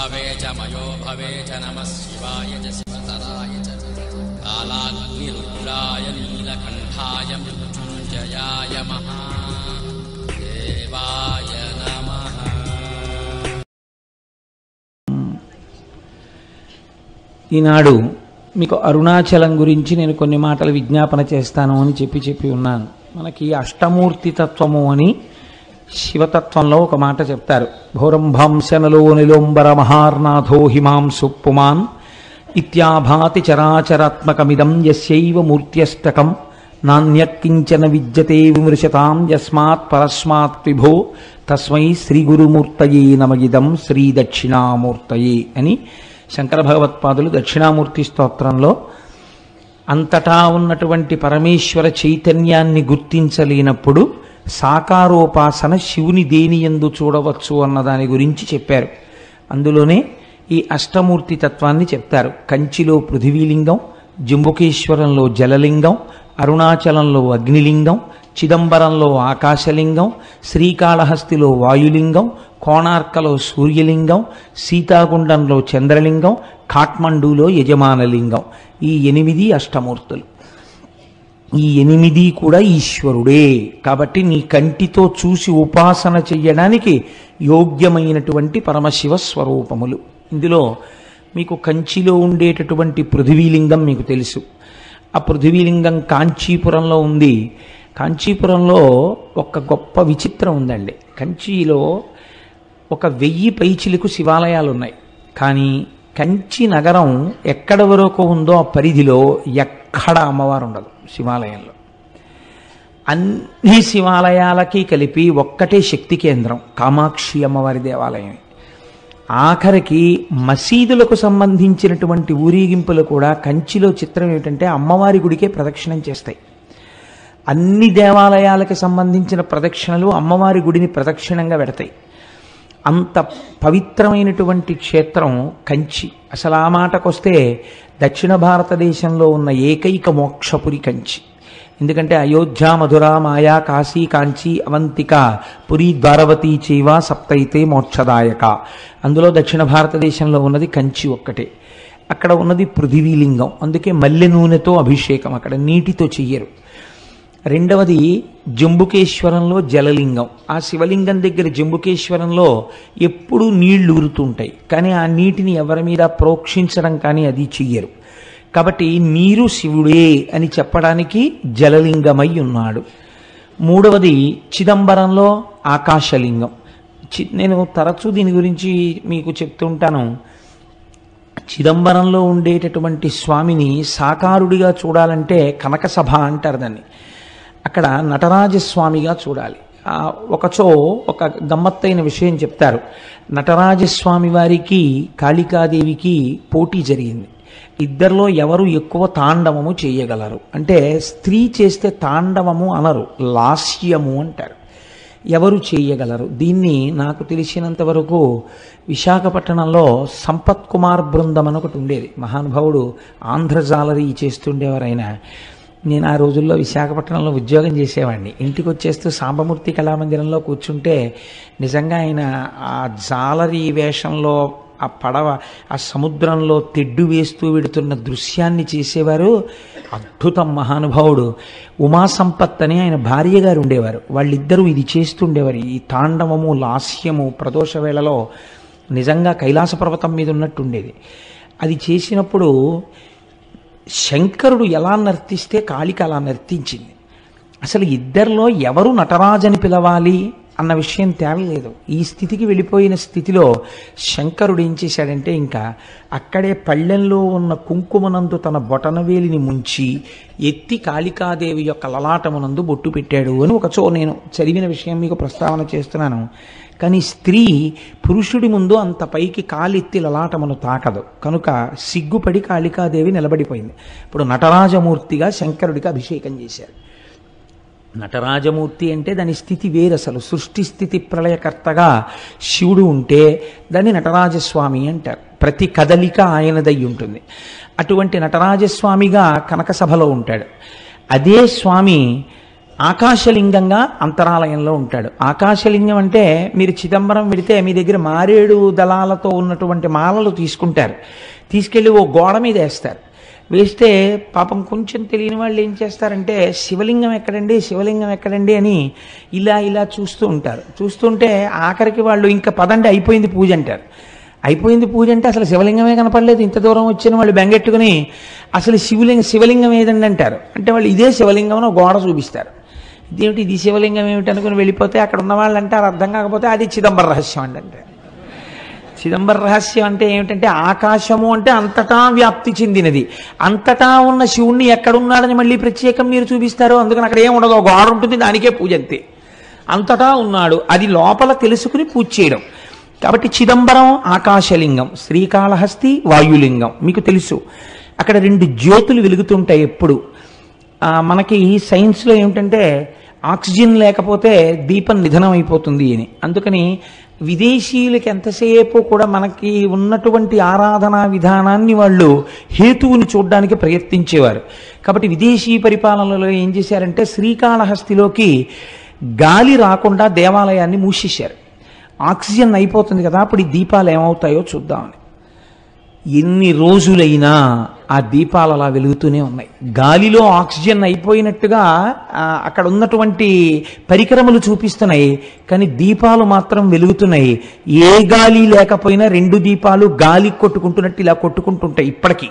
भवे च मयो भवे च नमः शिवाय च शिवतराय च कालाग्निरुद्राय नीलकण्ठाय मृत्युञ्जयाय महादेवाय नमः ఈనాడు మీకు అరుణాచలం గురించి నేను కొన్ని మాటలు విజ్ఞాపన చేస్తాను అని చెప్పి చెప్పి ఉన్నాను మనకి అష్టమూర్తి తత్వము అని శివతత్వంలో ఒక మాట చెప్తారు భౌరంభాంశనలో నిలోంబర మహార్నాథో హిమాంసు పుమాన్ ఇత్యాభాతి చరాచరాత్మకమిదం యస్యైవ మూర్త్యష్టకం నాణ్యకించన విద్యతే విమృశతాం యస్మాత్ పరస్మాత్ విభో తస్మై శ్రీ గురుమూర్తయే నమగిదం శ్రీ దక్షిణామూర్తయే అని శంకర భగవత్పాదులు దక్షిణామూర్తి స్తోత్రంలో అంతటా ఉన్నటువంటి పరమేశ్వర చైతన్యాన్ని గుర్తించలేనప్పుడు సాకారోపాసన శివుని దేని ఎందు చూడవచ్చు అన్న దాని గురించి చెప్పారు అందులోనే ఈ అష్టమూర్తి తత్వాన్ని చెప్తారు కంచిలో పృథివీలింగం జంబుకేశ్వరంలో జలలింగం అరుణాచలంలో అగ్నిలింగం చిదంబరంలో ఆకాశలింగం శ్రీకాళహస్తిలో వాయులింగం కోణార్కలో సూర్యలింగం సీతాగుండంలో చంద్రలింగం కాఠ్మండూలో యజమానలింగం ఈ ఎనిమిది అష్టమూర్తులు ఈ ఎనిమిది కూడా ఈశ్వరుడే కాబట్టి నీ కంటితో చూసి ఉపాసన చెయ్యడానికి యోగ్యమైనటువంటి పరమశివ స్వరూపములు ఇందులో మీకు కంచిలో ఉండేటటువంటి పృథివీలింగం మీకు తెలుసు ఆ పృథివీలింగం కాంచీపురంలో ఉంది కాంచీపురంలో ఒక గొప్ప విచిత్రం ఉందండి కంచిలో ఒక వెయ్యి పైచిలకు శివాలయాలు ఉన్నాయి కానీ కంచి నగరం ఎక్కడ వరకు ఉందో ఆ పరిధిలో ఎక్కడ అమ్మవారు ఉండదు శివాలయంలో అన్ని శివాలయాలకి కలిపి ఒక్కటే శక్తి కేంద్రం కామాక్షి అమ్మవారి దేవాలయం ఆఖరికి మసీదులకు సంబంధించినటువంటి ఊరేగింపులు కూడా కంచిలో చిత్రం ఏమిటంటే అమ్మవారి గుడికే ప్రదక్షిణం చేస్తాయి అన్ని దేవాలయాలకు సంబంధించిన ప్రదక్షిణలు అమ్మవారి గుడిని ప్రదక్షిణంగా పెడతాయి అంత పవిత్రమైనటువంటి క్షేత్రం కంచి అసలు ఆ మాటకొస్తే దక్షిణ భారతదేశంలో ఉన్న ఏకైక మోక్షపురి కంచి ఎందుకంటే అయోధ్య మధుర మాయా కాశీ కాంచి అవంతిక పురి ద్వారవతి చైవ సప్తైతే మోక్షదాయక అందులో దక్షిణ భారతదేశంలో ఉన్నది కంచి ఒక్కటే అక్కడ ఉన్నది పృథివీలింగం అందుకే మల్లె నూనెతో అభిషేకం అక్కడ నీటితో చెయ్యరు రెండవది జంబుకేశ్వరంలో జలలింగం ఆ శివలింగం దగ్గర జంబుకేశ్వరంలో ఎప్పుడూ నీళ్లు ఊరుతుంటాయి కానీ ఆ నీటిని ఎవరి మీద ప్రోక్షించడం కానీ అది చెయ్యరు కాబట్టి నీరు శివుడే అని చెప్పడానికి జలలింగమై ఉన్నాడు మూడవది చిదంబరంలో ఆకాశలింగం చి నేను తరచూ దీని గురించి మీకు చెప్తుంటాను చిదంబరంలో ఉండేటటువంటి స్వామిని సాకారుడిగా చూడాలంటే కనక సభ అంటారు దాన్ని అక్కడ నటరాజస్వామిగా చూడాలి ఆ ఒకచో ఒక గమ్మత్తైన విషయం చెప్తారు నటరాజస్వామి వారికి కాళికాదేవికి పోటీ జరిగింది ఇద్దరిలో ఎవరు ఎక్కువ తాండవము చేయగలరు అంటే స్త్రీ చేస్తే తాండవము అనరు లాస్యము అంటారు ఎవరు చేయగలరు దీన్ని నాకు తెలిసినంత వరకు విశాఖపట్నంలో సంపత్ కుమార్ బృందం అని ఒకటి ఉండేది మహానుభావుడు ఆంధ్ర జాలరీ చేస్తుండేవారు ఆయన నేను ఆ రోజుల్లో విశాఖపట్నంలో ఉద్యోగం చేసేవాడిని ఇంటికి వచ్చేస్తూ సాంబమూర్తి కళామందిరంలో కూర్చుంటే నిజంగా ఆయన ఆ జాలరీ వేషంలో ఆ పడవ ఆ సముద్రంలో తెడ్డు వేస్తూ వెడుతున్న దృశ్యాన్ని చేసేవారు అద్భుతం మహానుభావుడు ఉమా సంపత్ అని ఆయన భార్య గారు ఉండేవారు వాళ్ళిద్దరూ ఇది చేస్తుండేవారు ఈ తాండవము లాస్యము ప్రదోష వేళలో నిజంగా కైలాస పర్వతం మీద ఉన్నట్టు ఉండేది అది చేసినప్పుడు శంకరుడు ఎలా నర్తిస్తే కాళిక అలా నర్తించింది అసలు ఇద్దరిలో ఎవరు నటరాజని పిలవాలి అన్న విషయం తేలలేదు ఈ స్థితికి వెళ్ళిపోయిన స్థితిలో శంకరుడు ఏం చేశాడంటే ఇంకా అక్కడే పళ్ళెంలో ఉన్న కుంకుమనందు తన బొటనవేలిని ముంచి ఎత్తి కాళికాదేవి యొక్క లలాటమునందు బొట్టు పెట్టాడు అని ఒకచో నేను చదివిన విషయం మీకు ప్రస్తావన చేస్తున్నాను కానీ స్త్రీ పురుషుడి ముందు అంత పైకి కాలెత్తి లలాటమును తాకదు కనుక సిగ్గుపడి కాళికాదేవి నిలబడిపోయింది ఇప్పుడు నటరాజమూర్తిగా శంకరుడికి అభిషేకం చేశారు నటరాజమూర్తి అంటే దాని స్థితి వేరు అసలు సృష్టి స్థితి ప్రళయకర్తగా శివుడు ఉంటే దాన్ని నటరాజస్వామి అంటారు ప్రతి కదలిక ఆయనదై ఉంటుంది అటువంటి నటరాజస్వామిగా కనక సభలో ఉంటాడు అదే స్వామి ఆకాశలింగంగా అంతరాలయంలో ఉంటాడు ఆకాశలింగం అంటే మీరు చిదంబరం వెడితే మీ దగ్గర మారేడు దళాలతో ఉన్నటువంటి మాలలు తీసుకుంటారు తీసుకెళ్ళి ఓ గోడ మీద వేస్తారు వేస్తే పాపం కొంచెం తెలియని వాళ్ళు ఏం చేస్తారంటే శివలింగం ఎక్కడండి శివలింగం ఎక్కడండి అని ఇలా ఇలా చూస్తూ ఉంటారు చూస్తుంటే ఆఖరికి వాళ్ళు ఇంకా పదండి అయిపోయింది పూజ అంటారు అయిపోయింది పూజ అంటే అసలు శివలింగమే కనపడలేదు ఇంత దూరం వచ్చిన వాళ్ళు బెంగెట్టుకుని అసలు శివలింగం శివలింగం ఏదండి అంటారు అంటే వాళ్ళు ఇదే శివలింగం అని ఒక గోడ చూపిస్తారు ఇదేమిటి ఇది శివలింగం ఏమిటి అనుకుని వెళ్ళిపోతే అక్కడ ఉన్న వాళ్ళు అంటారు అర్థం కాకపోతే అది చిదంబర రహస్యం అండి అంటారు చిదంబర రహస్యం అంటే ఏమిటంటే ఆకాశము అంటే అంతటా వ్యాప్తి చెందినది అంతటా ఉన్న శివుణ్ణి ఎక్కడున్నాడని మళ్ళీ ప్రత్యేకం మీరు చూపిస్తారు అందుకని అక్కడ ఏం ఉండదు ఒక గోడ ఉంటుంది దానికే పూజ అంతే అంతటా ఉన్నాడు అది లోపల తెలుసుకుని పూజ చేయడం కాబట్టి చిదంబరం ఆకాశలింగం శ్రీకాళహస్తి వాయులింగం మీకు తెలుసు అక్కడ రెండు జ్యోతులు వెలుగుతుంటాయి ఎప్పుడు ఆ, మనకి సైన్స్లో ఏమిటంటే ఆక్సిజన్ లేకపోతే దీపం నిధనం అయిపోతుంది అని అందుకని విదేశీయులకి ఎంతసేపు కూడా మనకి ఉన్నటువంటి ఆరాధనా విధానాన్ని వాళ్ళు హేతువుని చూడడానికి ప్రయత్నించేవారు కాబట్టి విదేశీ పరిపాలనలో ఏం చేశారంటే శ్రీకాళహస్తిలోకి గాలి రాకుండా దేవాలయాన్ని మూసేశారు ఆక్సిజన్ అయిపోతుంది కదా అప్పుడు ఈ దీపాలు ఏమవుతాయో చూద్దామని ఎన్ని రోజులైనా ఆ దీపాలు అలా వెలుగుతూనే ఉన్నాయి గాలిలో ఆక్సిజన్ అయిపోయినట్టుగా ఆ, అక్కడ ఉన్నటువంటి పరికరములు చూపిస్తున్నాయి కానీ దీపాలు మాత్రం వెలుగుతున్నాయి ఏ గాలి లేకపోయినా రెండు దీపాలు గాలి కొట్టుకుంటున్నట్టు ఇలా కొట్టుకుంటుంటాయి ఇప్పటికీ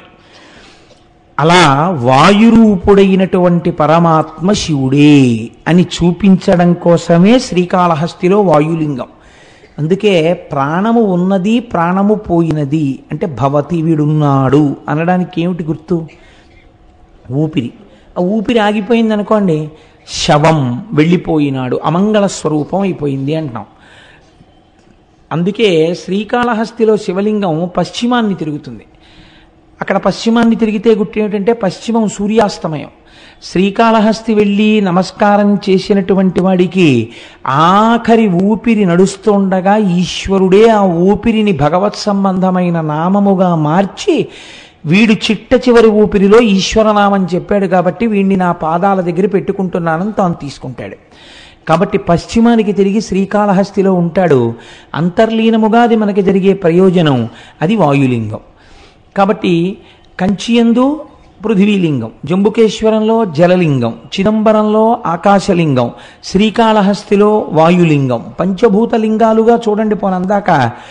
అలా వాయురూపుడైనటువంటి పరమాత్మ శివుడే అని చూపించడం కోసమే శ్రీకాళహస్తిలో వాయులింగం అందుకే ప్రాణము ఉన్నది ప్రాణము పోయినది అంటే భవతి వీడున్నాడు అనడానికి ఏమిటి గుర్తు ఊపిరి ఆ ఊపిరి ఆగిపోయింది అనుకోండి శవం వెళ్ళిపోయినాడు అమంగళ స్వరూపం అయిపోయింది అంటున్నాం అందుకే శ్రీకాళహస్తిలో శివలింగం పశ్చిమాన్ని తిరుగుతుంది అక్కడ పశ్చిమాన్ని తిరిగితే గుర్తు ఏమిటంటే పశ్చిమం సూర్యాస్తమయం శ్రీకాళహస్తి వెళ్ళి నమస్కారం చేసినటువంటి వాడికి ఆఖరి ఊపిరి నడుస్తుండగా ఈశ్వరుడే ఆ ఊపిరిని భగవత్ సంబంధమైన నామముగా మార్చి వీడు చిట్ట చివరి ఊపిరిలో ఈశ్వరనామం చెప్పాడు కాబట్టి వీడిని నా పాదాల దగ్గర పెట్టుకుంటున్నానని తాను తీసుకుంటాడు కాబట్టి పశ్చిమానికి తిరిగి శ్రీకాళహస్తిలో ఉంటాడు అంతర్లీనముగా అది మనకి జరిగే ప్రయోజనం అది వాయులింగం కాబట్టి కంచియందు పృథివీలింగం జంబుకేశ్వరంలో జలలింగం చిదంబరంలో ఆకాశలింగం శ్రీకాళహస్తిలో వాయులింగం పంచభూత లింగాలుగా చూడండి పోనందాక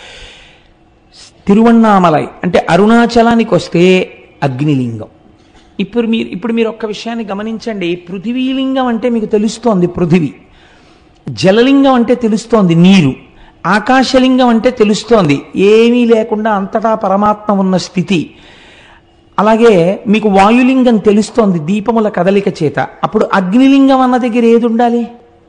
తిరువണ്ണామలై అంటే అరుణాచలానికి వస్తే అగ్నిలింగం ఇప్పుడు మీరు ఇప్పుడు మీరు ఒక్క విషయాన్ని గమనించండి పృథివీలింగం అంటే మీకు తెలుస్తోంది పృథివీ జలలింగం అంటే తెలుస్తోంది నీరు ఆకాశలింగం అంటే తెలుస్తోంది ఏమీ లేకుండా అంతటా పరమాత్మ ఉన్న స్థితి అలాగే మీకు వాయులింగం తెలుస్తోంది దీపముల కదలిక చేత అప్పుడు అగ్నిలింగం అన్న దగ్గర ఏది ఉండాలి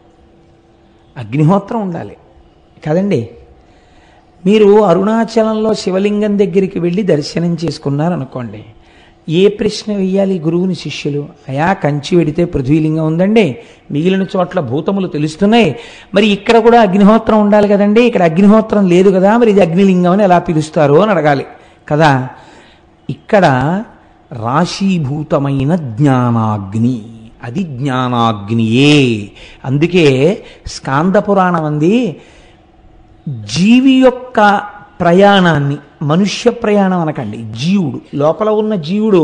అగ్నిహోత్రం ఉండాలి కదండి మీరు అరుణాచలంలో శివలింగం దగ్గరికి వెళ్ళి దర్శనం చేసుకున్నారనుకోండి ఏ ప్రశ్న వెయ్యాలి గురువుని శిష్యులు అయా కంచి వెడితే పృథ్వీలింగం ఉందండి మిగిలిన చోట్ల భూతములు తెలుస్తున్నాయి మరి ఇక్కడ కూడా అగ్నిహోత్రం ఉండాలి కదండి ఇక్కడ అగ్నిహోత్రం లేదు కదా మరి ఇది అగ్నిలింగం అని ఎలా పిలుస్తారు అని అడగాలి కదా ఇక్కడ రాశీభూతమైన జ్ఞానాగ్ని అది జ్ఞానాగ్నియే అందుకే స్కాంద పురాణం అంది జీవి యొక్క ప్రయాణాన్ని మనుష్య ప్రయాణం అనకండి జీవుడు లోపల ఉన్న జీవుడు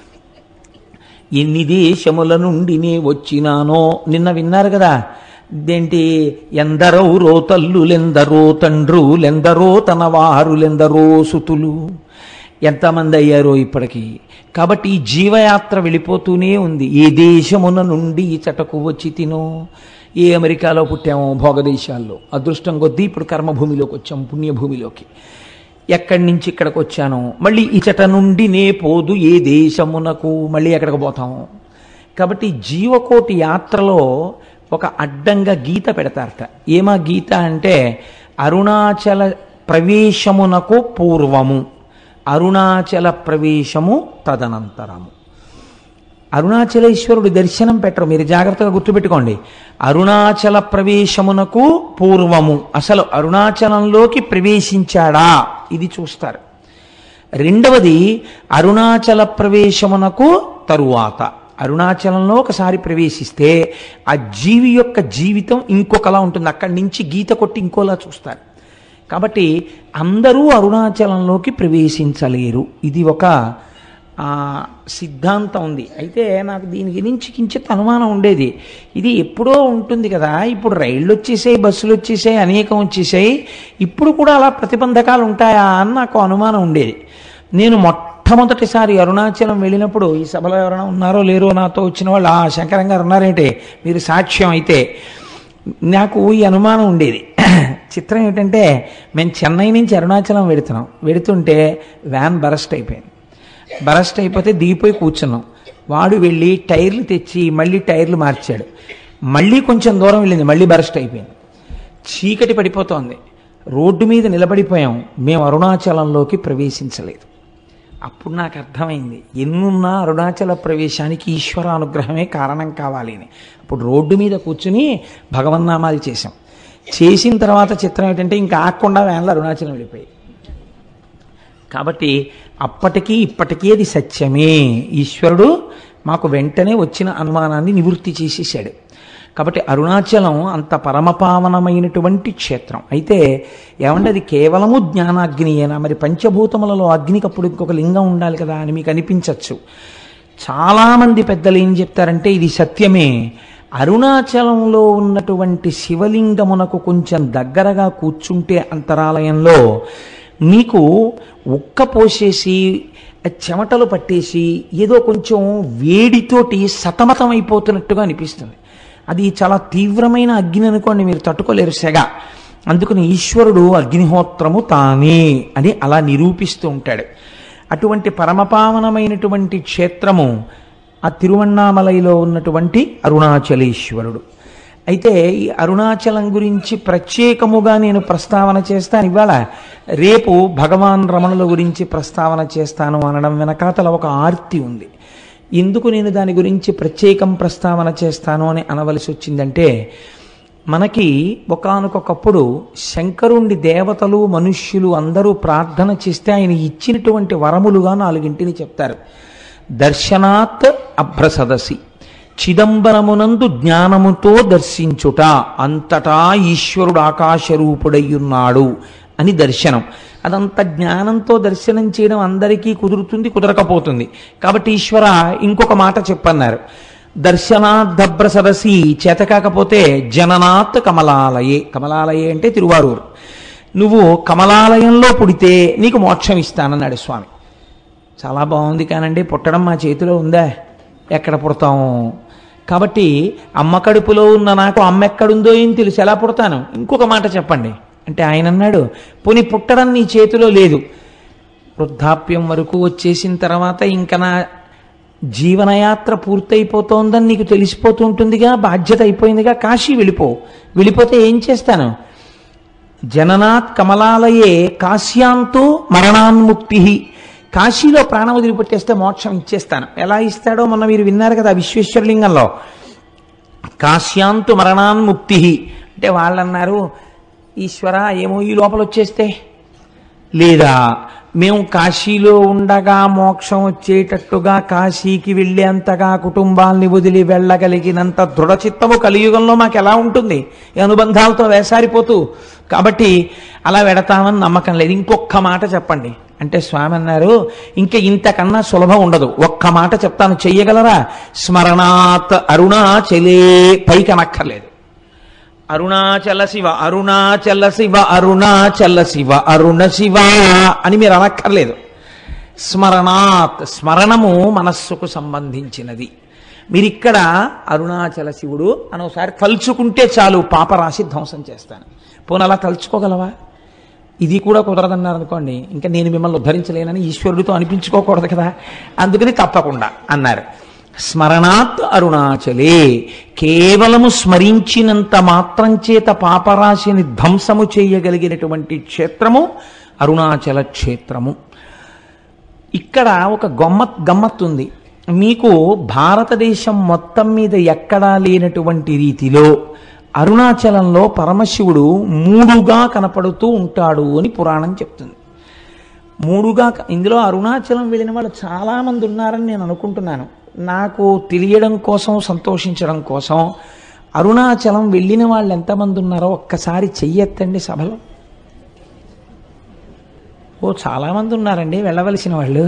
ఎన్ని దేశముల నుండి నే వచ్చినానో నిన్న విన్నారు కదా ఇదేంటి ఎందరో రోతల్లులెందరో తండ్రులెందరో తన వారులెందరో సుతులు ఎంతమంది అయ్యారో ఇప్పటికి కాబట్టి ఈ జీవయాత్ర వెళ్ళిపోతూనే ఉంది ఏ దేశమున నుండి ఈ చటకు వచ్చి తినో ఏ అమెరికాలో పుట్టామో భోగదేశాల్లో అదృష్టం కొద్దీ ఇప్పుడు కర్మభూమిలోకి వచ్చాం పుణ్యభూమిలోకి ఎక్కడి నుంచి ఇక్కడికి వచ్చాను మళ్ళీ ఇచట నుండి నే పోదు ఏ దేశమునకు మళ్ళీ ఎక్కడికి పోతాము కాబట్టి జీవకోటి యాత్రలో ఒక అడ్డంగా గీత పెడతారట ఏమా గీత అంటే అరుణాచల ప్రవేశమునకు పూర్వము అరుణాచల ప్రవేశము తదనంతరము అరుణాచలేశ్వరుడు దర్శనం పెట్టరు మీరు జాగ్రత్తగా గుర్తుపెట్టుకోండి అరుణాచల ప్రవేశమునకు పూర్వము అసలు అరుణాచలంలోకి ప్రవేశించాడా ఇది చూస్తారు రెండవది అరుణాచల ప్రవేశమునకు తరువాత అరుణాచలంలో ఒకసారి ప్రవేశిస్తే ఆ జీవి యొక్క జీవితం ఇంకొకలా ఉంటుంది అక్కడి నుంచి గీత కొట్టి ఇంకోలా చూస్తారు కాబట్టి అందరూ అరుణాచలంలోకి ప్రవేశించలేరు ఇది ఒక ఆ, సిద్ధాంతం ఉంది అయితే నాకు దీని గురించి కించిత్ అనుమానం ఉండేది ఇది ఎప్పుడో ఉంటుంది కదా ఇప్పుడు రైళ్ళు వచ్చేసాయి బస్సులు వచ్చేసాయి అనేకం వచ్చేసాయి ఇప్పుడు కూడా అలా ప్రతిబంధకాలు ఉంటాయా అని నాకు అనుమానం ఉండేది నేను మొట్టమొదటిసారి అరుణాచలం వెళ్ళినప్పుడు ఈ సభలో ఎవరైనా ఉన్నారో లేరో నాతో వచ్చిన వాళ్ళు ఆ శంకరం గారు ఉన్నారేంటే మీరు సాక్ష్యం అయితే నాకు ఈ అనుమానం ఉండేది చిత్రం ఏంటంటే మేము చెన్నై నుంచి అరుణాచలం వెడుతున్నాం వెడుతుంటే వ్యాన్ బరస్ట్ అయిపోయింది బరస్ట్ అయిపోతే దిగిపోయి కూర్చున్నాం వాడు వెళ్ళి టైర్లు తెచ్చి మళ్ళీ టైర్లు మార్చాడు మళ్ళీ కొంచెం దూరం వెళ్ళింది మళ్ళీ బరస్ట్ అయిపోయింది చీకటి పడిపోతోంది రోడ్డు మీద నిలబడిపోయాం మేము అరుణాచలంలోకి ప్రవేశించలేదు అప్పుడు నాకు అర్థమైంది ఎన్నున్నా అరుణాచల ప్రవేశానికి ఈశ్వర అనుగ్రహమే కారణం కావాలి అని అప్పుడు రోడ్డు మీద కూర్చుని భగవన్నామాలు చేశాం చేసిన తర్వాత చిత్రం ఏంటంటే ఇంకా ఆకుండా వ్యాన్లో అరుణాచలం వెళ్ళిపోయి కాబట్టి అప్పటికీ ఇప్పటికీ అది సత్యమే ఈశ్వరుడు మాకు వెంటనే వచ్చిన అనుమానాన్ని నివృత్తి చేసేసాడు కాబట్టి అరుణాచలం అంత పరమపావనమైనటువంటి క్షేత్రం అయితే ఏమంటే అది కేవలము జ్ఞానాగ్నియేనా మరి పంచభూతములలో అగ్నికి అప్పుడు ఇంకొక లింగం ఉండాలి కదా అని మీకు అనిపించవచ్చు చాలామంది పెద్దలు ఏం చెప్తారంటే ఇది సత్యమే అరుణాచలంలో ఉన్నటువంటి శివలింగమునకు కొంచెం దగ్గరగా కూర్చుంటే అంతరాలయంలో నీకు ఉక్క పోసేసి చెమటలు పట్టేసి ఏదో కొంచెం వేడితోటి సతమతం అయిపోతున్నట్టుగా అనిపిస్తుంది అది చాలా తీవ్రమైన అగ్ని అనుకోండి మీరు తట్టుకోలేరు సెగ అందుకని ఈశ్వరుడు అగ్నిహోత్రము తానే అని అలా నిరూపిస్తూ ఉంటాడు అటువంటి పరమపావనమైనటువంటి క్షేత్రము ఆ తిరువണ്ണామలైలో ఉన్నటువంటి అరుణాచలేశ్వరుడు అయితే ఈ అరుణాచలం గురించి ప్రత్యేకముగా నేను ప్రస్తావన చేస్తాను ఇవాళ రేపు భగవాన్ రమణుల గురించి ప్రస్తావన చేస్తాను అనడం వెనకాతల ఒక ఆర్తి ఉంది ఎందుకు నేను దాని గురించి ప్రత్యేకం ప్రస్తావన చేస్తాను అని అనవలసి వచ్చిందంటే మనకి ఒకానొకప్పుడు శంకరుండి దేవతలు మనుష్యులు అందరూ ప్రార్థన చేస్తే ఆయన ఇచ్చినటువంటి వరములుగా నాలుగింటిని చెప్తారు దర్శనాత్ అభ్రసదసి చిదంబరమునందు జ్ఞానముతో దర్శించుట అంతటా ఈశ్వరుడు ఆకాశరూపుడయ్యున్నాడు అని దర్శనం అదంత జ్ఞానంతో దర్శనం చేయడం అందరికీ కుదురుతుంది కుదరకపోతుంది కాబట్టి ఈశ్వర ఇంకొక మాట చెప్పన్నారు దర్శనాద్దభ్ర సరసి చేత కాకపోతే జననాత్ కమలాలయే కమలాలయే అంటే తిరువారూరు నువ్వు కమలాలయంలో పుడితే నీకు మోక్షం ఇస్తానన్నాడు స్వామి చాలా బాగుంది కానండి పుట్టడం మా చేతిలో ఉందా ఎక్కడ పుడతాము కాబట్టి అమ్మ కడుపులో ఉన్న నాకు అమ్మ ఎక్కడుందో ఏం తెలుసు ఎలా పుడతాను ఇంకొక మాట చెప్పండి అంటే ఆయన అన్నాడు పోనీ పుట్టడం నీ చేతిలో లేదు వృద్ధాప్యం వరకు వచ్చేసిన తర్వాత ఇంకా నా జీవనయాత్ర పూర్తయిపోతోందని నీకు తెలిసిపోతూ ఉంటుందిగా బాధ్యత అయిపోయిందిగా కాశీ వెళ్ళిపో వెళ్ళిపోతే ఏం చేస్తాను జననాత్ కమలాలయే కాశ్యాంతో మరణాన్ముక్తి కాశీలో ప్రాణం వదిలిపెట్టేస్తే మోక్షం ఇచ్చేస్తాను ఎలా ఇస్తాడో మొన్న మీరు విన్నారు కదా విశ్వేశ్వరలింగంలో కాశ్యాంతు మరణాన్ముక్తి అంటే వాళ్ళన్నారు ఈశ్వర ఏమో ఈ లోపల వచ్చేస్తే లేదా మేము కాశీలో ఉండగా మోక్షం వచ్చేటట్టుగా కాశీకి వెళ్ళేంతగా కుటుంబాల్ని వదిలి వెళ్ళగలిగినంత దృఢచిత్తము కలియుగంలో మాకు ఎలా ఉంటుంది ఈ అనుబంధాలతో వేసారిపోతూ కాబట్టి అలా వెడతామని నమ్మకం లేదు ఇంకొక మాట చెప్పండి అంటే స్వామి అన్నారు ఇంకా ఇంతకన్నా సులభం ఉండదు ఒక్క మాట చెప్తాను చెయ్యగలరా స్మరణాత్ అరుణాచలే పైకి అనక్కర్లేదు అరుణాచల శివ అరుణాచల శివ అరుణాచల శివ అరుణ శివ అని మీరు అనక్కర్లేదు స్మరణాత్ స్మరణము మనస్సుకు సంబంధించినది మీరు ఇక్కడ అరుణాచల శివుడు అని ఒకసారి తలుచుకుంటే చాలు పాపరాశి ధ్వంసం చేస్తాను పోనీ అలా తలుచుకోగలవా ఇది కూడా కుదరదన్నారు అనుకోండి ఇంకా నేను మిమ్మల్ని ఉద్ధరించలేనని ఈశ్వరుడితో అనిపించుకోకూడదు కదా అందుకని తప్పకుండా అన్నారు స్మరణాత్ అరుణాచలే కేవలము స్మరించినంత మాత్రం చేత పాపరాశిని ధ్వంసము చేయగలిగినటువంటి క్షేత్రము అరుణాచల క్షేత్రము ఇక్కడ ఒక గమ్మత్ గమ్మత్ ఉంది మీకు భారతదేశం మొత్తం మీద ఎక్కడా లేనటువంటి రీతిలో అరుణాచలంలో పరమశివుడు మూడుగా కనపడుతూ ఉంటాడు అని పురాణం చెప్తుంది మూడుగా క- ఇందులో అరుణాచలం వెళ్ళిన వాళ్ళు చాలా మంది ఉన్నారని నేను అనుకుంటున్నాను నాకు తెలియడం కోసం సంతోషించడం కోసం అరుణాచలం వెళ్ళిన వాళ్ళు ఎంతమంది ఉన్నారో ఒక్కసారి చెయ్యెత్తండి సభలో ఓ చాలామంది ఉన్నారండి వెళ్ళవలసిన వాళ్ళు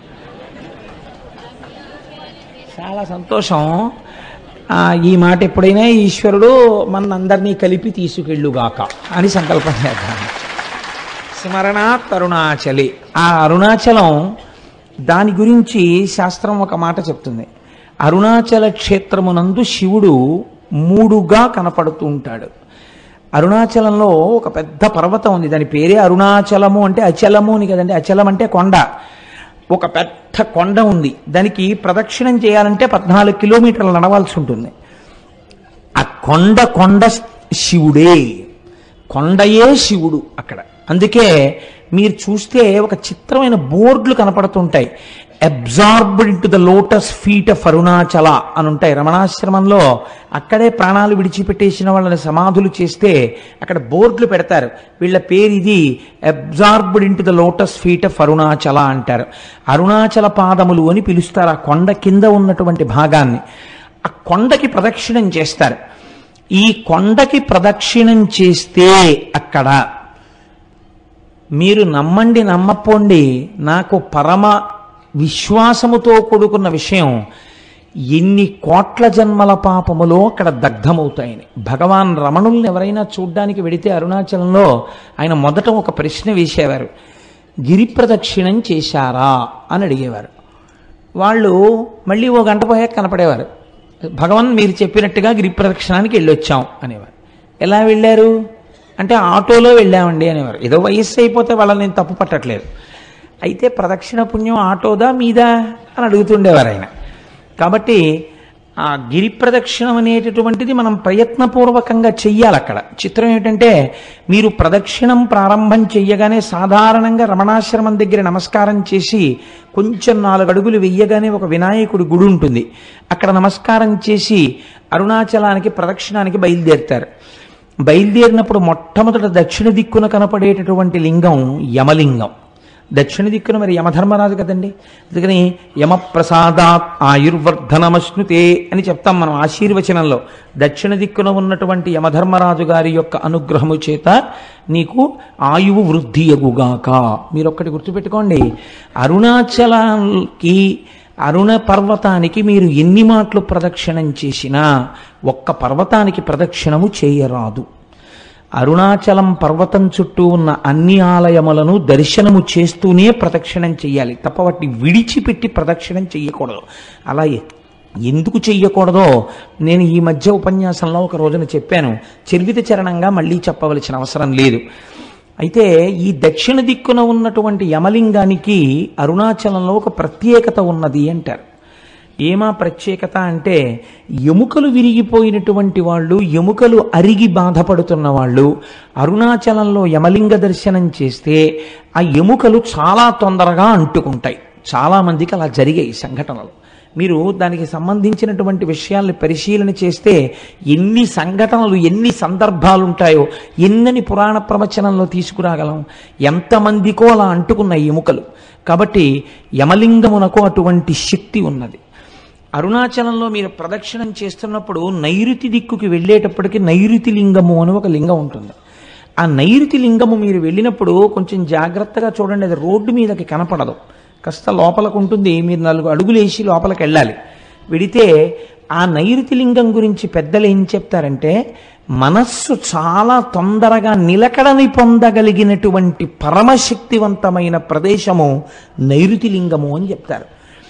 చాలా సంతోషం ఆ, ఈ మాట ఎప్పుడైనా ఈశ్వరుడు మనందరినీ కలిపి తీసుకెళ్ళుగాక అని సంకల్పం చేద్దాం స్మరణాత్ అరుణాచలి ఆ అరుణాచలం దాని గురించి శాస్త్రం ఒక మాట చెప్తుంది అరుణాచల క్షేత్రమునందు శివుడు మూడుగా కనపడుతూ ఉంటాడు అరుణాచలంలో ఒక పెద్ద పర్వతం ఉంది దాని పేరే అరుణాచలము అంటే అచలము అని కదండి అచలం అంటే కొండ ఒక పెద్ద కొండ ఉంది దానికి ప్రదక్షిణం చేయాలంటే పద్నాలుగు కిలోమీటర్లు నడవాల్సి ఉంటుంది ఆ కొండ కొండ శివుడే కొండయే శివుడు అక్కడ అందుకే మీరు చూస్తే ఒక చిత్రమైన బోర్డులు కనపడుతుంటాయి absorbed into the lotus feet of Arunachala అని ఉంటాయి రమణాశ్రమంలో అక్కడే ప్రాణాలు విడిచిపెట్టేసిన వాళ్ళని సమాధులు చేస్తే అక్కడ బోర్డులు పెడతారు వీళ్ళ పేరు ఇది absorbed into the lotus feet of Arunachala అంటారు అరుణాచల పాదములు అని పిలుస్తారు ఆ కొండ కింద ఉన్నటువంటి భాగాన్ని ఆ కొండకి ప్రదక్షిణం చేస్తారు ఈ కొండకి ప్రదక్షిణం చేస్తే అక్కడ మీరు నమ్మండి నమ్మపోండి నాకు పరమ విశ్వాసముతో కూడుకున్న విషయం ఎన్ని కోట్ల జన్మల పాపములో అక్కడ దగ్ధమవుతాయని భగవాన్ రమణుల్ని ఎవరైనా చూడ్డానికి వెడితే అరుణాచలంలో ఆయన మొదట ఒక ప్రశ్న వేసేవారు గిరి ప్రదక్షిణం చేశారా అని అడిగేవారు వాళ్ళు మళ్ళీ ఓ గంట పోయాక కనపడేవారు భగవాన్ మీరు చెప్పినట్టుగా గిరి ప్రదక్షిణానికి వెళ్ళొచ్చాం అనేవారు ఎలా వెళ్ళారు అంటే ఆటోలో వెళ్ళామండి అనేవారు ఏదో వయస్సు అయిపోతే వాళ్ళని నేను తప్పు పట్టట్లేదు అయితే ప్రదక్షిణ పుణ్యం ఆటోదా మీదా అని అడుగుతుండేవారు ఆయన కాబట్టి ఆ గిరి ప్రదక్షిణం అనేటటువంటిది మనం ప్రయత్నపూర్వకంగా చెయ్యాలి అక్కడ చిత్రం ఏమిటంటే మీరు ప్రదక్షిణం ప్రారంభం చెయ్యగానే సాధారణంగా రమణాశ్రమం దగ్గర నమస్కారం చేసి కొంచెం నాలుగు అడుగులు వెయ్యగానే ఒక వినాయకుడి గుడి ఉంటుంది అక్కడ నమస్కారం చేసి అరుణాచలానికి ప్రదక్షిణానికి బయలుదేరుతారు బయలుదేరినప్పుడు మొట్టమొదట దక్షిణ దిక్కున కనపడేటటువంటి లింగం యమలింగం దక్షిణ దిక్కున మరి యమధర్మరాజు కదండి అందుకని యమప్రసాదాత్ ఆయుర్వర్ధనమశ్నుతే అని చెప్తాం మనం ఆశీర్వచనంలో దక్షిణ దిక్కున ఉన్నటువంటి యమధర్మరాజు గారి యొక్క అనుగ్రహము చేత నీకు ఆయువు వృద్ధి ఎగుగాక మీరు ఒక్కటి గుర్తుపెట్టుకోండి అరుణాచలానికి అరుణ పర్వతానికి మీరు ఎన్ని మాటలు ప్రదక్షిణం చేసినా ఒక్క పర్వతానికి ప్రదక్షిణము చేయరాదు అరుణాచలం పర్వతం చుట్టూ ఉన్న అన్ని ఆలయములను దర్శనము చేస్తూనే ప్రదక్షిణం చెయ్యాలి తప్ప వాటిని విడిచిపెట్టి ప్రదక్షిణం చెయ్యకూడదు అలా ఎ- ఎందుకు చెయ్యకూడదో నేను ఈ మధ్య ఉపన్యాసంలో ఒక రోజున చెప్పాను చర్విత చరణంగా మళ్ళీ చెప్పవలసిన అవసరం లేదు అయితే ఈ దక్షిణ దిక్కున ఉన్నటువంటి యమలింగానికి అరుణాచలంలో ఒక ప్రత్యేకత ఉన్నది అంటారు ఏమా ప్రత్యేకత అంటే ఎముకలు విరిగిపోయినటువంటి వాళ్ళు ఎముకలు అరిగి బాధపడుతున్న వాళ్ళు అరుణాచలంలో యమలింగ దర్శనం చేస్తే ఆ ఎముకలు చాలా తొందరగా అంటుకుంటాయి చాలా మందికి అలా జరిగాయి సంఘటనలు మీరు దానికి సంబంధించినటువంటి విషయాల్ని పరిశీలన చేస్తే ఎన్ని సంఘటనలు ఎన్ని సందర్భాలు ఉంటాయో ఎన్నని పురాణ ప్రవచనంలో తీసుకురాగలం ఎంతమందికో అలా అంటుకున్న ఎముకలు కాబట్టి యమలింగమునకు అటువంటి శక్తి ఉన్నది అరుణాచలంలో మీరు ప్రదక్షిణం చేస్తున్నప్పుడు నైరుతి దిక్కుకి వెళ్ళేటప్పటికి నైరుతి లింగము అని ఒక లింగం ఉంటుంది ఆ నైరుతి లింగము మీరు వెళ్ళినప్పుడు కొంచెం జాగ్రత్తగా చూడండి అది రోడ్డు మీదకి కనపడదు కాస్త లోపలకు ఉంటుంది మీరు నాలుగు అడుగులు వేసి లోపలికి వెళ్ళాలి వెడితే ఆ నైరుతి లింగం గురించి పెద్దలు ఏం చెప్తారంటే మనస్సు చాలా తొందరగా నిలకడని పొందగలిగినటువంటి పరమశక్తివంతమైన ప్రదేశము నైరుతి లింగము అని చెప్తారు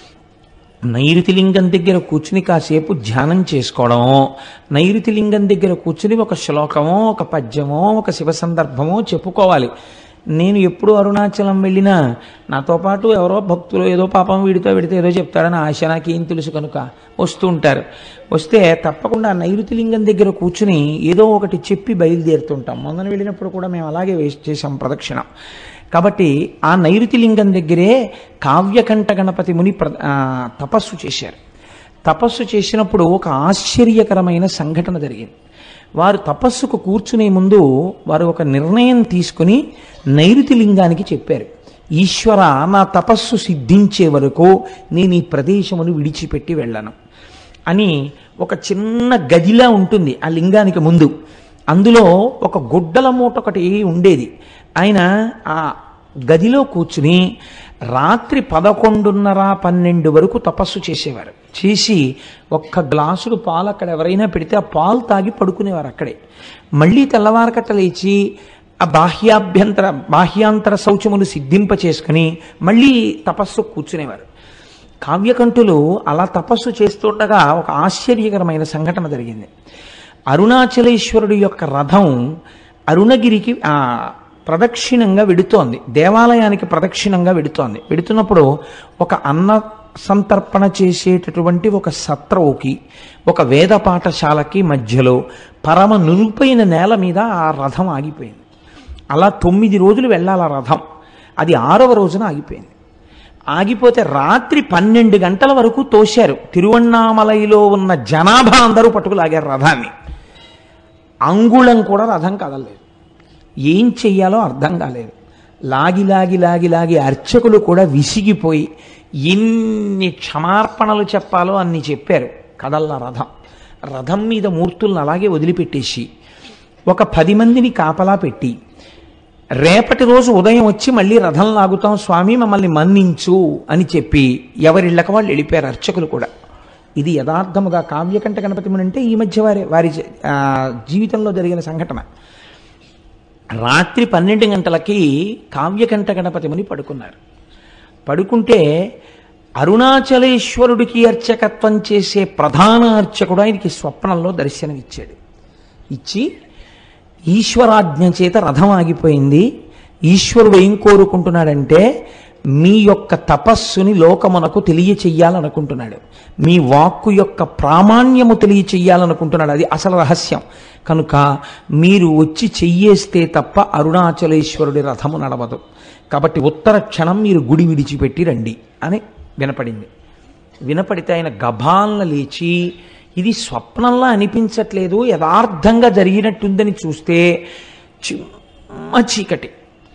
నైరుతి లింగం దగ్గర కూర్చుని కాసేపు ధ్యానం చేసుకోవడమో నైరుతి లింగం దగ్గర కూర్చుని ఒక శ్లోకమో ఒక పద్యమో ఒక శివ సందర్భమో చెప్పుకోవాలి నేను ఎప్పుడు అరుణాచలం వెళ్ళినా నాతో పాటు ఎవరో భక్తులు ఏదో పాపం వీడితో వీడితో ఏదో చెప్తాడని ఆశ నాకేం తెలుసు కనుక వస్తూ ఉంటారు వస్తే తప్పకుండా ఆ నైరుతి లింగం దగ్గర కూర్చుని ఏదో ఒకటి చెప్పి బయలుదేరుతుంటాం మొన్న వెళ్ళినప్పుడు కూడా మేము అలాగే వేస్ట్ చేసాం ప్రదక్షిణం కాబట్టి ఆ నైరుతి లింగం దగ్గరే కావ్యకంఠ గణపతి ముని ప్ర- ఆ, తపస్సు చేశారు తపస్సు చేసినప్పుడు ఒక ఆశ్చర్యకరమైన సంఘటన జరిగింది వారు తపస్సుకు కూర్చునే ముందు వారు ఒక నిర్ణయం తీసుకుని నైరుతి లింగానికి చెప్పారు ఈశ్వర నా తపస్సు సిద్ధించే వరకు నేను ఈ ప్రదేశమును విడిచిపెట్టి వెళ్ళను అని ఒక చిన్న గదిలా ఉంటుంది ఆ లింగానికి ముందు అందులో ఒక గుడ్డల మూట ఒకటి ఉండేది ఆయన ఆ గదిలో కూర్చుని రాత్రి పదకొండున్నర పన్నెండు వరకు తపస్సు చేసేవారు చేసి ఒక్క గ్లాసుడు పాలు అక్కడ ఎవరైనా పెడితే ఆ పాలు తాగి పడుకునేవారు అక్కడే మళ్ళీ తెల్లవారకట్ట లేచి ఆ బాహ్యాభ్యంతర బాహ్యాంతర శౌచములు సిద్ధింప చేసుకుని మళ్ళీ తపస్సు కూర్చునేవారు కావ్యకంఠులు అలా తపస్సు చేస్తుండగా ఒక ఆశ్చర్యకరమైన సంఘటన జరిగింది అరుణాచలేశ్వరుడి యొక్క రథం అరుణగిరికి ఆ ప్రదక్షిణంగా వెడుతోంది దేవాలయానికి ప్రదక్షిణంగా వెడుతోంది వెడుతున్నప్పుడు ఒక అన్న సంతర్పణ చేసేటటువంటి ఒక సత్రవుకి ఒక వేద పాఠశాలకి మధ్యలో పరమ నునుపైన నేల మీద ఆ రథం ఆగిపోయింది అలా తొమ్మిది రోజులు వెళ్ళాలి ఆ రథం అది ఆరవ రోజున ఆగిపోయింది ఆగిపోతే రాత్రి పన్నెండు గంటల వరకు తోశారు తిరువണ്ണామలైలో ఉన్న జనాభా అందరూ పట్టుకులాగారు రథాన్ని అంగుళం కూడా రథం కదలలేదు ఏం చెయ్యాలో అర్థం కాలేదు లాగి లాగి లాగి లాగి అర్చకులు కూడా విసిగిపోయి ఎన్ని క్షమార్పణలు చెప్పాలో అన్ని చెప్పారు కదల్ల రథం రథం మీద మూర్తులను అలాగే వదిలిపెట్టేసి ఒక పది మందిని కాపలా పెట్టి రేపటి రోజు ఉదయం వచ్చి మళ్ళీ రథం లాగుతాం స్వామి మమ్మల్ని మన్నించు అని చెప్పి ఎవరిళ్ళక వాళ్ళు వెళ్ళిపోయారు అర్చకులు కూడా ఇది యథార్థముగా కావ్యకంఠ గణపతి ముని అంటే ఈ మధ్య వారి వారి ఆ, జీవితంలో జరిగిన సంఘటన రాత్రి పన్నెండు గంటలకి కావ్యకంఠ గణపతి ముని పడుకున్నారు పడుకుంటే అరుణాచలేశ్వరుడికి అర్చకత్వం చేసే ప్రధాన అర్చకుడు ఆయనకి స్వప్నంలో దర్శనమిచ్చాడు ఇచ్చి ఈశ్వరాజ్ఞ చేత రథం ఆగిపోయింది ఈశ్వరుడు ఏం కోరుకుంటున్నాడంటే మీ యొక్క తపస్సుని లోకమునకు తెలియచెయ్యాలనుకుంటున్నాడు మీ వాక్కు యొక్క ప్రామాణ్యము తెలియచెయ్యాలనుకుంటున్నాడు అది అసలు రహస్యం కనుక మీరు వచ్చి చెయ్యేస్తే తప్ప అరుణాచలేశ్వరుడి రథము నడవదు కాబట్టి ఉత్తర క్షణం మీరు గుడి విడిచిపెట్టి రండి అని వినపడింది వినపడితే ఆయన గభాలన లేచి ఇది స్వప్నంలా అనిపించట్లేదు యథార్థంగా జరిగినట్టుందని చూస్తే చిమ్మ చీకటి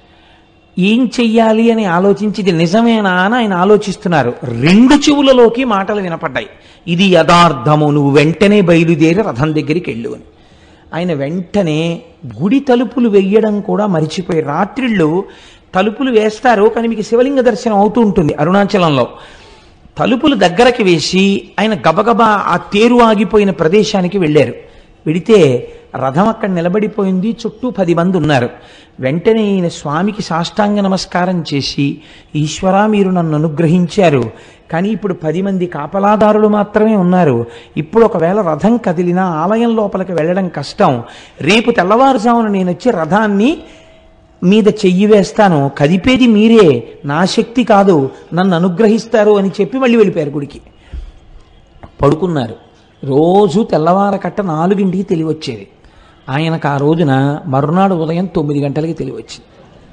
ఏం చెయ్యాలి అని ఆలోచించి ఇది నిజమేనా అని ఆయన ఆలోచిస్తున్నారు రెండు చెవులలోకి మాటలు వినపడ్డాయి ఇది యథార్థము నువ్వు వెంటనే బయలుదేరి రథం దగ్గరికి వెళ్ళు అని ఆయన వెంటనే గుడి తలుపులు వెయ్యడం కూడా మరిచిపోయి రాత్రిళ్ళు తలుపులు వేస్తారు కానీ మీకు శివలింగ దర్శనం అవుతూ ఉంటుంది అరుణాచలంలో తలుపులు దగ్గరకి వేసి ఆయన గబగబా ఆ తేరు ఆగిపోయిన ప్రదేశానికి వెళ్ళారు వెడితే రథం అక్కడ నిలబడిపోయింది చుట్టూ పది మంది ఉన్నారు వెంటనే ఈయన స్వామికి సాష్టాంగ నమస్కారం చేసి ఈశ్వరా మీరు నన్ను అనుగ్రహించారు కానీ ఇప్పుడు పది మంది కాపలాదారులు మాత్రమే ఉన్నారు ఇప్పుడు ఒకవేళ రథం కదిలినా ఆలయం లోపలికి వెళ్ళడం కష్టం రేపు తెల్లవారుజామున నేను వచ్చి రథాన్ని మీద చెయ్యి వేస్తాను కదిపేది మీరే నా శక్తి కాదు నన్ను అనుగ్రహిస్తారు అని చెప్పి మళ్ళీ వెళ్ళిపోయారు గుడికి పడుకున్నారు రోజు తెల్లవారకట్ట నాలుగింటికి తెలివి వచ్చేది ఆయనకు ఆ రోజున మరునాడు ఉదయం తొమ్మిది గంటలకి తెలివి వచ్చింది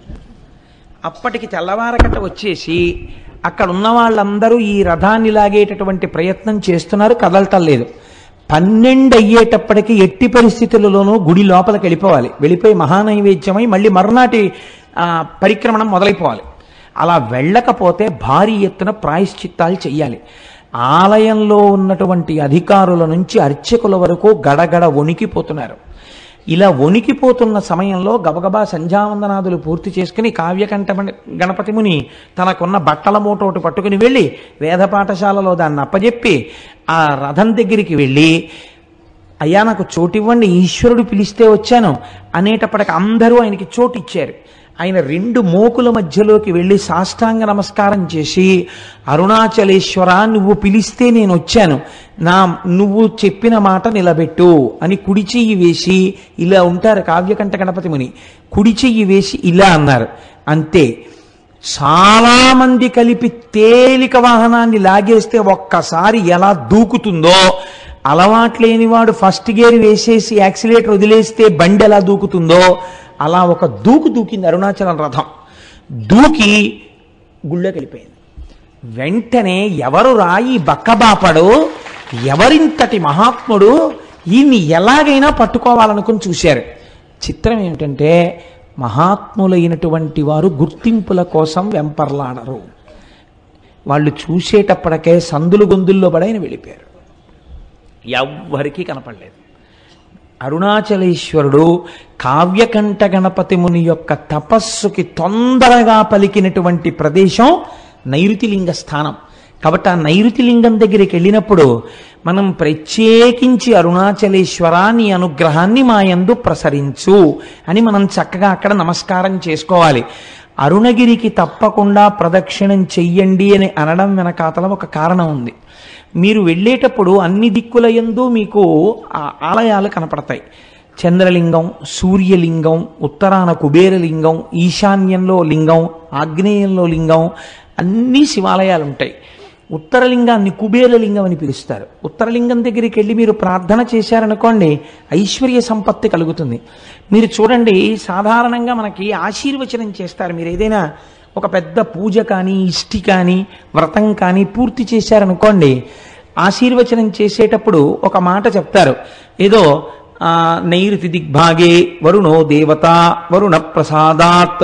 అప్పటికి తెల్లవారకట్ట వచ్చేసి అక్కడ ఉన్న వాళ్ళందరూ ఈ రథాన్ని లాగేటటువంటి ప్రయత్నం చేస్తున్నారు కదలటం లేదు పన్నెండు అయ్యేటప్పటికి ఎట్టి పరిస్థితులలోనూ గుడి లోపలికి వెళ్ళిపోవాలి వెళ్ళిపోయి మహానైవేద్యమై మళ్ళీ మరునాటి ఆ, పరిక్రమణం మొదలైపోవాలి అలా వెళ్ళకపోతే భారీ ఎత్తున ప్రాయశ్చిత్తాలు చెయ్యాలి ఆలయంలో ఉన్నటువంటి అధికారుల నుంచి అర్చకుల వరకు గడగడ వణికిపోతున్నారు ఇలా వణికిపోతున్న సమయంలో గబగబా సంధ్యావందనాదులు పూర్తి చేసుకుని కావ్యకంఠ గణపతి ముని తనకున్న బట్టల మూట ఒకటి పట్టుకుని వెళ్ళి వేద పాఠశాలలో దాన్ని అప్పజెప్పి ఆ రథం దగ్గరికి వెళ్ళి అయ్యా నాకు చోటు ఇవ్వండి ఈశ్వరుడు పిలిస్తే వచ్చాను అనేటప్పటికి అందరూ ఆయనకి చోటు ఇచ్చారు ఆయన రెండు మోకుల మధ్యలోకి వెళ్ళి సాష్టాంగ నమస్కారం చేసి అరుణాచలేశ్వర నువ్వు పిలిస్తే నేను వచ్చాను నా నువ్వు చెప్పిన మాట నిలబెట్టు అని కుడి చెయ్యి వేసి ఇలా ఉంటారు కావ్యకంఠ గణపతి ముని కుడి చెయ్యి వేసి ఇలా అన్నారు అంతే చాలా మంది కలిపి తేలిక వాహనాన్ని లాగేస్తే ఒక్కసారి ఎలా దూకుతుందో అలవాట్లేనివాడు ఫస్ట్ గేర్ వేసేసి యాక్సిలేటర్ వదిలేస్తే బండి ఎలా దూకుతుందో అలా ఒక దూకు దూకింది అరుణాచలం రథం దూకి గుళ్ళోకి వెళ్ళిపోయింది వెంటనే ఎవరు రాయి బక్కబాపడు ఎవరింతటి మహాత్ముడు ఈయన్ని ఎలాగైనా పట్టుకోవాలనుకుని చూశారు చిత్రం ఏమిటంటే మహాత్ములైనటువంటి వారు గుర్తింపుల కోసం వెంపర్లాడరు వాళ్ళు చూసేటప్పటికే సందులు గొంతుల్లో పడైన వెళ్ళిపోయారు ఎవ్వరికీ కనపడలేదు అరుణాచలేశ్వరుడు కావ్యకంఠ గణపతి ముని యొక్క తపస్సుకి తొందరగా పలికినటువంటి ప్రదేశం నైరుతిలింగ స్థానం కాబట్టి ఆ నైరుతిలింగం దగ్గరికి వెళ్ళినప్పుడు మనం ప్రత్యేకించి అరుణాచలేశ్వర నీ అనుగ్రహాన్ని మా యందు ప్రసరించు అని మనం చక్కగా అక్కడ నమస్కారం చేసుకోవాలి అరుణగిరికి తప్పకుండా ప్రదక్షిణం చెయ్యండి అని అనడం వెనకాతల ఒక కారణం ఉంది మీరు వెళ్ళేటప్పుడు అన్ని దిక్కుల యందు మీకు ఆ ఆలయాలు కనపడతాయి చంద్రలింగం సూర్యలింగం ఉత్తరాన కుబేరలింగం ఈశాన్యంలో లింగం ఆగ్నేయంలో లింగం అన్ని శివాలయాలు ఉంటాయి ఉత్తరలింగాన్ని కుబేరలింగం అని పిలుస్తారు ఉత్తరలింగం దగ్గరికి వెళ్ళి మీరు ప్రార్థన చేశారనుకోండి ఐశ్వర్య సంపత్తి కలుగుతుంది మీరు చూడండి సాధారణంగా మనకి ఆశీర్వచనం చేస్తారు మీరు ఏదైనా ఒక పెద్ద పూజ కానీ ఇష్టి కానీ వ్రతం కానీ పూర్తి చేశారనుకోండి ఆశీర్వచనం చేసేటప్పుడు ఒక మాట చెప్తారు ఏదో ఆ, నైరుతి దిగ్భాగే వరుణో దేవత వరుణ ప్రసాదాత్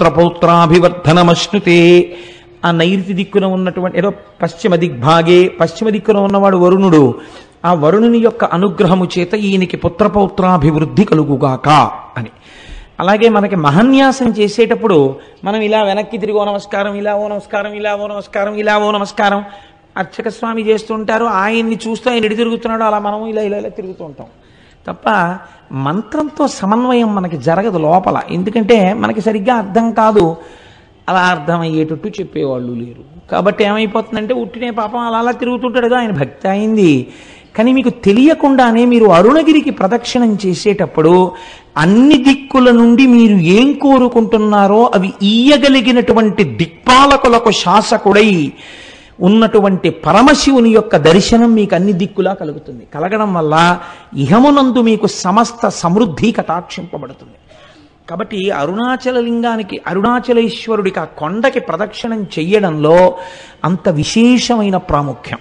పుత్రపౌత్రాభివర్ధనమశ్నుతే ఆ నైరుతి దిక్కున ఉన్నటువంటి ఏదో పశ్చిమ దిగ్భాగే పశ్చిమ దిక్కున ఉన్నవాడు వరుణుడు ఆ వరుణుని యొక్క అనుగ్రహము చేత ఈయనకి పుత్రపౌత్రాభివృద్ధి కలుగుగాక అని అలాగే మనకి మహన్యాసం చేసేటప్పుడు మనం ఇలా వెనక్కి తిరిగి ఓ నమస్కారం ఇలా ఓ నమస్కారం ఇలా ఓ నమస్కారం ఇలా ఓ నమస్కారం అర్చక స్వామి చేస్తుంటారు ఆయన్ని చూస్తూ ఆయన ఎడి తిరుగుతున్నాడు అలా మనం ఇలా ఇలా ఇలా తిరుగుతూ ఉంటాం తప్ప మంత్రంతో సమన్వయం మనకి జరగదు లోపల ఎందుకంటే మనకి సరిగ్గా అర్థం కాదు అలా అర్థమయ్యేటట్టు చెప్పేవాళ్ళు లేరు కాబట్టి ఏమైపోతుందంటే ఉట్టినే పాపం అలా అలా తిరుగుతుంటాడు కదా ఆయన భక్తి అయింది కానీ మీకు తెలియకుండానే మీరు అరుణగిరికి ప్రదక్షిణం చేసేటప్పుడు అన్ని దిక్కుల నుండి మీరు ఏం కోరుకుంటున్నారో అవి ఈయగలిగినటువంటి దిక్పాలకులకు శాసకుడై ఉన్నటువంటి పరమశివుని యొక్క దర్శనం మీకు అన్ని దిక్కులా కలుగుతుంది కలగడం వల్ల ఇహమునందు మీకు సమస్త సమృద్ధి కటాక్షింపబడుతుంది కాబట్టి అరుణాచల లింగానికి అరుణాచలేశ్వరుడికి ఆ కొండకి ప్రదక్షిణం చెయ్యడంలో అంత విశేషమైన ప్రాముఖ్యం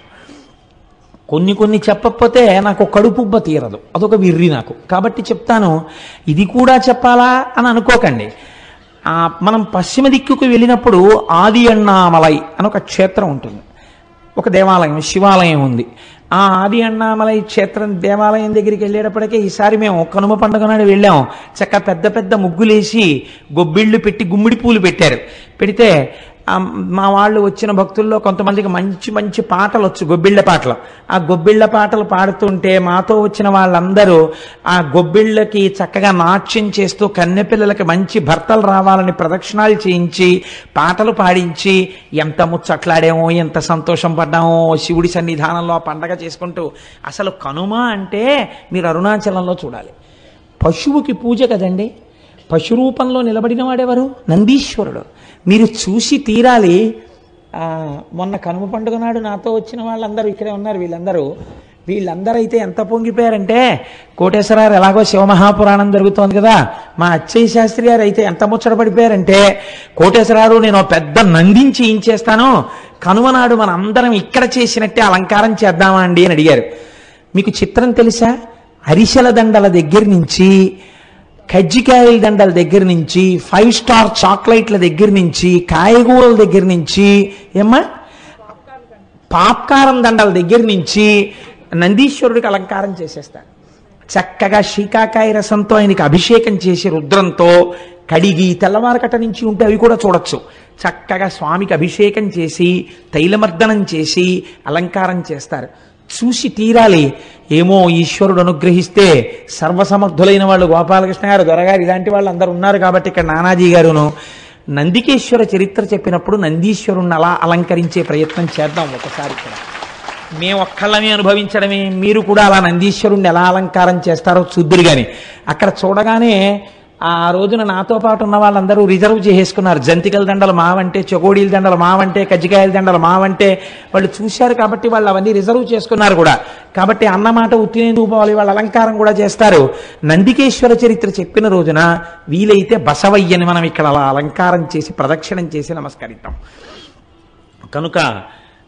కొన్ని కొన్ని చెప్పకపోతే నాకు కడుపుబ్బ తీరదు అదొక విర్రి నాకు కాబట్టి చెప్తాను ఇది కూడా చెప్పాలా అని అనుకోకండి ఆ, మనం పశ్చిమ దిక్కుకు వెళ్ళినప్పుడు ఆది అన్నామలై అని ఒక క్షేత్రం ఉంటుంది ఒక దేవాలయం శివాలయం ఉంది ఆ ఆది అన్నామలై క్షేత్రం దేవాలయం దగ్గరికి వెళ్ళేటప్పటికే ఈసారి మేము కనుమ పండుగ నాడు వెళ్ళాం చక్క పెద్ద పెద్ద ముగ్గులేసి గొబ్బిళ్ళు పెట్టి గుమ్మిడి పూలు పెట్టారు పెడితే ఆ మా వాళ్ళు వచ్చిన భక్తుల్లో కొంతమందికి మంచి మంచి పాటలు వచ్చు గొబ్బిళ్ళ పాటలు ఆ గొబ్బిళ్ళ పాటలు పాడుతుంటే మాతో వచ్చిన వాళ్ళందరూ ఆ గొబ్బిళ్ళకి చక్కగా నాట్యం చేస్తూ కన్నెపిల్లలకి మంచి భర్తలు రావాలని ప్రదక్షిణాలు చేయించి పాటలు పాడించి ఎంత ముచ్చట్లాడామో ఎంత సంతోషం పడ్డామో శివుడి సన్నిధానంలో ఆ పండగ చేసుకుంటూ అసలు కనుమ అంటే మీరు అరుణాచలంలో చూడాలి పశువుకి పూజ కదండి పశు రూపంలో నిలబడిన వాడెవరు నందీశ్వరుడు మీరు చూసి తీరాలి ఆ, మొన్న కనుమ పండుగ నాడు నాతో వచ్చిన వాళ్ళందరూ ఇక్కడే ఉన్నారు వీళ్ళందరూ వీళ్ళందరూ అయితే ఎంత పొంగిపోయారంటే కోటేశ్వరారు ఎలాగో శివమహాపురాణం జరుగుతోంది కదా మా అచ్చయ్య శాస్త్రి గారు అయితే ఎంత ముచ్చట పడిపోయారంటే కోటేశ్వరారు నేను ఓ పెద్ద నందించి ఏం చేస్తాను కనుమ నాడు మన అందరం ఇక్కడ చేసినట్టే అలంకారం చేద్దామా అండి అని అడిగారు మీకు చిత్రం తెలుసా అరిసెల దండల దగ్గర నుంచి కజ్జికాయల దండల దగ్గర నుంచి ఫైవ్ స్టార్ చాక్లెట్ల దగ్గర నుంచి కాయగూరల దగ్గర నుంచి ఏమ్మా పాప్కారం దండల దగ్గర నుంచి నందీశ్వరుడికి అలంకారం చేసేస్తారు చక్కగా శీకాకాయ రసంతో ఆయనకి అభిషేకం చేసి రుద్రంతో కడిగి తెల్లవారకట నుంచి ఉంటే అవి కూడా చూడొచ్చు చక్కగా స్వామికి అభిషేకం చేసి తైలమర్దనం చేసి అలంకారం చేస్తారు చూసి తీరాలి ఏమో ఈశ్వరుడు అనుగ్రహిస్తే సర్వసమర్థులైన వాళ్ళు గోపాలకృష్ణ గారు దొరగారు ఇలాంటి వాళ్ళు అందరు ఉన్నారు కాబట్టి ఇక్కడ నానాజీ గారును నందికేశ్వర చరిత్ర చెప్పినప్పుడు నందీశ్వరుణ్ణి అలా అలంకరించే ప్రయత్నం చేద్దాం ఒకసారి ఇక్కడ మేము ఒక్కళ్ళమే అనుభవించడమే మీరు కూడా అలా నందీశ్వరుణ్ణి ఎలా అలంకారం చేస్తారో చూద్దురు గాని అక్కడ చూడగానే ఆ రోజున నాతో పాటు ఉన్న వాళ్ళందరూ రిజర్వ్ చేసేసుకున్నారు జంతికల దండలు మావంటే చెగోడీల దండలు మావంటే కజ్జికాయల దండలు మావంటే వాళ్ళు చూశారు కాబట్టి వాళ్ళు అవన్నీ రిజర్వ్ చేసుకున్నారు కూడా కాబట్టి అన్నమాట ఉత్తినేందుకు పోవాలి వాళ్ళ అలంకారం కూడా చేస్తారు నందికేశ్వర చరిత్ర చెప్పిన రోజున వీలైతే బసవయ్యని మనం ఇక్కడ అలా అలంకారం చేసి ప్రదక్షిణం చేసి నమస్కరిద్దాం కనుక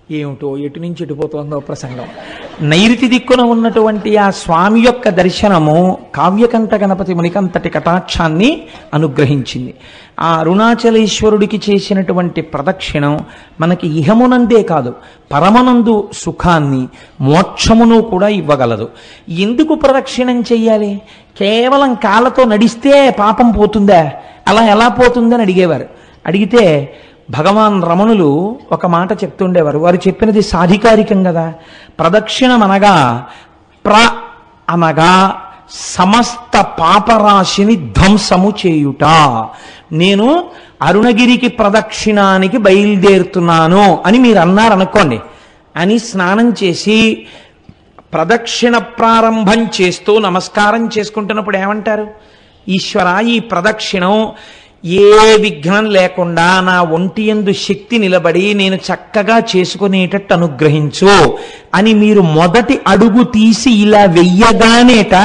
ఏమిటో ఎటు నుంచి ఎటుపోతుందో ప్రసంగం నైరుతి దిక్కున ఉన్నటువంటి ఆ స్వామి యొక్క దర్శనము కావ్యకంఠ గణపతి మునికంతటి కటాక్షాన్ని అనుగ్రహించింది ఆ అరుణాచలేశ్వరుడికి చేసినటువంటి ప్రదక్షిణం మనకి ఇహమునందే కాదు పరమనందు సుఖాన్ని మోక్షమును కూడా ఇవ్వగలదు ఎందుకు ప్రదక్షిణం చెయ్యాలి కేవలం కాళ్ళతో నడిస్తే పాపం పోతుందా అలా ఎలా పోతుందని అడిగేవారు అడిగితే భగవాన్ రమణులు ఒక మాట చెప్తుండేవారు వారు చెప్పినది సాధికారికం కదా ప్రదక్షిణం అనగా ప్ర అనగా సమస్త పాపరాశిని ధ్వంసము చేయుట నేను అరుణగిరికి ప్రదక్షిణానికి బయలుదేరుతున్నాను అని మీరు అన్నారనుకోండి అని స్నానం చేసి ప్రదక్షిణ ప్రారంభం చేస్తూ నమస్కారం చేసుకుంటున్నప్పుడు ఏమంటారు ఈశ్వర ఈ ప్రదక్షిణం ఏ విఘ్నం లేకుండా నా ఒంటి ఎందు శక్తి నిలబడి నేను చక్కగా చేసుకునేటట్టు అనుగ్రహించు అని మీరు మొదటి అడుగు తీసి ఇలా వెయ్యగానేట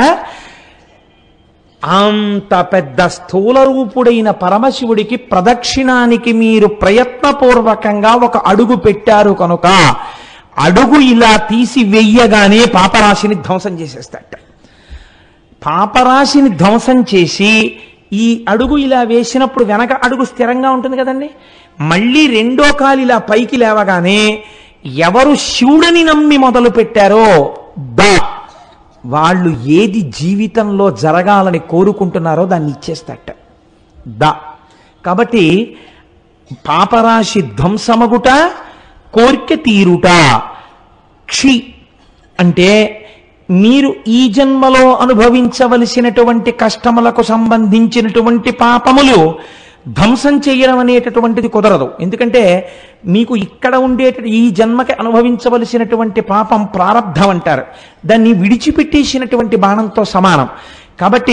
అంత పెద్ద స్థూల రూపుడైన పరమశివుడికి ప్రదక్షిణానికి మీరు ప్రయత్నపూర్వకంగా ఒక అడుగు పెట్టారు కనుక అడుగు ఇలా తీసి వెయ్యగానే పాపరాశిని ధ్వంసం చేసేస్తాట పాపరాశిని ధ్వంసం చేసి ఈ అడుగు ఇలా వేసినప్పుడు వెనక అడుగు స్థిరంగా ఉంటుంది కదండి మళ్ళీ రెండో కాలు ఇలా పైకి లేవగానే ఎవరు శివుడని నమ్మి మొదలు పెట్టారో ద వాళ్ళు ఏది జీవితంలో జరగాలని కోరుకుంటున్నారో దాన్ని ఇచ్చేస్తట ద కాబట్టి పాపరాశి ధ్వంసమగుట కోర్కె తీరుట క్షి అంటే మీరు ఈ జన్మలో అనుభవించవలసినటువంటి కష్టములకు సంబంధించినటువంటి పాపములు ధ్వంసం చేయడం అనేటటువంటిది కుదరదు ఎందుకంటే మీకు ఇక్కడ ఉండేట ఈ జన్మకి అనుభవించవలసినటువంటి పాపం ప్రారంధం అంటారు దాన్ని విడిచిపెట్టేసినటువంటి బాణంతో సమానం కాబట్టి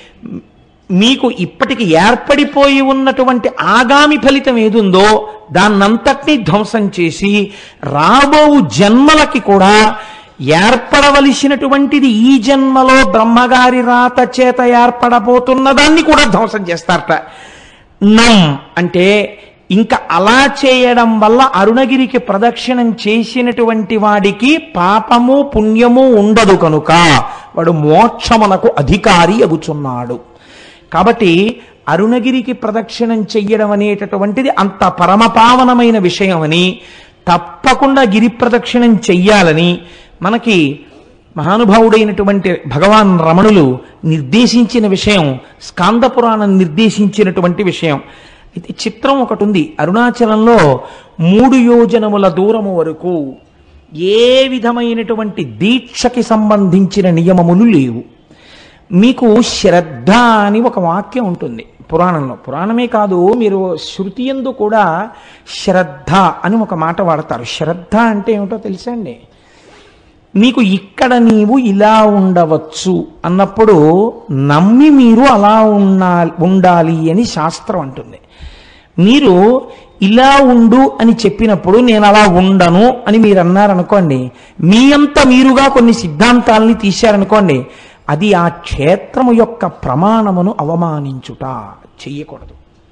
మీకు ఇప్పటికి ఏర్పడిపోయి ఉన్నటువంటి ఆగామి ఫలితం ఏదుందో దాన్నంతటినీ ధ్వంసం చేసి రాబో జన్మలకి కూడా ఏర్పడవలసినటువంటిది ఈ జన్మలో బ్రహ్మగారి రాత చేత ఏర్పడబోతున్న దాన్ని కూడా ధ్వంసం చేస్తారట నం అంటే ఇంకా అలా చేయడం వల్ల అరుణగిరికి ప్రదక్షిణం చేసినటువంటి వాడికి పాపము పుణ్యము ఉండదు కనుక వాడు మోక్షమునకు అధికారి అగుచున్నాడు కాబట్టి అరుణగిరికి ప్రదక్షిణం చెయ్యడం అనేటటువంటిది అంత పరమపావనమైన విషయమని తప్పకుండా గిరి ప్రదక్షిణం చెయ్యాలని మనకి మహానుభావుడైనటువంటి భగవాన్ రమణులు నిర్దేశించిన విషయం స్కాంద పురాణం నిర్దేశించినటువంటి విషయం అయితే చిత్రం ఒకటి ఉంది అరుణాచలంలో మూడు యోజనముల దూరము వరకు ఏ విధమైనటువంటి దీక్షకి సంబంధించిన నియమములు లేవు మీకు శ్రద్ధ అని ఒక వాక్యం ఉంటుంది పురాణంలో పురాణమే కాదు మీరు శృతి ఎందు కూడా శ్రద్ధ అని ఒక మాట వాడతారు శ్రద్ధ అంటే ఏమిటో తెలుసా అండి నీకు ఇక్కడ నీవు ఇలా ఉండవచ్చు అన్నప్పుడు నమ్మి మీరు అలా ఉన్నా ఉండాలి అని శాస్త్రం అంటుంది మీరు ఇలా ఉండు అని చెప్పినప్పుడు నేను అలా ఉండను అని మీరు అన్నారనుకోండి మీ అంత మీరుగా కొన్ని సిద్ధాంతాలని తీశారనుకోండి అది ఆ క్షేత్రము యొక్క ప్రమాణమును అవమానించుట చెయ్యకూడదు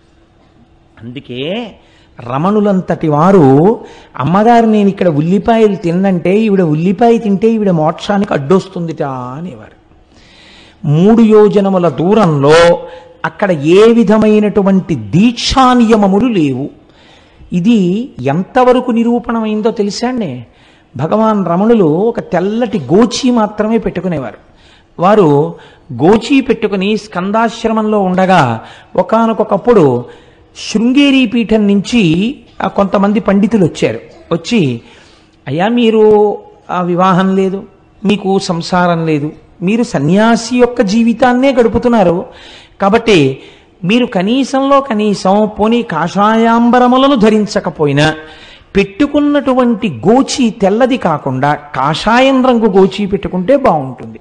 అందుకే రమణులంతటి వారు అమ్మగారు నేను ఇక్కడ ఉల్లిపాయలు తిన్నంటే ఈవిడ ఉల్లిపాయ తింటే ఈవిడ మోక్షానికి అడ్డొస్తుందిట అనేవారు మూడు యోజనముల దూరంలో అక్కడ ఏ విధమైనటువంటి దీక్షా నియమములు లేవు ఇది ఎంతవరకు నిరూపణమైందో తెలుసా అండి భగవాన్ రమణులు ఒక తెల్లటి గోచి మాత్రమే పెట్టుకునేవారు వారు గోచి పెట్టుకుని స్కందాశ్రమంలో ఉండగా ఒకానొకప్పుడు శృంగేరి పీఠం నుంచి ఆ కొంతమంది పండితులు వచ్చారు వచ్చి అయ్యా మీరు ఆ వివాహం లేదు మీకు సంసారం లేదు మీరు సన్యాసి యొక్క జీవితాన్నే గడుపుతున్నారు కాబట్టి మీరు కనీసంలో కనీసం పోనీ కాషాయాంబరములను ధరించకపోయినా పెట్టుకున్నటువంటి గోచి తెల్లది కాకుండా కాషాయం రంగు గోచి పెట్టుకుంటే బాగుంటుంది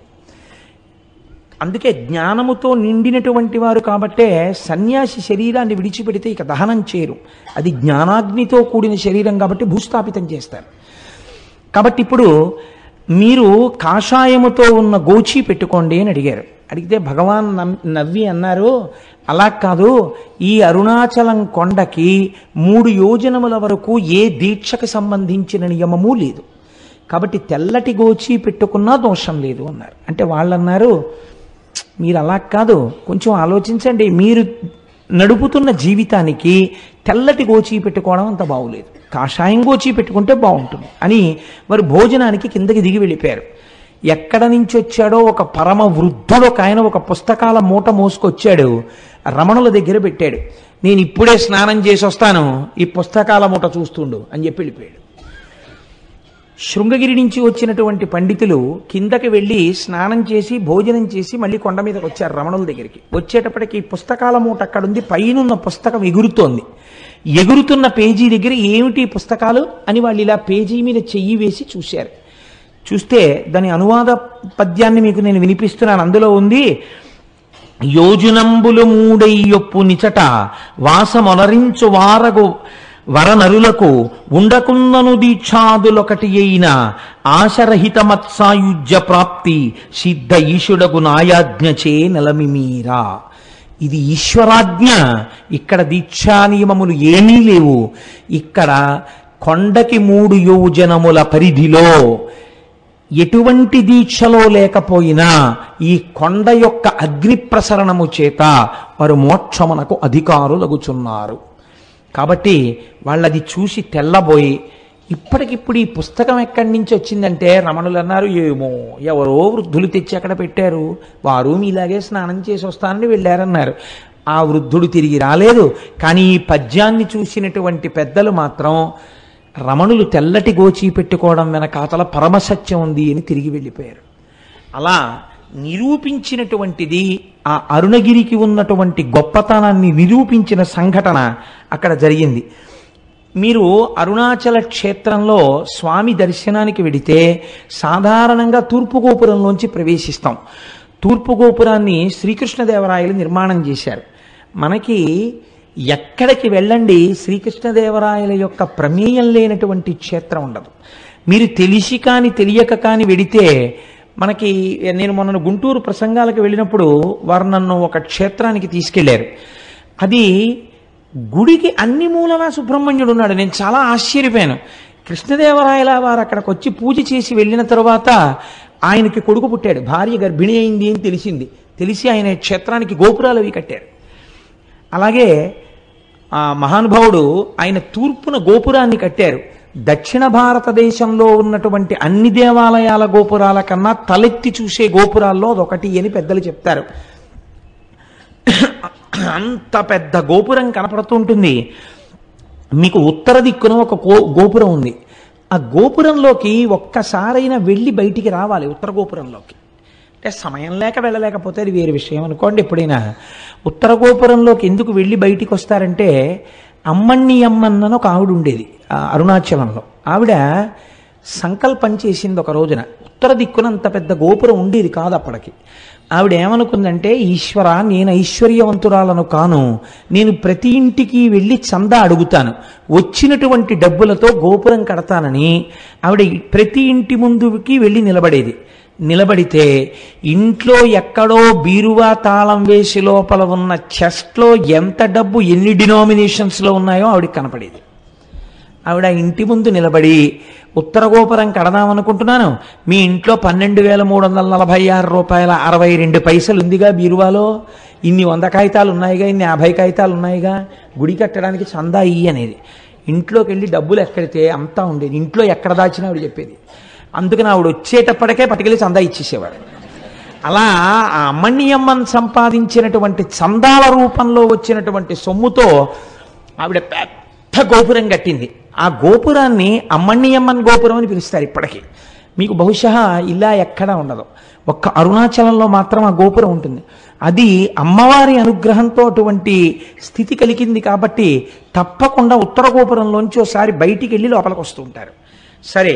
అందుకే జ్ఞానముతో నిండినటువంటి వారు కాబట్టే సన్యాసి శరీరాన్ని విడిచిపెడితే ఇక దహనం చేయరు అది జ్ఞానాగ్నితో కూడిన శరీరం కాబట్టి భూస్థాపితం చేస్తారు కాబట్టి ఇప్పుడు మీరు కాషాయముతో ఉన్న గోచి పెట్టుకోండి అని అడిగారు అడిగితే భగవాన్ నమ్- నవ్వి అన్నారు అలా కాదు ఈ అరుణాచలం కొండకి మూడు యోజనముల వరకు ఏ దీక్షకు సంబంధించిన నియమము లేదు కాబట్టి తెల్లటి గోచి పెట్టుకున్నా దోషం లేదు అన్నారు అంటే వాళ్ళు అన్నారు మీరు అలా కాదు కొంచెం ఆలోచించండి మీరు నడుపుతున్న జీవితానికి తెల్లటి గోచి పెట్టుకోవడం అంత బాగులేదు కాషాయం గోచి పెట్టుకుంటే బాగుంటుంది అని వారు భోజనానికి కిందకి దిగి వెళ్ళిపోయారు ఎక్కడ నుంచి వచ్చాడో ఒక పరమ వృద్ధుడు ఒక ఆయన ఒక పుస్తకాల మూట మోసుకొచ్చాడు రమణుల దగ్గర పెట్టాడు నేను ఇప్పుడే స్నానం చేసి వస్తాను ఈ పుస్తకాల మూట చూస్తుండు అని చెప్పి వెళ్ళిపోయాడు శృంగగిరి నుంచి వచ్చినటువంటి పండితులు కిందకి వెళ్ళి స్నానం చేసి భోజనం చేసి మళ్ళీ కొండ మీదకి వచ్చారు రమణుల దగ్గరికి వచ్చేటప్పటికి ఈ పుస్తకాల మూట అక్కడ ఉంది పైనున్న పుస్తకం ఎగురుతోంది ఎగురుతున్న పేజీ దగ్గర ఏమిటి ఈ పుస్తకాలు అని వాళ్ళు ఇలా పేజీ మీద చెయ్యి వేసి చూశారు చూస్తే దాని అనువాద పద్యాన్ని మీకు నేను వినిపిస్తున్నాను అందులో ఉంది యోజనంబులు మూడయ్యొప్పు నిచట వాసమొనరించు వారగు వరనరులకు ఉండకుందను దీక్షాదులొకటి అయిన ఆశరహిత మత్సాయుజ్య ప్రాప్తి సిద్ధ ఈశుడగు నాయాజ్ఞచే నెలమిమీరా ఇది ఈశ్వరాజ్ఞ ఇక్కడ దీక్షా నియమములు ఏమీ లేవు ఇక్కడ కొండకి మూడు యోజనముల పరిధిలో ఎటువంటి దీక్షలో లేకపోయినా ఈ కొండ యొక్క అగ్ని ప్రసరణము చేత వారు మోక్షమునకు అధికారులగుచున్నారు కాబట్టి వాళ్ళది చూసి తెల్లబోయి ఇప్పటికిప్పుడు ఈ పుస్తకం ఎక్కడి నుంచి వచ్చిందంటే రమణులు అన్నారు ఏమో ఎవరో వృద్ధులు తెచ్చి అక్కడ పెట్టారు వారు మీలాగే స్నానం చేసి వస్తానని వెళ్ళారన్నారు ఆ వృద్ధుడు తిరిగి రాలేదు కానీ ఈ పద్యాన్ని చూసినటువంటి పెద్దలు మాత్రం రమణులు తెల్లటి గోచి పెట్టుకోవడం వెనకాతల పరమసత్యం ఉంది అని తిరిగి వెళ్ళిపోయారు అలా నిరూపించినటువంటిది ఆ అరుణగిరికి ఉన్నటువంటి గొప్పతనాన్ని నిరూపించిన సంఘటన అక్కడ జరిగింది మీరు అరుణాచల క్షేత్రంలో స్వామి దర్శనానికి వెడితే సాధారణంగా తూర్పు గోపురంలోంచి ప్రవేశిస్తాం తూర్పు గోపురాన్ని శ్రీకృష్ణదేవరాయలు నిర్మాణం చేశారు మనకి ఎక్కడికి వెళ్ళండి శ్రీకృష్ణదేవరాయల యొక్క ప్రమేయం లేనటువంటి క్షేత్రం ఉండదు మీరు తెలిసి కాని తెలియక కాని వెడితే మనకి నేను మొన్న గుంటూరు ప్రసంగాలకు వెళ్ళినప్పుడు వారు నన్ను ఒక క్షేత్రానికి తీసుకెళ్లారు అది గుడికి అన్ని మూలలా సుబ్రహ్మణ్యుడు ఉన్నాడు నేను చాలా ఆశ్చర్యపోయాను కృష్ణదేవరాయల వారు అక్కడికి వచ్చి పూజ చేసి వెళ్ళిన తర్వాత ఆయనకి కొడుకు పుట్టాడు భార్య గర్భిణి అయింది అని తెలిసింది తెలిసి ఆయన క్షేత్రానికి గోపురాలు అవి కట్టారు అలాగే ఆ మహానుభావుడు ఆయన తూర్పున గోపురాన్ని కట్టారు దక్షిణ భారతదేశంలో ఉన్నటువంటి అన్ని దేవాలయాల గోపురాల కన్నా తలెత్తి చూసే గోపురాల్లో అదొకటి అని పెద్దలు చెప్తారు అంత పెద్ద గోపురం కనపడుతుంటుంది మీకు ఉత్తర దిక్కున ఒక గో గోపురం ఉంది ఆ గోపురంలోకి ఒక్కసారైనా వెళ్ళి బయటికి రావాలి ఉత్తర గోపురంలోకి అంటే సమయం లేక వెళ్ళలేకపోతే అది వేరే విషయం అనుకోండి ఎప్పుడైనా ఉత్తర గోపురంలోకి ఎందుకు వెళ్ళి బయటికి వస్తారంటే అమ్మణ్ణి అమ్మన్నను ఒక ఆవిడ ఉండేది ఆ అరుణాచలంలో ఆవిడ సంకల్పం చేసింది ఒక రోజున ఉత్తర దిక్కున అంత పెద్ద గోపురం ఉండేది కాదు అప్పటికి ఆవిడ ఏమనుకుందంటే ఈశ్వర నేను ఐశ్వర్యవంతురాలను కాను నేను ప్రతి ఇంటికి వెళ్ళి చందా అడుగుతాను వచ్చినటువంటి డబ్బులతో గోపురం కడతానని ఆవిడ ప్రతి ఇంటి ముందుకి వెళ్ళి నిలబడేది నిలబడితే ఇంట్లో ఎక్కడో బీరువా తాళం వేసి లోపల ఉన్న చెస్ట్లో ఎంత డబ్బు ఎన్ని డినామినేషన్స్లో ఉన్నాయో ఆవిడకి కనపడేది ఆవిడ ఇంటి ముందు నిలబడి ఉత్తర గోపురం కడదామనుకుంటున్నాను మీ ఇంట్లో పన్నెండు వేల మూడు వందల నలభై ఆరు రూపాయల అరవై రెండు పైసలు ఉందిగా బీరువాలో ఇన్ని వంద కాగితాలు ఉన్నాయిగా ఇన్ని యాభై కాగితాలు ఉన్నాయిగా గుడి కట్టడానికి చందా ఇయ్యి అనేది ఇంట్లోకి వెళ్ళి డబ్బులు ఎక్కడితే అంతా ఉండేది ఇంట్లో ఎక్కడ దాచినా ఆవిడ చెప్పేది అందుకని ఆవిడ వచ్చేటప్పటికే పట్టుకెళ్ళి చందా ఇచ్చేసేవాడు అలా ఆ అమ్మణ్యమ్మన్ సంపాదించినటువంటి చందాల రూపంలో వచ్చినటువంటి సొమ్ముతో ఆవిడ పెద్ద గోపురం కట్టింది ఆ గోపురాన్ని అమ్మణ్యమ్మన్ గోపురం అని పిలుస్తారు ఇప్పటికీ మీకు బహుశా ఇలా ఎక్కడా ఉండదు ఒక్క అరుణాచలంలో మాత్రం ఆ గోపురం ఉంటుంది అది అమ్మవారి అనుగ్రహంతో అటువంటి స్థితి కలిగింది కాబట్టి తప్పకుండా ఉత్తర గోపురంలోంచి ఒకసారి బయటికి వెళ్ళి లోపలికి వస్తూ ఉంటారు సరే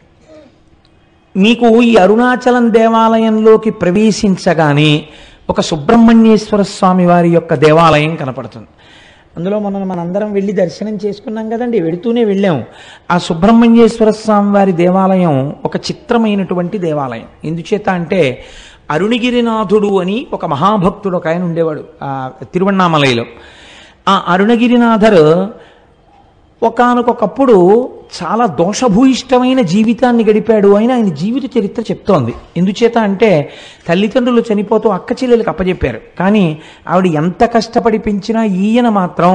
మీకు ఈ అరుణాచలం దేవాలయంలోకి ప్రవేశించగానే ఒక సుబ్రహ్మణ్యేశ్వర స్వామి వారి యొక్క దేవాలయం కనపడుతుంది అందులో మనం మనందరం వెళ్ళి దర్శనం చేసుకున్నాం కదండి వెడుతూనే వెళ్ళాం ఆ సుబ్రహ్మణ్యేశ్వర స్వామి వారి దేవాలయం ఒక చిత్రమైనటువంటి దేవాలయం ఎందుచేత అంటే అరుణగిరినాథుడు అని ఒక మహాభక్తుడు ఒక ఆయన ఉండేవాడు ఆ తిరువണ്ണామలైలో ఆ అరుణగిరినాథర్ ఒకానొకప్పుడు చాలా దోషభూయిష్టమైన జీవితాన్ని గడిపాడు అని ఆయన జీవిత చరిత్ర చెప్తోంది ఎందుచేత అంటే తల్లిదండ్రులు చనిపోతూ అక్క చెల్లెలకు అప్పచెప్పారు కానీ ఆవిడ ఎంత కష్టపడి పెంచినా ఈయన మాత్రం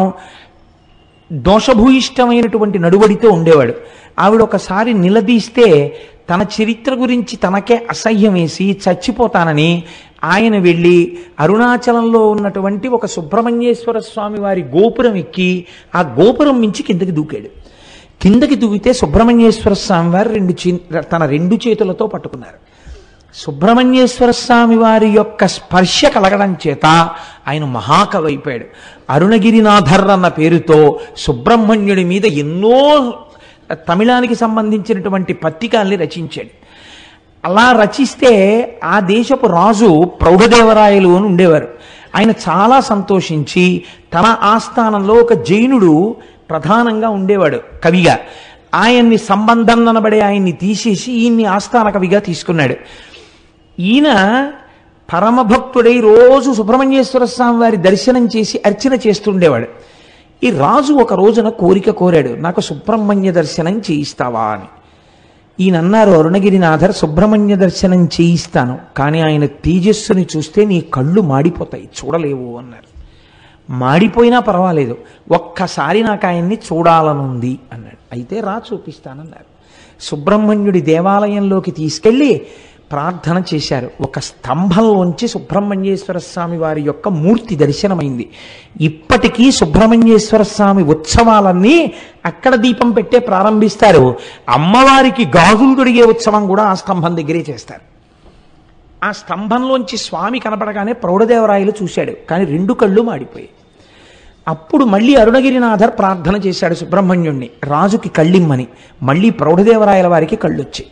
దోషభూయిష్టమైనటువంటి నడువడితో ఉండేవాడు ఆవిడ ఒకసారి నిలదీస్తే తన చరిత్ర గురించి తనకే అసహ్యం వేసి చచ్చిపోతానని ఆయన వెళ్ళి అరుణాచలంలో ఉన్నటువంటి ఒక సుబ్రహ్మణ్యేశ్వర స్వామి వారి గోపురం ఎక్కి ఆ గోపురం మించి కిందకి దూకాడు కిందకి దూకితే సుబ్రహ్మణ్యేశ్వర స్వామి వారు రెండు చి- తన రెండు చేతులతో పట్టుకున్నారు సుబ్రహ్మణ్యేశ్వర స్వామి వారి యొక్క స్పర్శ కలగడం చేత ఆయన మహాకవి అయిపోయాడు అరుణగిరినాథర్ అన్న పేరుతో సుబ్రహ్మణ్యుడి మీద ఎన్నో తమిళానికి సంబంధించినటువంటి పత్రికల్ని రచించాడు అలా రచిస్తే ఆ దేశపు రాజు ప్రౌఢదేవరాయలు అని ఉండేవారు ఆయన చాలా సంతోషించి తన ఆస్థానంలో ఒక జైనుడు ప్రధానంగా ఉండేవాడు కవిగా ఆయన్ని సంబంధం అనబడే ఆయన్ని తీసేసి ఈయన్ని ఆస్థాన కవిగా తీసుకున్నాడు ఈయన పరమభక్తుడై రోజు సుబ్రహ్మణ్యేశ్వర స్వామి వారి దర్శనం చేసి అర్చన చేస్తుండేవాడు ఈ రాజు ఒక రోజున కోరిక కోరాడు నాకు సుబ్రహ్మణ్య దర్శనం చేయిస్తావా అని ఈయన అన్నారు అరుణగిరినాథర్ సుబ్రహ్మణ్య దర్శనం చేయిస్తాను కానీ ఆయన తేజస్సుని చూస్తే నీ కళ్ళు మాడిపోతాయి చూడలేవు అన్నారు మాడిపోయినా పర్వాలేదు ఒక్కసారి నాకు ఆయన్ని చూడాలనుంది అన్నాడు అయితే రా చూపిస్తానన్నారు సుబ్రహ్మణ్యుడి దేవాలయంలోకి తీసుకెళ్ళి ప్రార్థన చేశారు ఒక స్తంభంలోంచి సుబ్రహ్మణ్యేశ్వర స్వామి వారి యొక్క మూర్తి దర్శనమైంది ఇప్పటికీ సుబ్రహ్మణ్యేశ్వర స్వామి ఉత్సవాలన్నీ అక్కడ దీపం పెట్టే ప్రారంభిస్తారు అమ్మవారికి గాజులు తొడిగే ఉత్సవం కూడా ఆ స్తంభం దగ్గరే చేస్తారు ఆ స్తంభంలోంచి స్వామి కనపడగానే ప్రౌఢదేవరాయలు చూశాడు కానీ రెండు కళ్ళు మాడిపోయాయి అప్పుడు మళ్ళీ అరుణగిరినాథర్ ప్రార్థన చేశాడు సుబ్రహ్మణ్యుణ్ణి రాజుకి కళ్ళిమ్మని మళ్ళీ ప్రౌఢదేవరాయల వారికి కళ్ళొచ్చాయి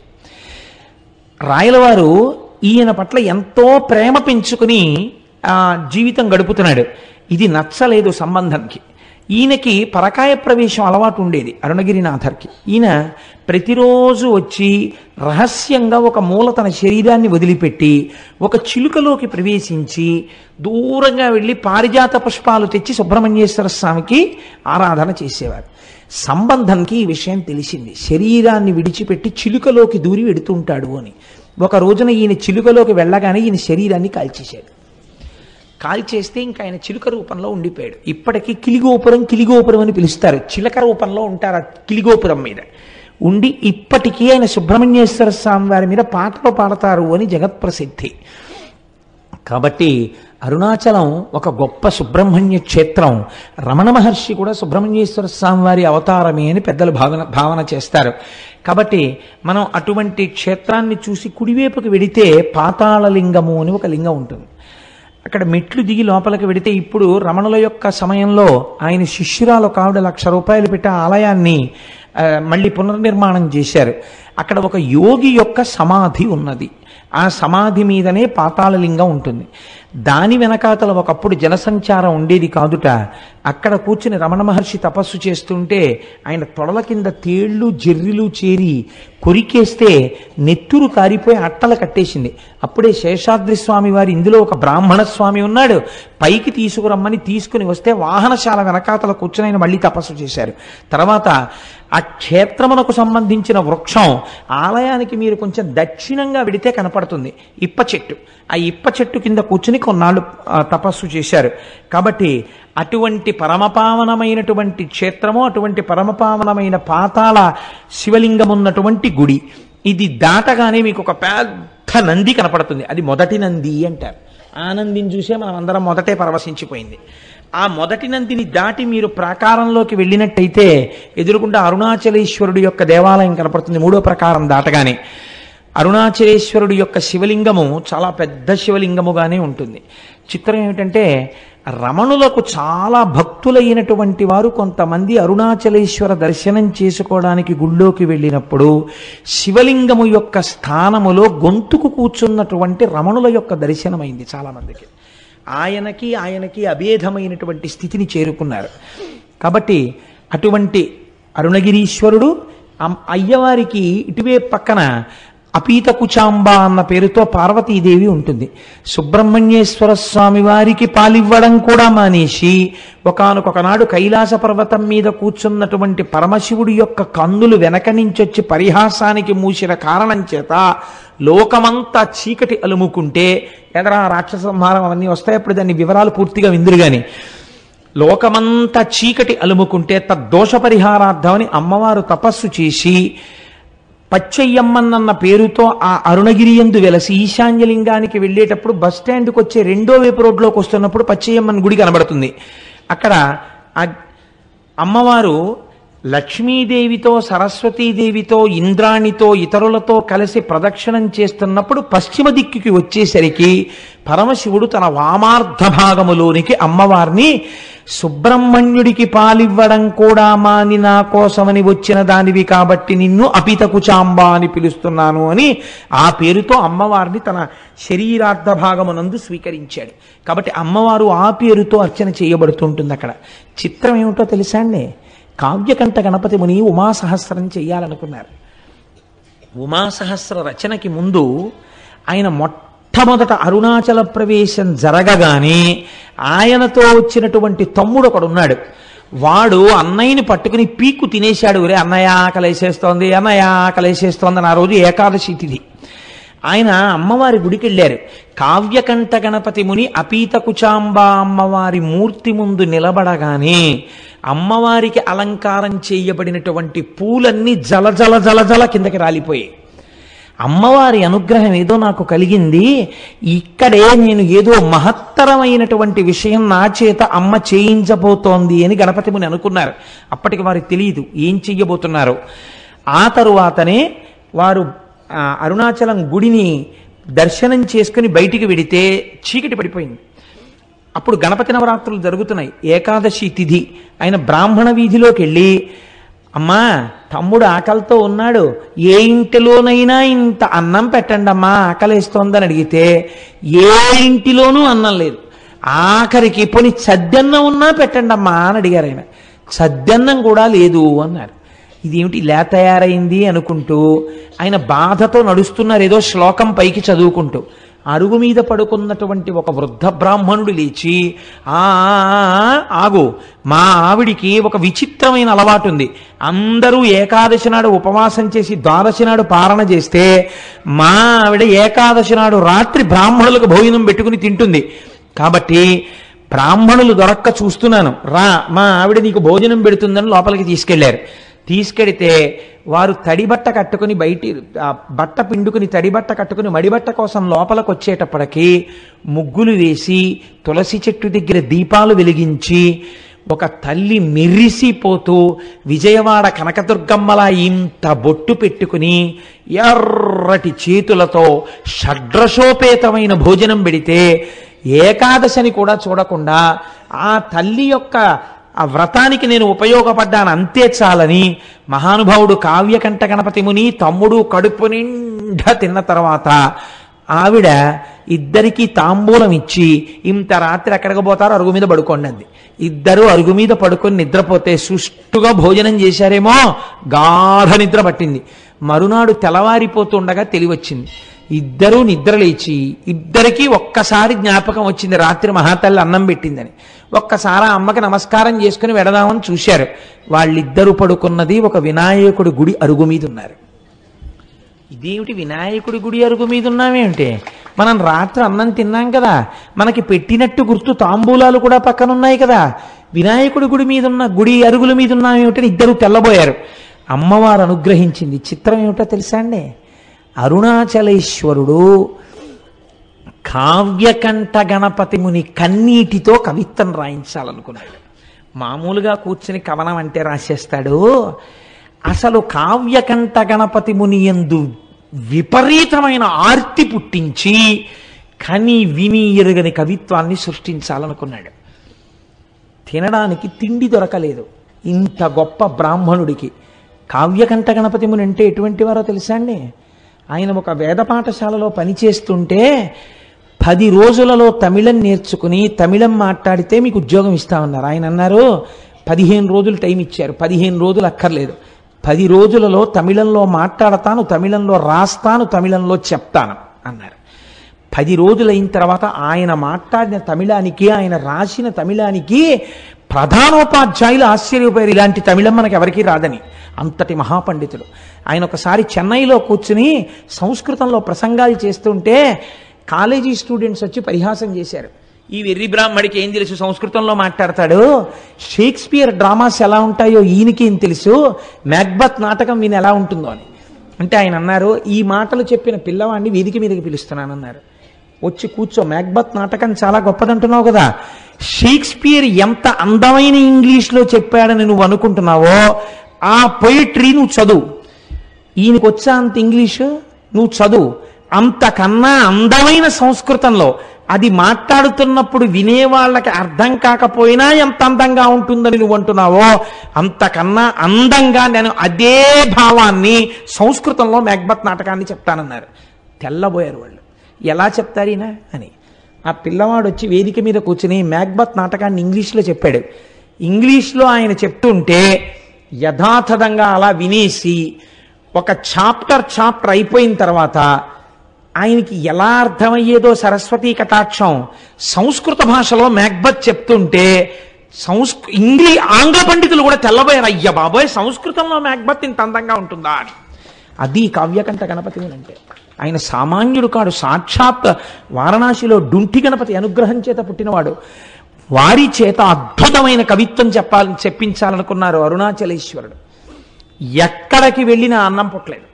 రాయలవారు ఈయన పట్ల ఎంతో ప్రేమ పెంచుకుని ఆ జీవితం గడుపుతున్నాడు ఇది నచ్చలేదు సంబంధానికి ఈయనకి పరకాయ ప్రవేశం అలవాటు ఉండేది అరుణగిరినాథర్కి ఈయన ప్రతిరోజు వచ్చి రహస్యంగా ఒక మూల తన శరీరాన్ని వదిలిపెట్టి ఒక చిలుకలోకి ప్రవేశించి దూరంగా వెళ్ళి పారిజాత పుష్పాలు తెచ్చి సుబ్రహ్మణ్యేశ్వర స్వామికి ఆరాధన చేసేవారు సంబంధంకి ఈ విషయం తెలిసింది శరీరాన్ని విడిచిపెట్టి చిలుకలోకి దూరి వెడుతుంటాడు అని ఒక రోజున ఈయన చిలుకలోకి వెళ్ళగానే ఈయన శరీరాన్ని కాల్చేశాడు కాల్చేస్తే ఇంకా ఆయన చిలుక రూపంలో ఉండిపోయాడు ఇప్పటికీ కిలిగోపురం కిలిగోపురం అని పిలుస్తారు చిలక రూపంలో ఉంటారు ఆ కిలిగోపురం మీద ఉండి ఇప్పటికీ ఆయన సుబ్రహ్మణ్యేశ్వర స్వామి వారి మీద పాటలు పాడతారు అని జగత్ప్రసిద్ధి కాబట్టి అరుణాచలం ఒక గొప్ప సుబ్రహ్మణ్య క్షేత్రం రమణ మహర్షి కూడా సుబ్రహ్మణ్యేశ్వర స్వామి వారి అవతారమే అని పెద్దలు భావన భావన చేస్తారు కాబట్టి మనం అటువంటి క్షేత్రాన్ని చూసి కుడివైపుకి వెడితే పాతాళలింగము అని ఒక లింగం ఉంటుంది అక్కడ మెట్లు దిగి లోపలికి వెడితే ఇప్పుడు రమణుల యొక్క సమయంలో ఆయన శిష్యురాలు ఒక ఆవిడ లక్ష రూపాయలు పెట్టి ఆ ఆలయాన్ని ఆ, మళ్ళీ పునర్నిర్మాణం చేశారు అక్కడ ఒక యోగి యొక్క సమాధి ఉన్నది ఆ సమాధి మీదనే పాతాళలింగం ఉంటుంది దాని వెనకాతల ఒకప్పుడు జనసంచారం ఉండేది కాదుట అక్కడ కూర్చుని రమణ మహర్షి తపస్సు చేస్తుంటే ఆయన తొడల కింద తేళ్లు జెర్రిలు చేరి కొరికేస్తే నెత్తురు కారిపోయి అట్టలు కట్టేసింది అప్పుడే శేషాద్రి స్వామి వారి ఇందులో ఒక బ్రాహ్మణ స్వామి ఉన్నాడు పైకి తీసుకురమ్మని తీసుకుని వస్తే వాహనశాల వెనకాతల కూర్చుని ఆయన మళ్ళీ తపస్సు చేశారు తర్వాత ఆ క్షేత్రమునకు సంబంధించిన వృక్షం ఆలయానికి మీరు కొంచెం దక్షిణంగా వెడితే కనపడుతుంది ఇప్ప చెట్టు ఆ ఇప్ప చెట్టు కింద కూర్చుని కొన్నాళ్ళు ఆ, తపస్సు చేశారు కాబట్టి అటువంటి పరమపావనమైనటువంటి క్షేత్రము అటువంటి పరమపావనమైన పాతాళ శివలింగం ఉన్నటువంటి గుడి ఇది దాటగానే మీకు ఒక పెద్ద నంది కనపడుతుంది అది మొదటి నంది అంటారు ఆ నందిని చూసే మనం అందరం మొదటే పరవశించిపోయింది ఆ మొదటి నందిని దాటి మీరు ప్రాకారంలోకి వెళ్ళినట్టయితే ఎదురుకుండా అరుణాచలేశ్వరుడు యొక్క దేవాలయం కనపడుతుంది మూడో ప్రకారం దాటగానే అరుణాచలేశ్వరుడు యొక్క శివలింగము చాలా పెద్ద శివలింగముగానే ఉంటుంది చిత్రం ఏమిటంటే రమణులకు చాలా భక్తులైనటువంటి వారు కొంతమంది అరుణాచలేశ్వర దర్శనం చేసుకోవడానికి గుళ్ళోకి వెళ్ళినప్పుడు శివలింగము యొక్క స్థానములో గొంతుకు కూర్చున్నటువంటి రమణుల యొక్క దర్శనమైంది చాలామందికి ఆయనకి ఆయనకి అభేదమైనటువంటి స్థితిని చేరుకున్నారు కాబట్టి అటువంటి అరుణగిరీశ్వరుడు అమ్- అయ్యవారికి ఇటువే పక్కన అపీత కుచాంబ అన్న పేరుతో పార్వతీదేవి ఉంటుంది సుబ్రహ్మణ్యేశ్వర స్వామి వారికి పాలివ్వడం కూడా మానేసి ఒకనొకనాడు కైలాస పర్వతం మీద కూర్చున్నటువంటి పరమశివుడి యొక్క కందులు వెనక నుంచొచ్చి పరిహాసానికి మూసిన కారణం చేత లోకమంతా చీకటి అలుముకుంటే ఎదరా రాక్షస సంహారం అవన్నీ వస్తాయి అప్పుడు దాని వివరాలు పూర్తిగా విందురు గాని లోకమంతా చీకటి అలుముకుంటే తద్దోష పరిహారార్థమని అమ్మవారు తపస్సు చేసి పచ్చయ్యమ్మన్నన్న పేరుతో ఆ అరుణగిరి ఎందు వెలసి ఈశాన్యలింగానికి వెళ్ళేటప్పుడు బస్ స్టాండ్కి వచ్చే రెండో వైపు రోడ్లోకి వస్తున్నప్పుడు పచ్చయ్యమ్మన్ గుడి కనబడుతుంది అక్కడ ఆ అమ్మవారు లక్ష్మీదేవితో సరస్వతీదేవితో ఇంద్రాణితో ఇతరులతో కలిసి ప్రదక్షిణం చేస్తున్నప్పుడు పశ్చిమ దిక్కుకి వచ్చేసరికి పరమశివుడు తన వామార్ధ భాగములోనికి అమ్మవారిని సుబ్రహ్మణ్యుడికి పాలివ్వడం కూడా మాని నా కోసమని వచ్చిన దానివి కాబట్టి నిన్ను అపితకుచాంబ అని పిలుస్తున్నాను అని ఆ పేరుతో అమ్మవారిని తన శరీరార్థ భాగమునందు స్వీకరించాడు కాబట్టి అమ్మవారు ఆ పేరుతో అర్చన చేయబడుతుంటుంది అక్కడ చిత్రం ఏమిటో తెలుసా అండి కావ్యకంఠ గణపతి ముని ఉమాసహస్రం చెయ్యాలనుకున్నారు ఉమాసహస్ర రచనకి ముందు ఆయన మొట్టమొదట అరుణాచల ప్రవేశం జరగగానే ఆయనతో వచ్చినటువంటి తమ్ముడు ఒకడు ఉన్నాడు వాడు అన్నయ్యని పట్టుకుని పీక్కు తినేశాడు ఒరే అన్నయ్య ఆకలేసేస్తోంది అన్నయ్య ఆకలేసేస్తోంది అని ఆ రోజు ఏకాదశి తిథి ఆయన అమ్మవారి గుడికి వెళ్ళారు కావ్యకంఠ గణపతి ముని అపీత కుచాంబ అమ్మవారి మూర్తి ముందు నిలబడగానే అమ్మవారికి అలంకారం చేయబడినటువంటి పూలన్నీ జల జల జల జల కిందకి రాలిపోయాయి అమ్మవారి అనుగ్రహం ఏదో నాకు కలిగింది ఇక్కడే నేను ఏదో మహత్తరమైనటువంటి విషయం నా చేత అమ్మ చేయించబోతోంది అని గణపతి ముని అనుకున్నారు అప్పటికి వారికి తెలియదు ఏం చెయ్యబోతున్నారు ఆ తరువాతనే వారు ఆ, అరుణాచలం గుడిని దర్శనం చేసుకుని బయటికి వెడితే చీకటి పడిపోయింది అప్పుడు గణపతి నవరాత్రులు జరుగుతున్నాయి ఏకాదశి తిథి ఆయన బ్రాహ్మణ వీధిలోకి వెళ్ళి అమ్మా తమ్ముడు ఆకలితో ఉన్నాడు ఏ ఇంటిలోనైనా ఇంత అన్నం పెట్టండి అమ్మా ఆకలేస్తోందని అడిగితే ఏ ఇంటిలోనూ అన్నం లేదు ఆఖరికి పోని సద్దన్నం ఉన్నా పెట్టండి అమ్మా అని అడిగారు ఆయన సద్దన్నం కూడా లేదు అన్నారు ఇదేమిటి ఇలా తయారైంది అనుకుంటూ ఆయన బాధతో నడుస్తున్నారు ఏదో శ్లోకం పైకి చదువుకుంటూ అరుగు మీద పడుకున్నటువంటి ఒక వృద్ధ బ్రాహ్మణుడు లేచి "ఆ, ఆ, ఆ, ఆగు మా ఆవిడికి ఒక విచిత్రమైన అలవాటు ఉంది అందరూ ఏకాదశి నాడు ఉపవాసం చేసి ద్వాదశి నాడు పారణ చేస్తే మా ఆవిడ ఏకాదశి నాడు రాత్రి బ్రాహ్మణులకు భోజనం పెట్టుకుని తింటుంది కాబట్టి బ్రాహ్మణులు దొరక్క చూస్తున్నాను రా మా ఆవిడ నీకు భోజనం పెడుతుందని లోపలికి తీసుకెళ్లారు తీసుకెడితే వారు తడి బట్ట కట్టుకుని బయటి ఆ బట్ట పిండుకుని తడి బట్ట కట్టుకుని మడిబట్ట కోసం లోపలికి వచ్చేటప్పటికి ముగ్గులు వేసి తులసి చెట్టు దగ్గర దీపాలు వెలిగించి ఒక తల్లి మెరిసిపోతూ విజయవాడ కనకదుర్గమ్మలా ఇంత బొట్టు పెట్టుకుని ఎర్రటి చేతులతో షడ్రశోపేతమైన భోజనం పెడితే ఏకాదశని కూడా చూడకుండా ఆ తల్లి యొక్క ఆ వ్రతానికి నేను ఉపయోగపడ్డాను అంతే చాలని మహానుభావుడు కావ్యకంఠ గణపతి ముని తమ్ముడు కడుపు నిండా తిన్న తర్వాత ఆవిడ ఇద్దరికి తాంబూలం ఇచ్చి ఇంత రాత్రి ఎక్కడికి పోతారో అరుగు మీద పడుకోండి అంది ఇద్దరు అరుగు మీద పడుకొని నిద్రపోతే సుష్టుగా భోజనం చేశారేమో గాఢ నిద్ర పట్టింది మరునాడు తెల్లవారిపోతుండగా తెలివచ్చింది ఇద్దరూ నిద్ర లేచి ఇద్దరికీ ఒక్కసారి జ్ఞాపకం వచ్చింది రాత్రి మహాతల్లి అన్నం పెట్టిందని ఒక్కసారి ఆ అమ్మకి నమస్కారం చేసుకుని వెడదామని చూశారు వాళ్ళిద్దరూ పడుకున్నది ఒక వినాయకుడి గుడి అరుగు మీద ఉన్నారు ఇదేమిటి వినాయకుడి గుడి అరుగు మీద ఉన్నామేమిటి మనం రాత్రి అన్నం తిన్నాం కదా మనకి పెట్టినట్టు గుర్తు తాంబూలాలు కూడా పక్కన ఉన్నాయి కదా వినాయకుడి గుడి మీద ఉన్న గుడి అరుగుల మీద ఉన్నామేమిటని ఇద్దరు తెల్లబోయారు అమ్మవారు అనుగ్రహించింది చిత్రం ఏమిటో తెలుసా అండి అరుణాచలేశ్వరుడు కావ్యకంఠ గణపతి ముని కన్నీటితో కవిత్వం రాయించాలనుకున్నాడు మామూలుగా కూర్చుని కవనం అంటే రాసేస్తాడు అసలు కావ్యకంఠ గణపతి ముని ఎందు విపరీతమైన ఆర్తి పుట్టించి కని విని ఎరుగని కవిత్వాన్ని సృష్టించాలనుకున్నాడు తినడానికి తిండి దొరకలేదు ఇంత గొప్ప బ్రాహ్మణుడికి కావ్యకంఠ గణపతి ముని అంటే ఎటువంటి వారో తెలుసా అండి ఆయన ఒక వేద పాఠశాలలో పనిచేస్తుంటే పది రోజులలో తమిళం నేర్చుకుని తమిళం మాట్లాడితే మీకు ఉద్యోగం ఇస్తామన్నారు ఆయన అన్నారు పదిహేను రోజులు టైం ఇచ్చారు పదిహేను రోజులు అక్కర్లేదు పది రోజులలో తమిళంలో మాట్లాడతాను తమిళంలో రాస్తాను తమిళంలో చెప్తాను అన్నారు పది రోజులైన తర్వాత ఆయన మాట్లాడిన తమిళానికి ఆయన రాసిన తమిళానికి ప్రధానోపాధ్యాయులు ఆశ్చర్యపోయారు ఇలాంటి తమిళం మనకి ఎవరికీ రాదని అంతటి మహాపండితుడు ఆయన ఒకసారి చెన్నైలో కూర్చుని సంస్కృతంలో ప్రసంగాలు చేస్తుంటే కాలేజీ స్టూడెంట్స్ వచ్చి పరిహాసం చేశారు ఈ వెర్రి బ్రాహ్మడికి ఏం తెలుసు సంస్కృతంలో మాట్లాడతాడు షేక్స్పియర్ డ్రామాస్ ఎలా ఉంటాయో ఈయనకి ఏం తెలుసు మ్యాక్బత్ నాటకం ఈయన ఎలా ఉంటుందో అని అంటే ఆయన అన్నారు ఈ మాటలు చెప్పిన పిల్లవాడిని వేదిక మీదకి పిలుస్తున్నానన్నారు వచ్చి కూర్చో మ్యాక్బత్ నాటకం చాలా గొప్పదంటున్నావు కదా షేక్స్పియర్ ఎంత అందమైన ఇంగ్లీష్లో చెప్పాడని నువ్వు అనుకుంటున్నావో ఆ పొయిట్రీ నువ్వు చదువు ఈయనకి వచ్చా అంత ఇంగ్లీషు నువ్వు చదువు అంతకన్నా అందమైన సంస్కృతంలో అది మాట్లాడుతున్నప్పుడు వినేవాళ్ళకి అర్థం కాకపోయినా ఎంత అందంగా ఉంటుందని నువ్వు అంటున్నావో అంతకన్నా అందంగా నేను అదే భావాన్ని సంస్కృతంలో మ్యాక్బత్ నాటకాన్ని చెప్తానన్నారు తెల్లబోయారు వాళ్ళు ఎలా చెప్తారు ఈయన అని ఆ పిల్లవాడు వచ్చి వేదిక మీద కూర్చుని మ్యాక్బత్ నాటకాన్ని ఇంగ్లీష్లో చెప్పాడు ఇంగ్లీష్లో ఆయన చెప్తుంటే యథాతథంగా అలా వినేసి ఒక చాప్టర్ చాప్టర్ అయిపోయిన తర్వాత ఆయనకి ఎలా అర్థమయ్యేదో సరస్వతీ కటాక్షం సంస్కృత భాషలో మ్యాక్బత్ చెప్తుంటే సంస్కృ ఇంగ్లీ ఆంగ్ల పండితులు కూడా తెల్లబోయారు అయ్య బాబోయ్ సంస్కృతంలో మ్యాక్బత్ ఇంత అందంగా ఉంటుందా అని అది కావ్యకంఠ గణపతి అంటే ఆయన సామాన్యుడు కాడు సాక్షాత్ వారణాసిలో డుంటి గణపతి అనుగ్రహం చేత పుట్టినవాడు వారి చేత అద్భుతమైన కవిత్వం చెప్పాలని చెప్పించాలనుకున్నారు అరుణాచలేశ్వరుడు ఎక్కడికి వెళ్ళినా అన్నం పుట్టలేదు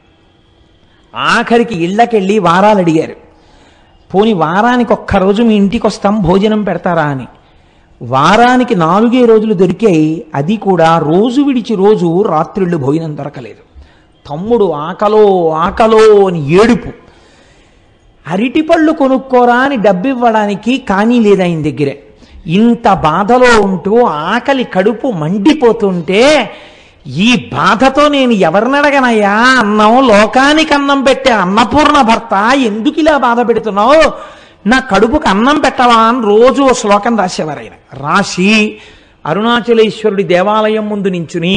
ఆఖరికి ఇళ్ళకెళ్ళి వారాలు అడిగారు పోని వారానికి ఒక్కరోజు మీ ఇంటికి వస్తాం భోజనం పెడతారా అని వారానికి నాలుగే రోజులు దొరికాయి అది కూడా రోజు విడిచి రోజు రాత్రిళ్ళు భోజనం దొరకలేదు తమ్ముడు ఆకలో ఆకలో అని ఏడుపు అరటిపళ్ళు కొనుక్కోరా అని డబ్బివ్వడానికి కానీ లేదు ఆయన దగ్గరే ఇంత బాధలో ఉంటూ ఆకలి కడుపు మండిపోతుంటే ఈ బాధతో నేను ఎవరినడగనయ్యా అన్నం లోకానికి అన్నం పెట్టే అన్నపూర్ణ భర్త ఎందుకు ఇలా బాధ పెడుతున్నావు నా కడుపుకి అన్నం పెట్టవా అని రోజు ఓ శ్లోకం రాసేవారు ఆయన రాసి అరుణాచలేశ్వరుడి దేవాలయం ముందు నించుని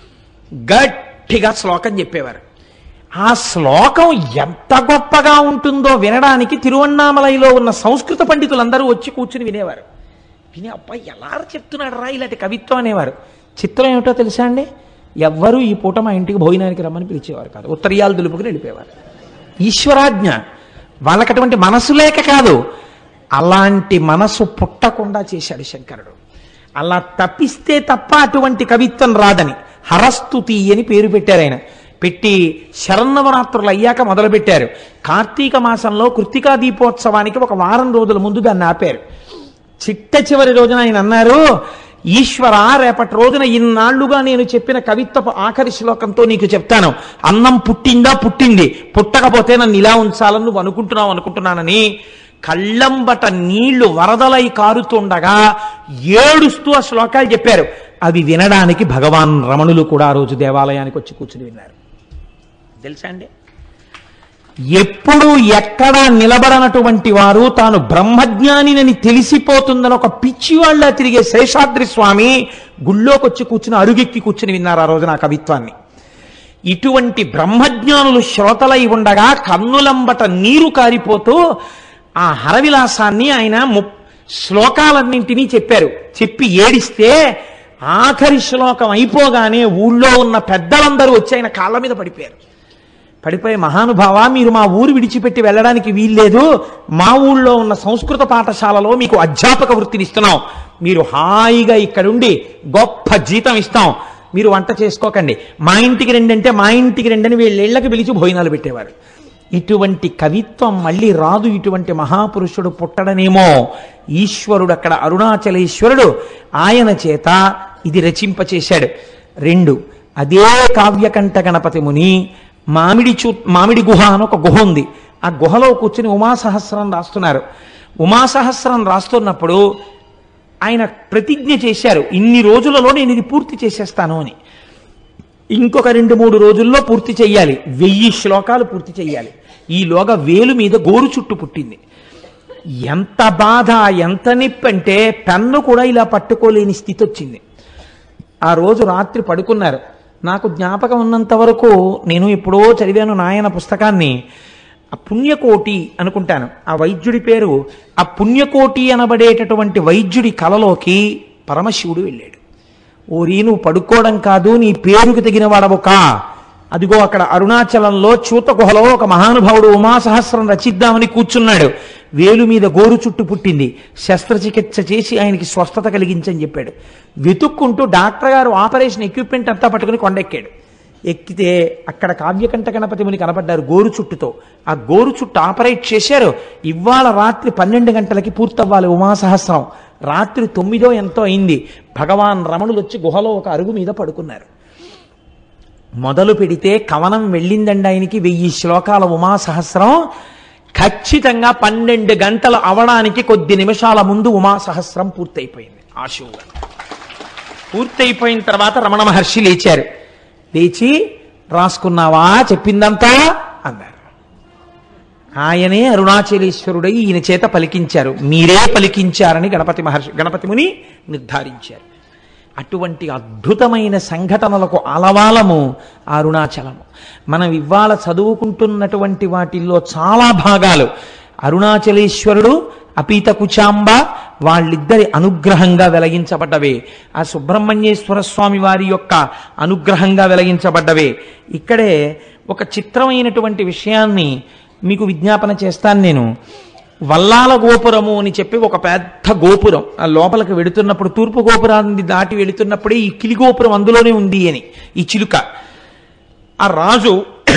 గట్టిగా శ్లోకం చెప్పేవారు ఆ శ్లోకం ఎంత గొప్పగా ఉంటుందో వినడానికి తిరువన్నామలైలో ఉన్న సంస్కృత పండితులందరూ వచ్చి కూర్చుని వినేవారు విని అబ్బాయి ఎలా చెప్తున్నాడు రా ఇలాంటి కవిత్వం అనేవారు చిత్రం ఏమిటో తెలుసా అండి ఎవ్వరూ ఈ పూట మా ఇంటికి భోజనానికి రమ్మని పిలిచేవారు కాదు ఉత్తరీయాలు దులుపుకుని వెళ్ళిపోయేవారు ఈశ్వరాజ్ఞ వాళ్ళకి అటువంటి మనసు లేక కాదు అలాంటి మనసు పుట్టకుండా చేశాడు శంకరుడు అలా తప్పిస్తే తప్ప అటువంటి కవిత్వం రాదని హరస్తుతి అని పేరు పెట్టారు ఆయన పెట్టి శరన్నవరాత్రులు అయ్యాక మొదలుపెట్టారు కార్తీక మాసంలో కృత్తికా దీపోత్సవానికి ఒక వారం రోజుల ముందు దాన్ని ఆపారు చిట్ట చివరి రోజున ఆయన అన్నారు ఈశ్వర రేపటి రోజున ఇన్నాళ్లుగా నేను చెప్పిన కవిత్వపు ఆఖరి శ్లోకంతో నీకు చెప్తాను అన్నం పుట్టిందా పుట్టింది పుట్టకపోతే నన్ను ఇలా ఉంచాలని నువ్వు అనుకుంటున్నావు అనుకుంటున్నానని కళ్ళంబట నీళ్లు వరదలై కారుతుండగా ఏడుస్తూ ఆ శ్లోకాలు చెప్పారు అవి వినడానికి భగవాన్ రమణులు కూడా ఆ రోజు దేవాలయానికి వచ్చి కూర్చుని విన్నారు తెలుసా అండి ఎప్పుడు ఎక్కడా నిలబడనటువంటి వారు తాను బ్రహ్మజ్ఞానినని తెలిసిపోతుందని ఒక పిచ్చివాళ్ళ తిరిగే శేషాద్రి స్వామి గుళ్ళోకి వచ్చి కూర్చుని అరుగెక్కి కూర్చుని విన్నారు ఆ రోజున ఆ కవిత్వాన్ని ఇటువంటి బ్రహ్మజ్ఞానులు శ్రోతలై ఉండగా కన్నులంబట నీరు కారిపోతూ ఆ హరవిలాసాన్ని ఆయన ము శ్లోకాలన్నింటినీ చెప్పారు చెప్పి ఏడిస్తే ఆఖరి శ్లోకం అయిపోగానే ఊళ్ళో ఉన్న పెద్దలందరూ వచ్చి ఆయన కాళ్ళ మీద పడిపోయారు పడిపోయి మహానుభావ మీరు మా ఊరు విడిచిపెట్టి వెళ్ళడానికి వీల్లేదు మా ఊళ్ళో ఉన్న సంస్కృత పాఠశాలలో మీకు అధ్యాపక వృత్తిని ఇస్తున్నాం మీరు హాయిగా ఇక్కడుండి గొప్ప జీతం ఇస్తాం మీరు వంట చేసుకోకండి మా ఇంటికి రండి అంటే మా ఇంటికి రండి అని వీళ్ళకి పిలిచి భోజనాలు పెట్టేవారు ఇటువంటి కవిత్వం మళ్ళీ రాదు ఇటువంటి మహాపురుషుడు పుట్టడనేమో ఈశ్వరుడు అక్కడ అరుణాచలేశ్వరుడు ఆయన చేత ఇది రచింపచేశాడు రెండు అదే కావ్యకంఠ గణపతి ముని మామిడి చూ మామిడి గుహ అని ఒక గుహ ఉంది ఆ గుహలో కూర్చుని ఉమాసహస్రం రాస్తున్నారు ఉమాసహస్రం రాస్తున్నప్పుడు ఆయన ప్రతిజ్ఞ చేశారు ఇన్ని రోజులలో నేను ఇది పూర్తి చేసేస్తాను అని ఇంకొక రెండు మూడు రోజుల్లో పూర్తి చెయ్యాలి వెయ్యి శ్లోకాలు పూర్తి చెయ్యాలి ఈలోగా వేలు మీద గోరు చుట్టు పుట్టింది ఎంత బాధ ఎంత నొప్పి అంటే పెన్ను కూడా ఇలా పట్టుకోలేని స్థితి వచ్చింది ఆ రోజు రాత్రి పడుకున్నారు నాకు జ్ఞాపకం ఉన్నంత వరకు నేను ఎప్పుడో చదివాను నాయన పుస్తకాన్ని ఆ పుణ్యకోటి అనుకుంటాను ఆ వైద్యుడి పేరు ఆ పుణ్యకోటి అనబడేటటువంటి వైద్యుడి కలలోకి పరమశివుడు వెళ్ళాడు ఓరి నువ్వు పడుకోవడం కాదు నీ పేరుకు తగిన వాడవు కా అదిగో అక్కడ అరుణాచలంలో చూత గుహలో ఒక మహానుభావుడు ఉమాసహస్రం రచిద్దామని కూర్చున్నాడు వేలు మీద గోరు చుట్టు పుట్టింది శస్త్రచికిత్స చేసి ఆయనకి స్వస్థత కలిగించని చెప్పాడు వెతుక్కుంటూ డాక్టర్ గారు ఆపరేషన్ ఎక్విప్మెంట్ అంతా పట్టుకుని కొండెక్కాడు ఎక్కితే అక్కడ కావ్యకంఠ గణపతి ముని కనపడ్డారు గోరు చుట్టుతో ఆ గోరు చుట్టు ఆపరేట్ చేశారు ఇవాళ రాత్రి పన్నెండు గంటలకి పూర్తవ్వాలి ఉమాసహస్రం రాత్రి తొమ్మిదో ఎంతో అయింది భగవాన్ రమణులు వచ్చి గుహలో ఒక అరుగు మీద పడుకున్నారు మొదలు పెడితే కవనం వెళ్ళిందండి ఆయనకి వెయ్యి శ్లోకాల ఉమాసహస్రం ఖచ్చితంగా పన్నెండు గంటలు అవడానికి కొద్ది నిమిషాల ముందు ఉమాసహస్రం పూర్తయిపోయింది ఆశువుగా పూర్తయిపోయిన తర్వాత రమణ మహర్షి లేచారు లేచి రాసుకున్నావా చెప్పిందంతా అన్నారు ఆయనే అరుణాచలేశ్వరుడై ఈయన చేత పలికించారు మీరే పలికించారని గణపతి మహర్షి గణపతి ముని నిర్ధారించారు అటువంటి అద్భుతమైన సంఘటనలకు అలవాలము ఆ అరుణాచలము మనం ఇవాళ చదువుకుంటున్నటువంటి వాటిల్లో చాలా భాగాలు అరుణాచలేశ్వరుడు అపీత కుచాంబ వాళ్ళిద్దరి అనుగ్రహంగా వెలగించబడ్డవే ఆ సుబ్రహ్మణ్యేశ్వర స్వామి వారి యొక్క అనుగ్రహంగా వెలగించబడ్డవే ఇక్కడే ఒక చిత్రమైనటువంటి విషయాన్ని మీకు విజ్ఞాపన చేస్తాను నేను వల్లాల గోపురము అని చెప్పి ఒక పెద్ద గోపురం ఆ లోపలికి వెడుతున్నప్పుడు తూర్పు గోపురాన్ని దాటి వెళుతున్నప్పుడే ఈ కిలి గోపురం అందులోనే ఉంది అని ఈ చిలుక ఆ రాజు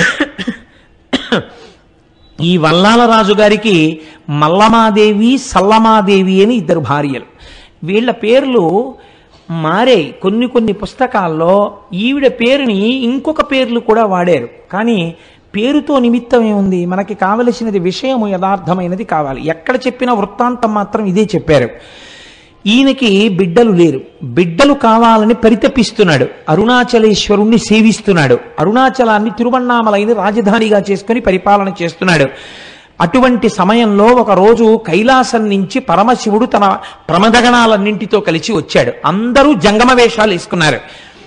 ఈ వల్లాల రాజు గారికి మల్లమాదేవి సల్లమాదేవి అని ఇద్దరు భార్యలు వీళ్ళ పేర్లు మారాయి కొన్ని కొన్ని పుస్తకాల్లో ఈవిడ పేరుని ఇంకొక పేర్లు కూడా వాడారు కానీ పేరుతో నిమిత్తం ఏముంది మనకి కావలసినది విషయము యథార్థమైనది కావాలి ఎక్కడ చెప్పిన వృత్తాంతం మాత్రం ఇదే చెప్పారు ఈయనకి బిడ్డలు లేరు బిడ్డలు కావాలని పరితపిస్తున్నాడు అరుణాచలేశ్వరుణ్ణి సేవిస్తున్నాడు అరుణాచలాన్ని తిరువన్నామలైన రాజధానిగా చేసుకుని పరిపాలన చేస్తున్నాడు అటువంటి సమయంలో ఒక రోజు కైలాసం నుంచి పరమశివుడు తన ప్రమదగణాలన్నింటితో కలిసి వచ్చాడు అందరూ జంగమ వేషాలు వేసుకున్నారు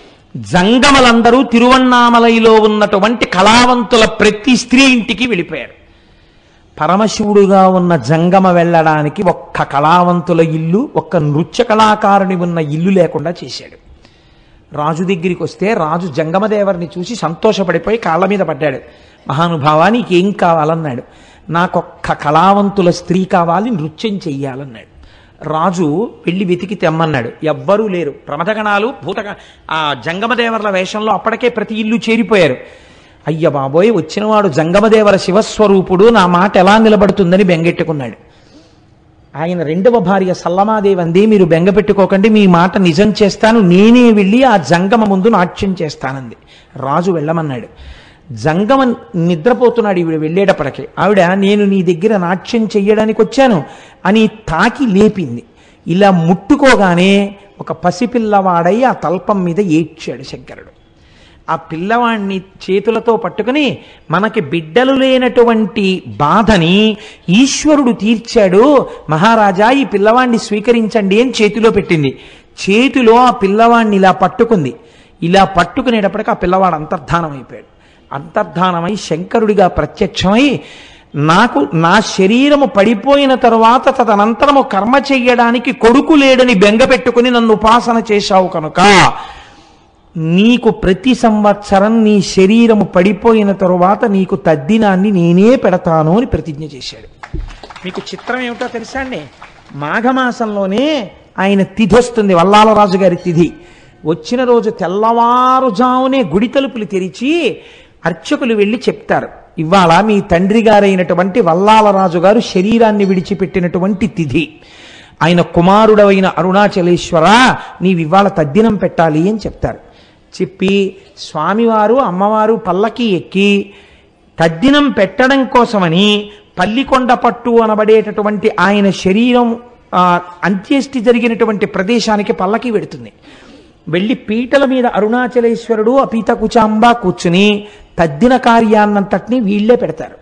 జంగమలందరూ తిరువన్నామలైలో ఉన్నటువంటి కళావంతుల ప్రతి స్త్రీ ఇంటికి వెళ్ళిపోయారు పరమశివుడుగా ఉన్న జంగమ వెళ్ళడానికి ఒక్క కళావంతుల ఇల్లు ఒక్క నృత్య కళాకారుని ఉన్న ఇల్లు లేకుండా చేశాడు రాజు దగ్గరికి వస్తే రాజు జంగమదేవరిని చూసి సంతోషపడిపోయి కాళ్ళ మీద పడ్డాడు మహానుభావా నీకేం కావాలన్నాడు నాకొక్క కళావంతుల స్త్రీ కావాలి నృత్యం చెయ్యాలన్నాడు రాజు వెళ్ళి వెతికి తెమ్మన్నాడు ఎవ్వరూ లేరు ప్రమదగణాలు భూతగ ఆ జంగమదేవర్ల వేషంలో అప్పటికే ప్రతి ఇల్లు చేరిపోయారు అయ్య బాబోయ్ వచ్చినవాడు జంగమదేవర శివస్వరూపుడు నా మాట ఎలా నిలబడుతుందని బెంగెట్టుకున్నాడు ఆయన రెండవ భార్య సల్లమాదేవి అంది మీరు బెంగ పెట్టుకోకండి మీ మాట నిజం చేస్తాను నేనే వెళ్ళి ఆ జంగమ ముందు నాట్యం చేస్తానంది రాజు వెళ్ళమన్నాడు జంగమ నిద్రపోతున్నాడు ఈవిడ వెళ్ళేటప్పటికి ఆవిడ నేను నీ దగ్గర నాట్యం చెయ్యడానికి వచ్చాను అని తాకి లేపింది ఇలా ముట్టుకోగానే ఒక పసిపిల్లవాడై ఆ తల్పం మీద ఏడ్చాడు శంకరుడు ఆ పిల్లవాణ్ణి చేతులతో పట్టుకుని మనకి బిడ్డలు లేనటువంటి బాధని ఈశ్వరుడు తీర్చాడు మహారాజా ఈ పిల్లవాణ్ణి స్వీకరించండి అని చేతిలో పెట్టింది చేతిలో ఆ పిల్లవాణ్ణి ఇలా పట్టుకుంది ఇలా పట్టుకునేటప్పటికి ఆ పిల్లవాడు అంతర్ధానం అయిపోయాడు అంతర్ధానమై శంకరుడిగా ప్రత్యక్షమై నాకు నా శరీరము పడిపోయిన తరువాత తదనంతరము కర్మ చెయ్యడానికి కొడుకు లేడని బెంగ పెట్టుకుని నన్ను ఉపాసన చేశావు కనుక నీకు ప్రతి సంవత్సరం నీ శరీరము పడిపోయిన తరువాత నీకు తద్దినాన్ని నేనే పెడతాను అని ప్రతిజ్ఞ చేశాడు మీకు చిత్రం ఏమిటో తెలుసా అండి మాఘమాసంలోనే ఆయన తిథి వస్తుంది వల్లాలరాజు గారి తిథి వచ్చిన రోజు తెల్లవారుజామునే గుడి తలుపులు తెరిచి అర్చకులు వెళ్ళి చెప్తారు ఇవాళ మీ తండ్రి గారైనటువంటి వల్లాలరాజు గారు శరీరాన్ని విడిచిపెట్టినటువంటి తిథి ఆయన కుమారుడవైన అరుణాచలేశ్వర నీవివాళ తద్దినం పెట్టాలి అని చెప్తారు చెప్పి స్వామివారు అమ్మవారు పల్లకి ఎక్కి తద్దినం పెట్టడం కోసమని పల్లికొండ పట్టు అనబడేటటువంటి ఆయన శరీరం ఆ, అంత్యేష్టి జరిగినటువంటి ప్రదేశానికి పల్లకి వెడుతుంది వెళ్ళి పీటల మీద అరుణాచలేశ్వరుడు అపీత కుచాంబ కూర్చుని తద్దిన కార్యాన్నంతటినీ వీళ్ళే పెడతారు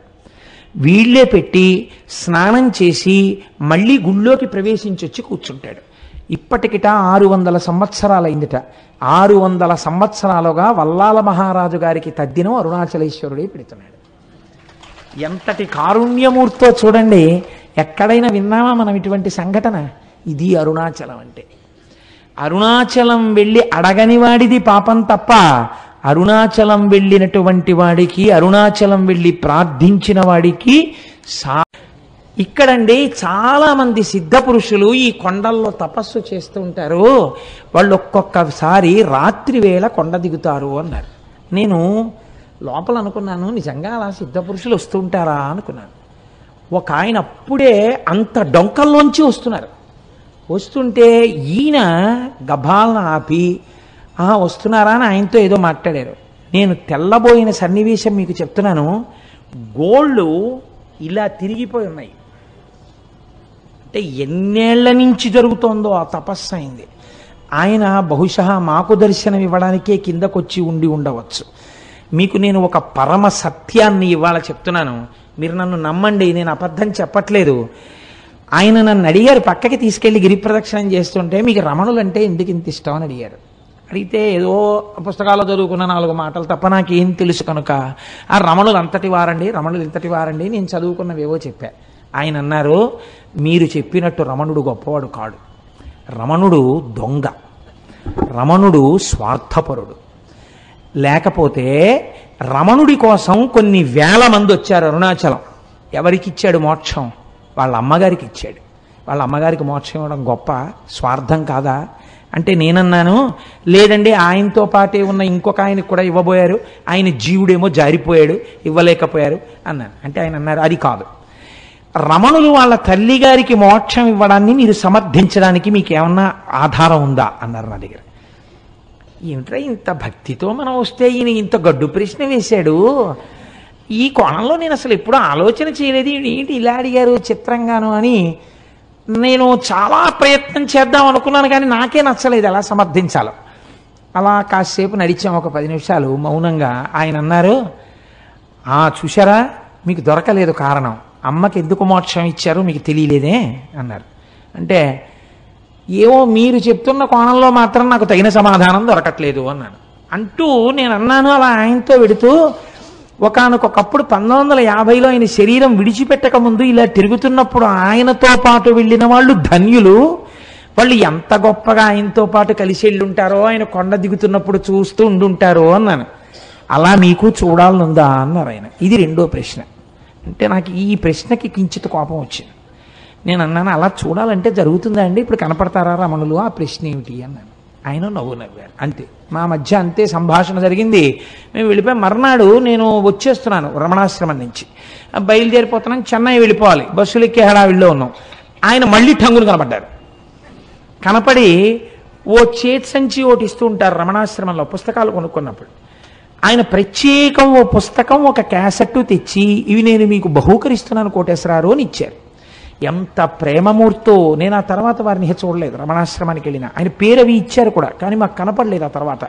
వీళ్ళే పెట్టి స్నానం చేసి మళ్ళీ గుళ్ళోకి ప్రవేశించొచ్చి కూర్చుంటాడు ఇప్పటికిట ఆరు వందల సంవత్సరాలైందిట ఆరు వందల సంవత్సరాలుగా వల్లాల మహారాజు గారికి తద్దినం అరుణాచలేశ్వరుడే పెడుతున్నాడు ఎంతటి కారుణ్యమూర్తో చూడండి ఎక్కడైనా విన్నామా మనం ఇటువంటి సంఘటన ఇది అరుణాచలం అంటే అరుణాచలం వెళ్ళి అడగని వాడిది పాపం తప్ప అరుణాచలం వెళ్ళినటువంటి వాడికి అరుణాచలం వెళ్ళి ప్రార్థించిన వాడికి సా ఇక్కడండి చాలా మంది సిద్ధ పురుషులు ఈ కొండల్లో తపస్సు చేస్తూ ఉంటారు వాళ్ళు ఒక్కొక్కసారి రాత్రి వేళ కొండ దిగుతారు అన్నారు నేను లోపల అనుకున్నాను నిజంగా అలా సిద్ధ పురుషులు వస్తూ ఉంటారా అనుకున్నాను ఒక ఆయన అప్పుడే అంత డొంకల్లోంచి వస్తున్నారు వస్తుంటే ఈయన గభాలను ఆపి "ఆ, వస్తున్నారా అని ఆయనతో ఏదో మాట్లాడారు నేను తెల్లబోయిన సన్నివేశం మీకు చెప్తున్నాను గోళ్ళు ఇలా తిరిగిపోయి ఉన్నాయి అంటే ఎన్నేళ్ల నుంచి జరుగుతోందో ఆ తపస్సు అయింది ఆయన బహుశా మాకు దర్శనం ఇవ్వడానికే కిందకొచ్చి ఉండి ఉండవచ్చు మీకు నేను ఒక పరమ సత్యాన్ని ఇవాళ చెప్తున్నాను మీరు నన్ను నమ్మండి నేను అబద్ధం చెప్పట్లేదు ఆయన నన్ను అడిగారు పక్కకి తీసుకెళ్లి గిరి ప్రదక్షిణం చేస్తుంటే మీకు రమణులంటే ఎందుకు ఇంత ఇష్టం అని అడిగారు అడిగితే ఏదో పుస్తకాల్లో చదువుకున్న నాలుగు మాటలు తప్ప నాకేం తెలుసు కనుక ఆ రమణులు అంతటి వారండి రమణులు ఇంతటి వారండి నేను చదువుకున్నవేవో చెప్పా ఆయన అన్నారు మీరు చెప్పినట్టు రమణుడు గొప్పవాడు కాడు రమణుడు దొంగ రమణుడు స్వార్థపరుడు లేకపోతే రమణుడి కోసం కొన్ని వేల మంది వచ్చారు అరుణాచలం ఎవరికి ఇచ్చాడు మోక్షం వాళ్ళ అమ్మగారికి ఇచ్చాడు వాళ్ళ అమ్మగారికి మోక్షం ఇవ్వడం గొప్ప స్వార్థం కాదా అంటే నేనన్నాను లేదండి ఆయనతో పాటే ఉన్న ఇంకొక ఆయనకు కూడా ఇవ్వబోయారు ఆయన జీవుడేమో జారిపోయాడు ఇవ్వలేకపోయారు అన్నాను అంటే ఆయన అన్నారు అది కాదు రమణులు వాళ్ళ తల్లి గారికి మోక్షం ఇవ్వడాన్ని మీరు సమర్థించడానికి మీకు ఏమన్నా ఆధారం ఉందా అన్నారు నా దగ్గర ఏమిట్రా ఇంత భక్తితో మనం వస్తే ఈయన ఇంత గడ్డు ప్రశ్న వేశాడు ఈ కోణంలో నేను అసలు ఎప్పుడు ఆలోచన చేయలేదు ఈయన ఏంటి ఇలా అడిగారు చిత్రంగాను అని నేను చాలా ప్రయత్నం చేద్దాం అనుకున్నాను కానీ నాకే నచ్చలేదు ఎలా సమర్థించాలో అలా కాసేపు నడిచాం ఒక పది నిమిషాలు మౌనంగా ఆయన అన్నారు "ఆ, చూశారా మీకు దొరకలేదు కారణం అమ్మకి ఎందుకు మోక్షం ఇచ్చారో మీకు తెలియలేదే అన్నారు అంటే ఏవో మీరు చెప్తున్న కోణంలో మాత్రం నాకు తగిన సమాధానం దొరకట్లేదు అన్నాను అంటూ నేను అన్నాను అలా ఆయనతో వెడుతూ ఒకనకొకప్పుడు పంతొమ్మిది వందల యాభైలో ఆయన శరీరం విడిచిపెట్టక ముందు ఇలా తిరుగుతున్నప్పుడు ఆయనతో పాటు వెళ్ళిన వాళ్ళు ధన్యులు వాళ్ళు ఎంత గొప్పగా ఆయనతో పాటు కలిసి వెళ్ళుంటారో ఆయన కొండ దిగుతున్నప్పుడు చూస్తూ ఉండుంటారో అన్నాను అలా మీకు చూడాలనుందా అన్నారు ఆయన ఇది రెండో ప్రశ్న అంటే నాకు ఈ ప్రశ్నకి కించిత కోపం వచ్చింది నేను అన్నాను అలా చూడాలంటే జరుగుతుందా అండి ఇప్పుడు కనపడతారా రమణులు ఆ ప్రశ్న ఏమిటి అన్నాను ఆయన నవ్వు నవ్వారు అంతే మా మధ్య అంతే సంభాషణ జరిగింది మేము వెళ్ళిపోయి మర్నాడు నేను వచ్చేస్తున్నాను రమణాశ్రమం నుంచి బయలుదేరిపోతున్నాను చెన్నై వెళ్ళిపోవాలి బస్సులు ఎక్కే హడావిడిలో ఉన్నాం ఆయన మళ్ళీ టంగులు కనపడ్డారు కనపడి ఓ చేతి సంచి ఒకటి ఇస్తూ ఉంటారు రమణాశ్రమంలో పుస్తకాలు కొనుక్కున్నప్పుడు ఆయన ప్రత్యేకం ఓ పుస్తకం ఒక క్యాసెట్ తెచ్చి ఇవి నేను మీకు బహూకరిస్తున్నాను కోటేశ్వరారు అని ఇచ్చారు ఎంత ప్రేమమూర్తో నేను ఆ తర్వాత వారిని ఇహ చూడలేదు రమణాశ్రమానికి వెళ్ళిన ఆయన పేరు అవి ఇచ్చారు కూడా కానీ మాకు కనపడలేదు ఆ తర్వాత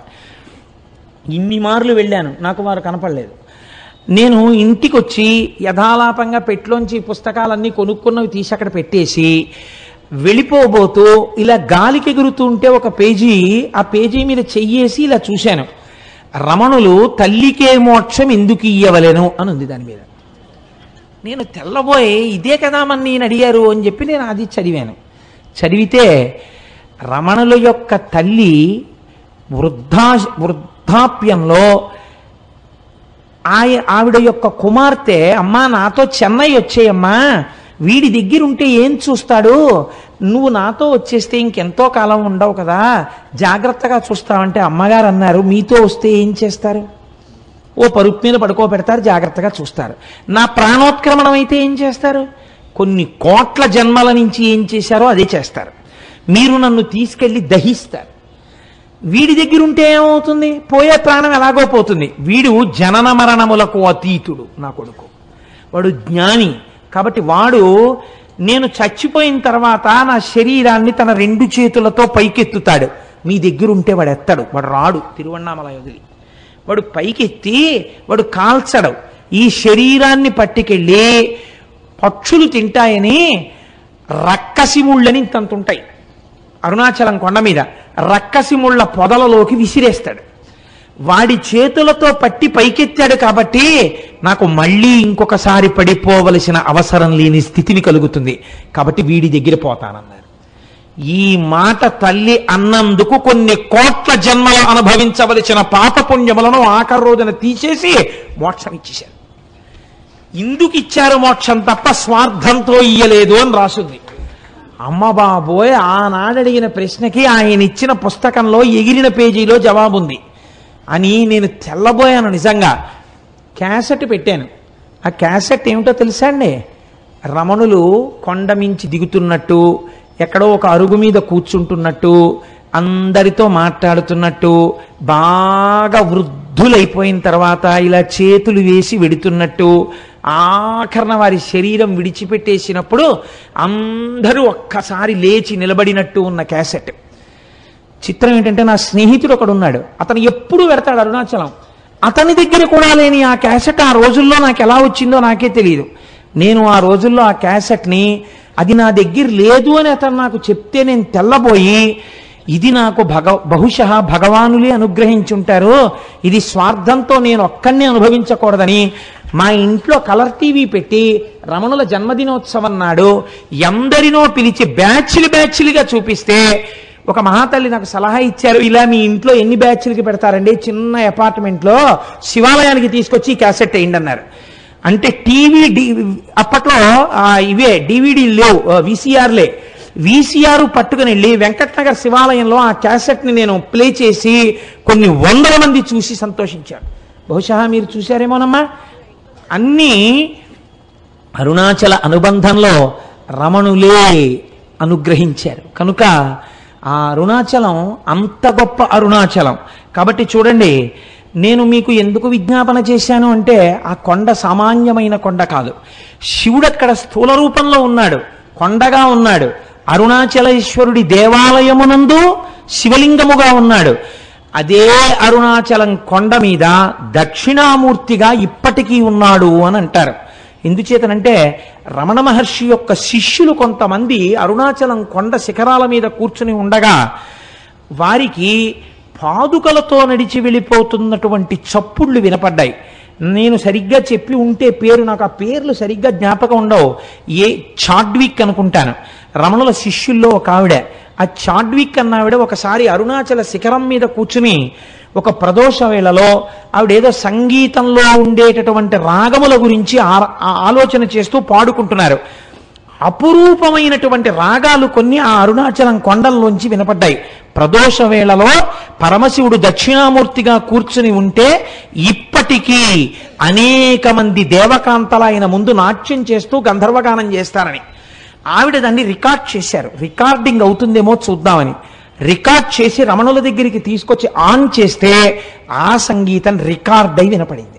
ఇన్ని మార్లు వెళ్ళాను నాకు వారు కనపడలేదు నేను ఇంటికి వచ్చి యథాలాపంగా పెట్లోంచి ఈ పుస్తకాలన్నీ కొనుక్కున్నవి తీసి అక్కడ పెట్టేసి వెళ్ళిపోబోతూ ఇలా గాలికి ఎగురుతూ ఉంటే ఒక పేజీ ఆ పేజీ మీద చెయ్యేసి ఇలా చూశాను రమణులు తల్లికే మోక్షం ఎందుకు ఇయ్యవలెను అని ఉంది దాని మీద నేను తెల్లబోయి ఇదే కదా మన నేను అడిగారు అని చెప్పి నేను అది చదివాను చదివితే రమణుల యొక్క తల్లి వృద్ధా వృద్ధాప్యంలో ఆయ ఆవిడ యొక్క కుమార్తె అమ్మా నాతో చెన్నై వచ్చేయమ్మా వీడి దగ్గర ఉంటే ఏం చూస్తాడు నువ్వు నాతో వచ్చేస్తే ఇంకెంతో కాలం ఉండవు కదా జాగ్రత్తగా చూస్తావంటే అమ్మగారు అన్నారు మీతో వస్తే ఏం చేస్తారు ఓ పరుపు మీద పడుకోబెడతారు జాగ్రత్తగా చూస్తారు నా ప్రాణోత్క్రమణం అయితే ఏం చేస్తారు కొన్ని కోట్ల జన్మల నుంచి ఏం చేశారో అదే చేస్తారు మీరు నన్ను తీసుకెళ్లి దహిస్తారు వీడి దగ్గర ఉంటే ఏమవుతుంది పోయే ప్రాణం ఎలాగో పోతుంది వీడు జనన మరణములకు అతీతుడు నా కొడుకు వాడు జ్ఞాని కాబట్టి వాడు నేను చచ్చిపోయిన తర్వాత నా శరీరాన్ని తన రెండు చేతులతో పైకెత్తుతాడు మీ దగ్గర ఉంటే వాడు ఎత్తాడు వాడు రాడు తిరువണ്ണామలై వదిలి వాడు పైకెత్తి వాడు కాల్చడు ఈ శరీరాన్ని పట్టుకెళ్ళి పక్షులు తింటాయని రక్కసి ముళ్ళని ఇంతంత ఉంటాయి అరుణాచలం కొండ మీద రక్కసిముళ్ళ పొదలలోకి విసిరేస్తాడు వాడి చేతులతో పట్టి పైకెత్తాడు కాబట్టి నాకు మళ్ళీ ఇంకొకసారి పడిపోవలసిన అవసరం లేని స్థితిని కలుగుతుంది కాబట్టి వీడి దగ్గర పోతానన్నారు ఈ మాట తల్లి అన్నందుకు కొన్ని కోట్ల జన్మలు అనుభవించవలసిన పాపపుణ్యములను ఆఖరి రోజున తీసేసి మోక్షం ఇచ్చేశారు ఇందుకు ఇచ్చారు మోక్షం తప్ప స్వార్థంతో ఇయ్యలేదు అని రాసుంది అమ్మ బాబోయ్ ఆనాడు అడిగిన ప్రశ్నకి ఆయన ఇచ్చిన పుస్తకంలో ఎగిరిన పేజీలో జవాబుంది అని నేను తెల్లబోయాను నిజంగా క్యాసెట్ పెట్టాను ఆ క్యాసెట్ ఏమిటో తెలుసా అండి రమణులు కొండ మించి దిగుతున్నట్టు ఎక్కడో ఒక అరుగు మీద కూర్చుంటున్నట్టు అందరితో మాట్లాడుతున్నట్టు బాగా వృద్ధులైపోయిన తర్వాత ఇలా చేతులు వేసి వెడుతున్నట్టు ఆఖరణ వారి శరీరం విడిచిపెట్టేసినప్పుడు అందరూ ఒక్కసారి లేచి నిలబడినట్టు ఉన్న క్యాసెట్ చిత్రం ఏంటంటే నా స్నేహితుడు ఒకడు ఉన్నాడు అతను ఎప్పుడు పెడతాడు అరుణాచలం అతని దగ్గర కూడా లేని ఆ క్యాసెట్ ఆ రోజుల్లో నాకు ఎలా వచ్చిందో నాకే తెలియదు నేను ఆ రోజుల్లో ఆ క్యాసెట్ని అది నా దగ్గర లేదు అని అతను నాకు చెప్తే నేను తెల్లబోయి ఇది నాకు భగ బహుశः భగవానులే అనుగ్రహించుంటారు ఇది స్వార్థంతో నేను ఒక్కడిని అనుభవించకూడదని మా ఇంట్లో కలర్ టీవీ పెట్టి రమణుల జన్మదినోత్సవం నాడు ఎందరినో పిలిచి బ్యాచ్లు బ్యాచ్లుగా చూపిస్తే ఒక మహాతల్లి నాకు సలహా ఇచ్చారు ఇలా మీ ఇంట్లో ఎన్ని బ్యాచ్లకి పెడతారండి చిన్న అపార్ట్మెంట్లో శివాలయానికి తీసుకొచ్చి ఈ క్యాసెట్ వేయండి అన్నారు అంటే టీవీ డి అప్పట్లో ఆ, ఇవే డివిడీ లేవు విసిఆర్లే విసిఆర్ పట్టుకుని వెళ్ళి వెంకటనగర్ శివాలయంలో ఆ క్యాసెట్ని నేను ప్లే చేసి కొన్ని వందల మంది చూసి సంతోషించారు బహుశా మీరు చూశారేమోనమ్మా అన్నీ అరుణాచల అనుబంధంలో రమణులే అనుగ్రహించారు కనుక ఆ అరుణాచలం అంత గొప్ప అరుణాచలం కాబట్టి చూడండి నేను మీకు ఎందుకు విజ్ఞాపన చేశాను అంటే ఆ కొండ సామాన్యమైన కొండ కాదు శివుడు అక్కడ స్థూల రూపంలో ఉన్నాడు కొండగా ఉన్నాడు అరుణాచలేశ్వరుడి దేవాలయమునందు శివలింగముగా ఉన్నాడు అదే అరుణాచలం కొండ మీద దక్షిణామూర్తిగా ఇప్పటికీ ఉన్నాడు అని అంటారు ఎందుచేతనంటే రమణ మహర్షి యొక్క శిష్యులు కొంతమంది అరుణాచలం కొండ శిఖరాల మీద కూర్చుని ఉండగా వారికి పాదుకలతో నడిచి వెళ్ళిపోతున్నటువంటి చప్పుళ్ళు వినపడ్డాయి నేను సరిగ్గా చెప్పి ఉంటే పేరు నాకు ఆ పేర్లు సరిగ్గా జ్ఞాపకం ఉండవు ఏ చాడ్విక్ అనుకుంటాను రమణుల శిష్యుల్లో ఒక ఆవిడ ఆ చాడ్విక్ అన్న ఆవిడ ఒకసారి అరుణాచల శిఖరం మీద కూర్చుని ఒక ప్రదోష వేళలో ఆవిడ ఏదో సంగీతంలో ఉండేటటువంటి రాగముల గురించి ఆ- ఆ ఆలోచన చేస్తూ పాడుకుంటున్నారు అపురూపమైనటువంటి రాగాలు కొన్ని ఆ అరుణాచలం కొండల్లోంచి వినపడ్డాయి ప్రదోష వేళలో పరమశివుడు దక్షిణామూర్తిగా కూర్చుని ఉంటే ఇప్పటికీ అనేక మంది దేవకాంతల ఆయన ముందు నాట్యం చేస్తూ గంధర్వగానం చేస్తారని ఆవిడ దాన్ని రికార్డ్ చేశారు రికార్డింగ్ అవుతుందేమో చూద్దామని రికార్డ్ చేసి రమణుల దగ్గరికి తీసుకొచ్చి ఆన్ చేస్తే ఆ సంగీతం రికార్డ్ అయి వినపడింది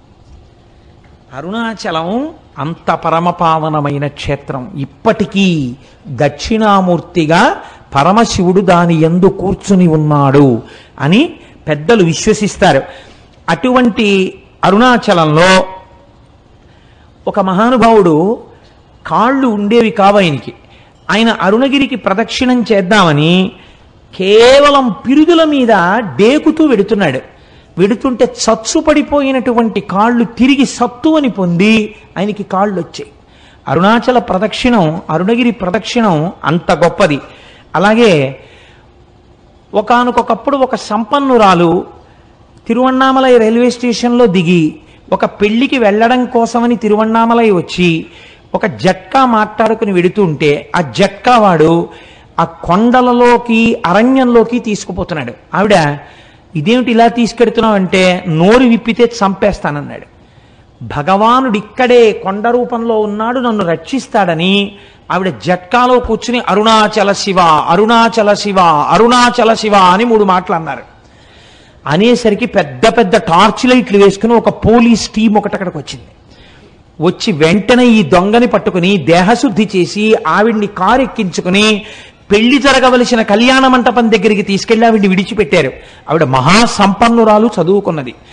అరుణాచలం అంత పరమపావనమైన క్షేత్రం ఇప్పటికీ దక్షిణామూర్తిగా పరమశివుడు దాని ఎందు కూర్చుని ఉన్నాడు అని పెద్దలు విశ్వసిస్తారు అటువంటి అరుణాచలంలో ఒక మహానుభావుడు కాళ్ళు ఉండేవి కావు ఆయనకి ఆయన అరుణగిరికి ప్రదక్షిణం చేద్దామని కేవలం పిరుదుల మీద డేకుతూ వెడుతున్నాడు వెడుతుంటే చచ్చు పడిపోయినటువంటి కాళ్ళు తిరిగి సత్తువని పొంది ఆయనకి కాళ్ళు వచ్చాయి అరుణాచల ప్రదక్షిణం అరుణగిరి ప్రదక్షిణం అంత గొప్పది అలాగే ఒకానొకప్పుడు ఒక సంపన్నురాలు తిరువണ്ണామలై రైల్వే స్టేషన్లో దిగి ఒక పెళ్లికి వెళ్ళడం కోసమని తిరువണ്ണామలై వచ్చి ఒక జట్కా మాట్లాడుకుని వెడుతుంటే ఆ జట్కా వాడు ఆ కొండలలోకి అరణ్యంలోకి తీసుకుపోతున్నాడు ఆవిడ ఇదేమిటి ఇలా తీసుకెడుతున్నావు అంటే నోరు విప్పితే చంపేస్తానన్నాడు భగవానుడు ఇక్కడే కొండ రూపంలో ఉన్నాడు నన్ను రక్షిస్తాడని ఆవిడ జట్కాలో కూర్చుని అరుణాచల శివ అరుణాచల శివ అరుణాచల శివ అని మూడు మాటలు అన్నారు అనేసరికి పెద్ద పెద్ద టార్చ్ లైట్లు వేసుకుని ఒక పోలీస్ టీం ఒకటి అక్కడికి వచ్చింది వచ్చి వెంటనే ఈ దొంగని పట్టుకుని దేహశుద్ధి చేసి ఆవిడ్ని కారు ఎక్కించుకుని పెళ్లి జరగవలసిన కళ్యాణ మంటపం దగ్గరికి తీసుకెళ్లి ఆవిడ్ని విడిచిపెట్టారు ఆవిడ మహాసంపన్నురాలు చదువుకున్నది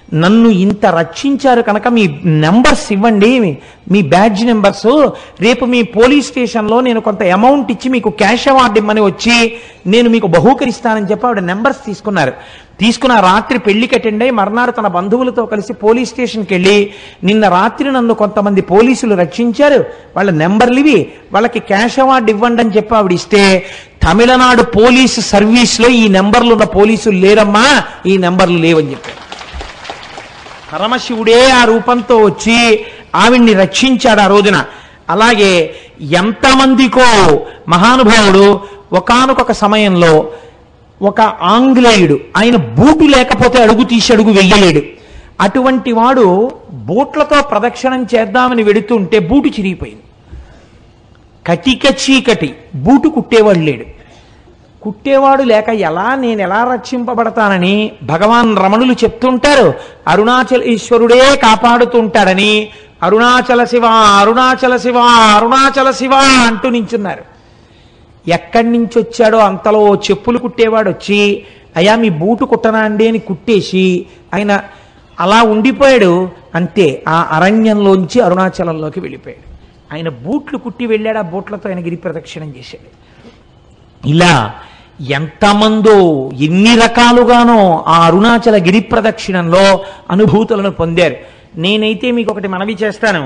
నన్ను ఇంత రక్షించారు కనుక మీ నెంబర్స్ ఇవ్వండి మీ బ్యాడ్జ్ నెంబర్స్ రేపు మీ పోలీస్ స్టేషన్లో నేను కొంత అమౌంట్ ఇచ్చి మీకు క్యాష్ అవార్డు ఇమ్మని వచ్చి నేను మీకు బహూకరిస్తానని చెప్పి ఆవిడ నెంబర్స్ తీసుకున్నారు తీసుకున్న రాత్రి పెళ్లికి అటెండ్ అయ్యి మర్నాడు తన బంధువులతో కలిసి పోలీస్ స్టేషన్కి వెళ్ళి నిన్న రాత్రి నన్ను కొంతమంది పోలీసులు రక్షించారు వాళ్ళ నెంబర్లు ఇవి వాళ్ళకి క్యాష్ అవార్డు ఇవ్వండి అని చెప్పి ఆవిడ ఇస్తే తమిళనాడు పోలీసు సర్వీస్లో ఈ నెంబర్లు ఉన్న పోలీసులు లేరమ్మా ఈ నెంబర్లు లేవని చెప్పారు పరమశివుడే ఆ రూపంతో వచ్చి ఆవిడ్ని రక్షించాడు ఆ రోజున అలాగే ఎంతమందికో మహానుభావుడు ఒకానొక సమయంలో ఒక ఆంగ్లేయుడు ఆయన బూటు లేకపోతే అడుగు తీసి అడుగు వెయ్యలేడు అటువంటి వాడు బూట్లతో ప్రదక్షిణం చేద్దామని వెడుతుంటే బూటు చిరిగిపోయింది కటిక చీకటి బూటు కుట్టేవాడు లేడు కుట్టేవాడు లేక ఎలా నేను ఎలా రక్షింపబడతానని భగవాన్ రమణులు చెప్తుంటారు అరుణాచల ఈశ్వరుడే కాపాడుతుంటాడని అరుణాచల శివ అరుణాచల శివ అరుణాచల శివ అంటూ నించున్నారు ఎక్కడి నుంచి వచ్చాడో అంతలో ఓ చెప్పులు కుట్టేవాడు వచ్చి అయ్యా మీ బూటు కుట్టనా అండి అని కుట్టేసి ఆయన అలా ఉండిపోయాడు అంతే ఆ అరణ్యంలోంచి అరుణాచలంలోకి వెళ్ళిపోయాడు ఆయన బూట్లు కుట్టి వెళ్ళాడు ఆ బూట్లతో ఆయన గిరి ప్రదక్షిణం చేశాడు ఇలా ఎంతమందో ఎన్ని రకాలుగానో ఆ అరుణాచల గిరి ప్రదక్షిణంలో అనుభూతులను పొందారు నేనైతే మీకు ఒకటి మనవి చేస్తాను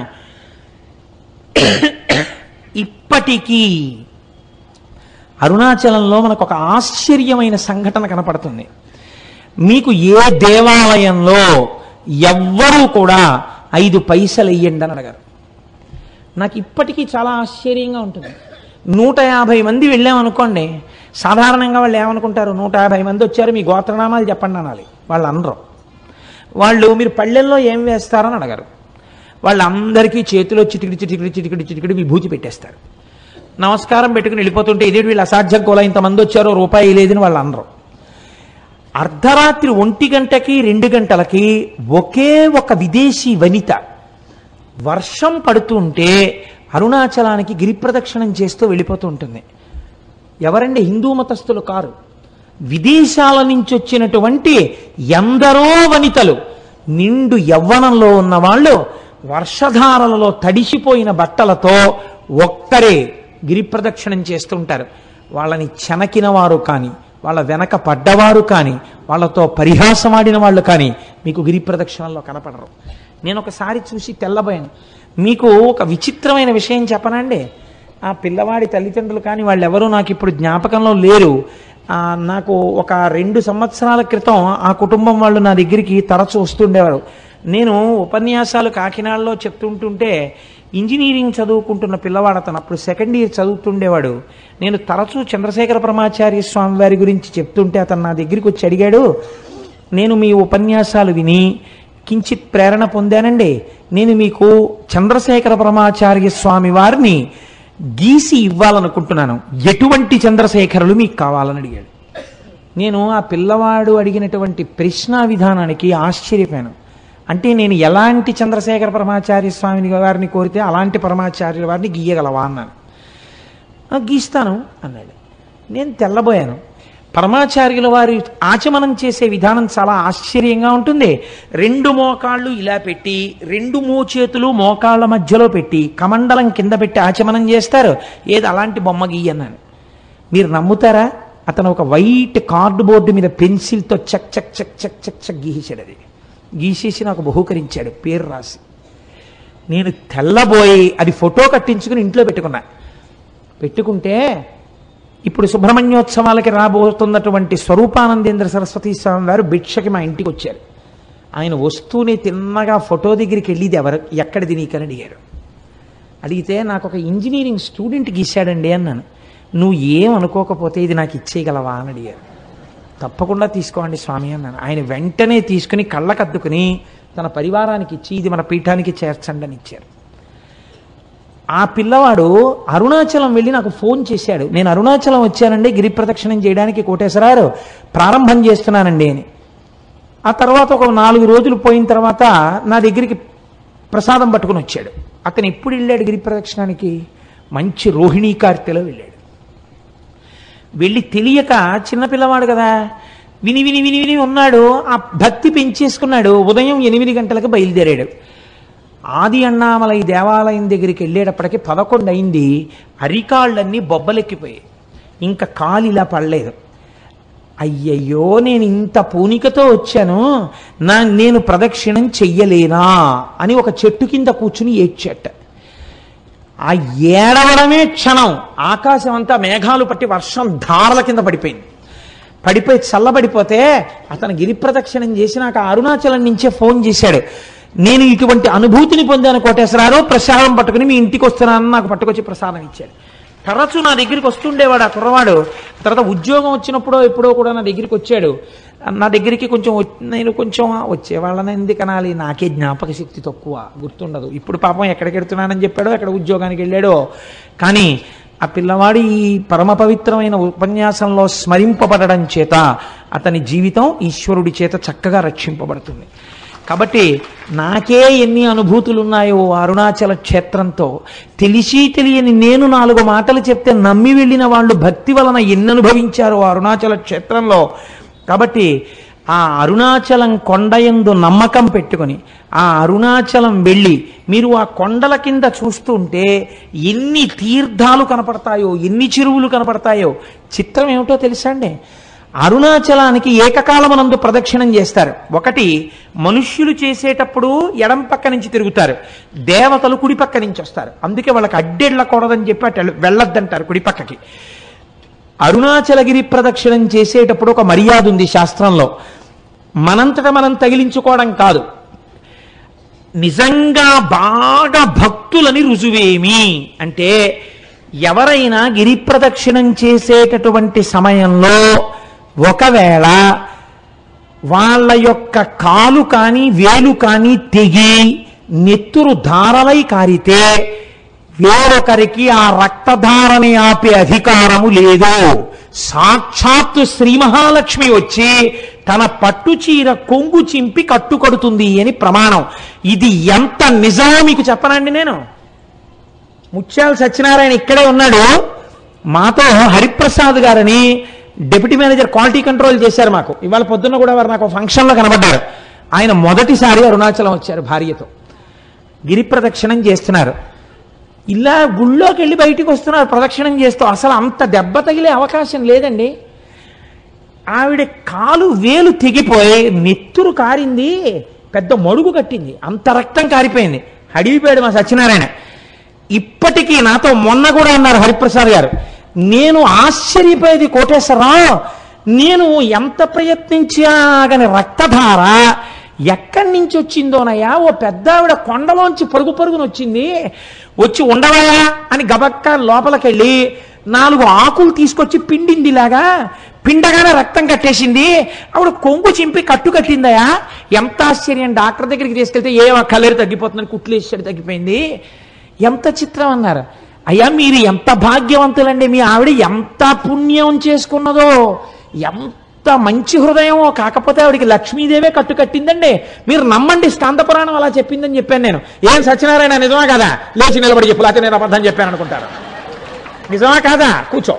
ఇప్పటికీ అరుణాచలంలో మనకు ఒక ఆశ్చర్యమైన సంఘటన కనపడుతుంది మీకు ఏ దేవాలయంలో ఎవ్వరూ కూడా ఐదు పైసలు ఇయ్యండి అని అడగారు నాకు ఇప్పటికీ చాలా ఆశ్చర్యంగా ఉంటుంది నూట యాభై మంది వెళ్ళామనుకోండి సాధారణంగా వాళ్ళు ఏమనుకుంటారు నూట యాభై మంది వచ్చారు మీ గోత్రనామాలు చెప్పండి అనాలి వాళ్ళు అనరు వాళ్ళు మీరు పళ్ళెల్లో ఏం వేస్తారని అడగారు వాళ్ళందరికీ చేతిలో చిటికిడి చిటికిడి చిటికిడి చిటికిడి విభూతి పెట్టేస్తారు నమస్కారం పెట్టుకుని వెళ్ళిపోతుంటే ఇదేంటి వీళ్ళు అసాధ్యం కూడా ఇంతమంది వచ్చారో రూపాయి లేదని వాళ్ళు అనరు అర్ధరాత్రి ఒంటి గంటకి రెండు గంటలకి ఒకే ఒక విదేశీ వనిత వర్షం పడుతుంటే అరుణాచలానికి గిరి ప్రదక్షిణం చేస్తూ వెళ్ళిపోతూ ఉంటుంది ఎవరండి హిందూ మతస్థులు కారు విదేశాల నుంచి వచ్చినటువంటి ఎందరో వనితలు నిండు యవ్వనంలో ఉన్న వాళ్ళు వర్షధారలలో తడిసిపోయిన బట్టలతో ఒక్కరే గిరి ప్రదక్షిణం చేస్తుంటారు వాళ్ళని చెనకిన వారు కానీ వాళ్ళ వెనక పడ్డవారు కానీ వాళ్ళతో పరిహాసమాడిన వాళ్ళు కానీ మీకు గిరి ప్రదక్షిణంలో కనపడరు నేను ఒకసారి చూసి తెల్లబోయాను మీకు ఒక విచిత్రమైన విషయం చెప్పనండి ఆ పిల్లవాడి తల్లిదండ్రులు కానీ వాళ్ళు ఎవరూ నాకు ఇప్పుడు జ్ఞాపకంలో లేరు ఆ, నాకు ఒక రెండు సంవత్సరాల క్రితం ఆ కుటుంబం వాళ్ళు నా దగ్గరికి తరచు వస్తుండేవారు నేను ఉపన్యాసాలు కాకినాడలో చెప్తుంటుంటే ఇంజనీరింగ్ చదువుకుంటున్న పిల్లవాడు అతను అప్పుడు సెకండ్ ఇయర్ చదువుతుండేవాడు నేను తరచూ చంద్రశేఖర పరమాచార్య స్వామి వారి గురించి చెప్తుంటే అతను నా దగ్గరికి వచ్చి అడిగాడు నేను మీ ఉపన్యాసాలు విని కించిత్ ప్రేరణ పొందానండి నేను మీకు చంద్రశేఖర పరమాచార్య స్వామి వారిని గీసి ఇవ్వాలనుకుంటున్నాను ఎటువంటి చంద్రశేఖరులు మీకు కావాలని అడిగాడు నేను ఆ పిల్లవాడు అడిగినటువంటి ప్రశ్న విధానానికి ఆశ్చర్యపోయాను అంటే నేను ఎలాంటి చంద్రశేఖర పరమాచార్య స్వామిని వారిని కోరితే అలాంటి పరమాచార్యుల వారిని గీయగలవా అన్నాను "ఆ, గీస్తాను అన్నాడు నేను తెల్లబోయాను పరమాచార్యుల వారి ఆచమనం చేసే విధానం చాలా ఆశ్చర్యంగా ఉంటుంది రెండు మోకాళ్ళు ఇలా పెట్టి రెండు మోచేతులు మోకాళ్ళ మధ్యలో పెట్టి కమండలం కింద పెట్టి ఆచమనం చేస్తారు ఏది అలాంటి బొమ్మ గీయన్నాను మీరు నమ్ముతారా అతను ఒక వైట్ కార్డు బోర్డు మీద పెన్సిల్తో చక్ చక్ చక్ చక్ చక్ చక్ గీసేశాడు అది గీసేసి నాకు బహూకరించాడు పేరు రాసి నేను తెల్లబోయి అది ఫోటో కట్టించుకుని ఇంట్లో పెట్టుకున్నా పెట్టుకుంటే ఇప్పుడు సుబ్రహ్మణ్యోత్సవాలకి రాబోతున్నటువంటి స్వరూపానందేంద్ర సరస్వతి స్వామి వారు భిక్షకి మా ఇంటికి వచ్చారు ఆయన వస్తూనే తిన్నగా ఫోటో దగ్గరికి వెళ్ళిది ఎవరు ఎక్కడిది నీకని అడిగారు అడిగితే నాకు ఒక ఇంజనీరింగ్ స్టూడెంట్ గీశాడండి అన్నాను నువ్వు ఏం అనుకోకపోతే ఇది నాకు ఇచ్చేయగలవా అని అడిగారు తప్పకుండా తీసుకోండి స్వామి అన్నాను ఆయన వెంటనే తీసుకుని కళ్ళకద్దుకుని తన పరివారానికి ఇచ్చి ఇది మన పీఠానికి చేర్చండి అని ఇచ్చారు ఆ పిల్లవాడు అరుణాచలం వెళ్ళి నాకు ఫోన్ చేశాడు నేను అరుణాచలం వచ్చానండి గిరి ప్రదక్షిణం చేయడానికి కోటేశ్వరారు ప్రారంభం చేస్తున్నానండి అని ఆ తర్వాత ఒక నాలుగు రోజులు పోయిన తర్వాత నా దగ్గరికి ప్రసాదం పట్టుకుని వచ్చాడు అతను ఎప్పుడు వెళ్ళాడు గిరి ప్రదక్షిణానికి మంచి రోహిణీ కార్తెలో వెళ్ళాడు వెళ్ళి తెలియక చిన్నపిల్లవాడు కదా విని విని విని విని ఉన్నాడు ఆ భక్తి పెంచేసుకున్నాడు ఉదయం ఎనిమిది గంటలకు బయలుదేరాడు ఆది అన్నామలై దేవాలయం దగ్గరికి వెళ్ళేటప్పటికి పదకొండు అయింది అరికాళ్ళన్నీ బొబ్బలెక్కిపోయాయి ఇంకా కాలు ఇలా పడలేదు అయ్యయ్యో నేను ఇంత పూనికతో వచ్చాను నా నేను ప్రదక్షిణం చెయ్యలేనా అని ఒక చెట్టు కింద కూర్చుని ఏడ్చట ఆ ఏడవడమే క్షణం ఆకాశం అంతా మేఘాలు పట్టి వర్షం ధారల కింద పడిపోయింది పడిపోయి చల్లబడిపోతే అతను గిరి ప్రదక్షిణం చేసి నాకు అరుణాచలం నుంచే ఫోన్ చేశాడు నేను ఇటువంటి అనుభూతిని పొందాను కోటేశ్వరరావు ప్రసాదం పట్టుకుని మీ ఇంటికి వస్తున్నానని నాకు పట్టుకొచ్చి ప్రసాదం ఇచ్చాడు తరచూ నా దగ్గరికి వస్తుండేవాడు ఆ కుర్రవాడు తర్వాత ఉద్యోగం వచ్చినప్పుడో ఎప్పుడో కూడా నా దగ్గరికి వచ్చాడు నా దగ్గరికి కొంచెం వ- నేను కొంచెం వచ్చేవాళ్ళని ఎందుకు అనాలి నాకే జ్ఞాపక శక్తి తక్కువ గుర్తుండదు ఇప్పుడు పాపం ఎక్కడికి వెళ్తున్నానని చెప్పాడో ఎక్కడ ఉద్యోగానికి వెళ్ళాడో కానీ ఆ పిల్లవాడి ఈ పరమ పవిత్రమైన ఉపన్యాసంలో స్మరింపబడడం చేత అతని జీవితం ఈశ్వరుడి చేత చక్కగా రక్షింపబడుతుంది కాబట్టి నాకే ఎన్ని అనుభూతులు ఉన్నాయో ఆ అరుణాచల క్షేత్రంతో తెలిసి తెలియని నేను నాలుగు మాటలు చెప్తే నమ్మి వెళ్ళిన వాళ్ళు భక్తి వలన ఎన్ని అనుభవించారో ఆ అరుణాచల క్షేత్రంలో కాబట్టి ఆ అరుణాచలం కొండయందు నమ్మకం పెట్టుకొని ఆ అరుణాచలం వెళ్ళి మీరు ఆ కొండల కింద చూస్తుంటే ఎన్ని తీర్థాలు కనపడతాయో ఎన్ని చెరువులు కనపడతాయో చిత్రం ఏమిటో తెలుసా అండి అరుణాచలానికి ఏకకాలమనందు ప్రదక్షిణం చేస్తారు ఒకటి మనుష్యులు చేసేటప్పుడు ఎడం పక్క నుంచి తిరుగుతారు దేవతలు కుడి పక్క నుంచి వస్తారు అందుకే వాళ్ళకి అడ్డెళ్ళకూడదని చెప్పి అటు వెళ్ళొద్దంటారు కుడి పక్కకి అరుణాచలగిరి ప్రదక్షిణం చేసేటప్పుడు ఒక మర్యాద ఉంది శాస్త్రంలో మనంతట మనం తగిలించుకోవడం కాదు నిజంగా బాగా భక్తులని రుజువేమి అంటే ఎవరైనా గిరి ప్రదక్షిణం చేసేటటువంటి సమయంలో ఒకవేళ వాళ్ళ యొక్క కాలు కానీ వేలు కానీ తెగి నెత్తురు ధారలై కారితే వేరొకరికి ఆ రక్తధారని ఆపే అధికారము లేదు సాక్షాత్తు శ్రీ మహాలక్ష్మి వచ్చి తన పట్టు చీర కొంగు చింపి కట్టుకడుతుంది అని ప్రమాణం ఇది ఎంత నిజమో మీకు చెప్పనండి నేను ముత్యాల సత్యనారాయణ ఇక్కడే ఉన్నాడు మాతో హరిప్రసాద్ గారని డిప్యూటీ మేనేజర్ క్వాలిటీ కంట్రోల్ చేశారు మాకు ఇవాళ పొద్దున్న కూడా వారు నాకు ఫంక్షన్లో కనబడ్డారు ఆయన మొదటిసారి అరుణాచలం వచ్చారు భార్యతో గిరి ప్రదక్షిణం చేస్తున్నారు ఇలా గుళ్ళోకి వెళ్ళి బయటికి వస్తున్నారు ప్రదక్షిణం చేస్తూ అసలు అంత దెబ్బ తగిలే అవకాశం లేదండి ఆవిడ కాలు వేలు తెగిపోయి నెత్తురు కారింది పెద్ద మడుగు కట్టింది అంత రక్తం కారిపోయింది అడిగిపోయాడు మా సత్యనారాయణ ఇప్పటికీ నాతో మొన్న కూడా అన్నారు హరిప్రసాద్ గారు నేను ఆశ్చర్యపోయేది కోటేశ్వరరావు నేను ఎంత ప్రయత్నించాగని రక్తధార ఎక్కడి నుంచి వచ్చిందోనయ్యా ఓ పెద్ద ఆవిడ కొండలోంచి పరుగు పరుగున వచ్చింది వచ్చి ఉండవయా అని గబక్క లోపలికెళ్ళి నాలుగు ఆకులు తీసుకొచ్చి పిండింది ఇలాగా పిండగానే రక్తం కట్టేసింది ఆవిడ కొంగు చింపి కట్టు కట్టిందయా ఎంత ఆశ్చర్యం డాక్టర్ దగ్గరికి తీసుకెళ్తే ఏ కలేరు తగ్గిపోతుందని కుట్లు వేసాడు తగ్గిపోయింది ఎంత చిత్రం అన్నారు అయ్యా మీరు ఎంత భాగ్యవంతులండి మీ ఆవిడ ఎంత పుణ్యం చేసుకున్నదో ఎంత మంచి హృదయమో కాకపోతే ఆవిడికి లక్ష్మీదేవే కట్టు కట్టిందండి మీరు నమ్మండి స్కాంద పురాణం అలా చెప్పిందని చెప్పాను నేను ఏం సత్యనారాయణ నిజమా కదా లేచి నిలబడి చెప్పు లేకపోతే నేను అబద్ధం చెప్పాను అనుకుంటారు నిజమా కాదా కూర్చో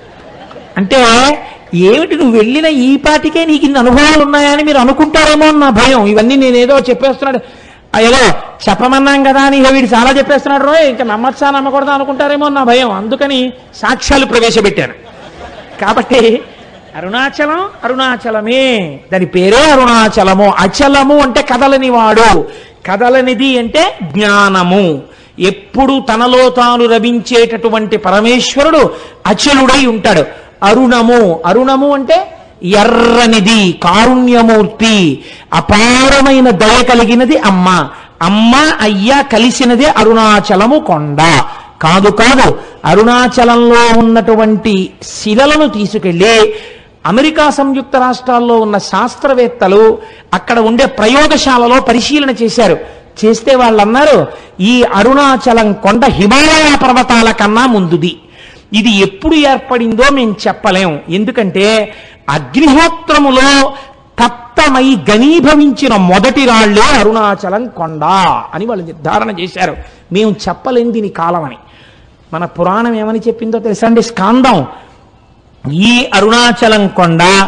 అంటే ఏమిటి నువ్వు వెళ్ళిన ఈ పాటికే నీకు ఇన్ని అనుభవాలు ఉన్నాయని మీరు అనుకుంటారేమో అని నా భయం ఇవన్నీ నేనేదో చెప్పేస్తున్నాడు ఆ ఏదో చెప్పమన్నాం కదా అని ఇక వీడు చాలా చెప్పేస్తున్నాడు రోయ్ ఇంకా నమ్మచ్చా నమ్మకూడదా అనుకుంటారేమో అని నా భయం అందుకని సాక్ష్యాలు ప్రవేశపెట్టాను కాబట్టి అరుణాచలం అరుణాచలమే దాని పేరే అరుణాచలము అచలము అంటే కదలని వాడు కదలనిది అంటే జ్ఞానము ఎప్పుడు తనలో తాను రవించేటటువంటి పరమేశ్వరుడు అచలుడై ఉంటాడు అరుణము అరుణము అంటే ఎర్రనిది కారుణ్యమూర్తి అపారమైన దయ కలిగినది అమ్మ అమ్మ అయ్య కలిసినదే అరుణాచలము కొండ కాదు కాదు అరుణాచలంలో ఉన్నటువంటి శిలలను తీసుకెళ్ళి అమెరికా సంయుక్త రాష్ట్రాల్లో ఉన్న శాస్త్రవేత్తలు అక్కడ ఉండే ప్రయోగశాలలో పరిశీలన చేశారు చేస్తే వాళ్ళు అన్నారు ఈ అరుణాచలం కొండ హిమాలయ పర్వతాల కన్నా ముందుది ఇది ఎప్పుడు ఏర్పడిందో మేము చెప్పలేం ఎందుకంటే అగ్నిహోత్రములో తప్తమై గనీభవించిన మొదటి రాళ్లే అరుణాచలం కొండ అని వాళ్ళు నిర్ధారణ చేశారు మేము చెప్పలేం దీని కాలం అని మన పురాణం ఏమని చెప్పిందో తెలుసా అండి స్కాందం ఈ అరుణాచలం కొండ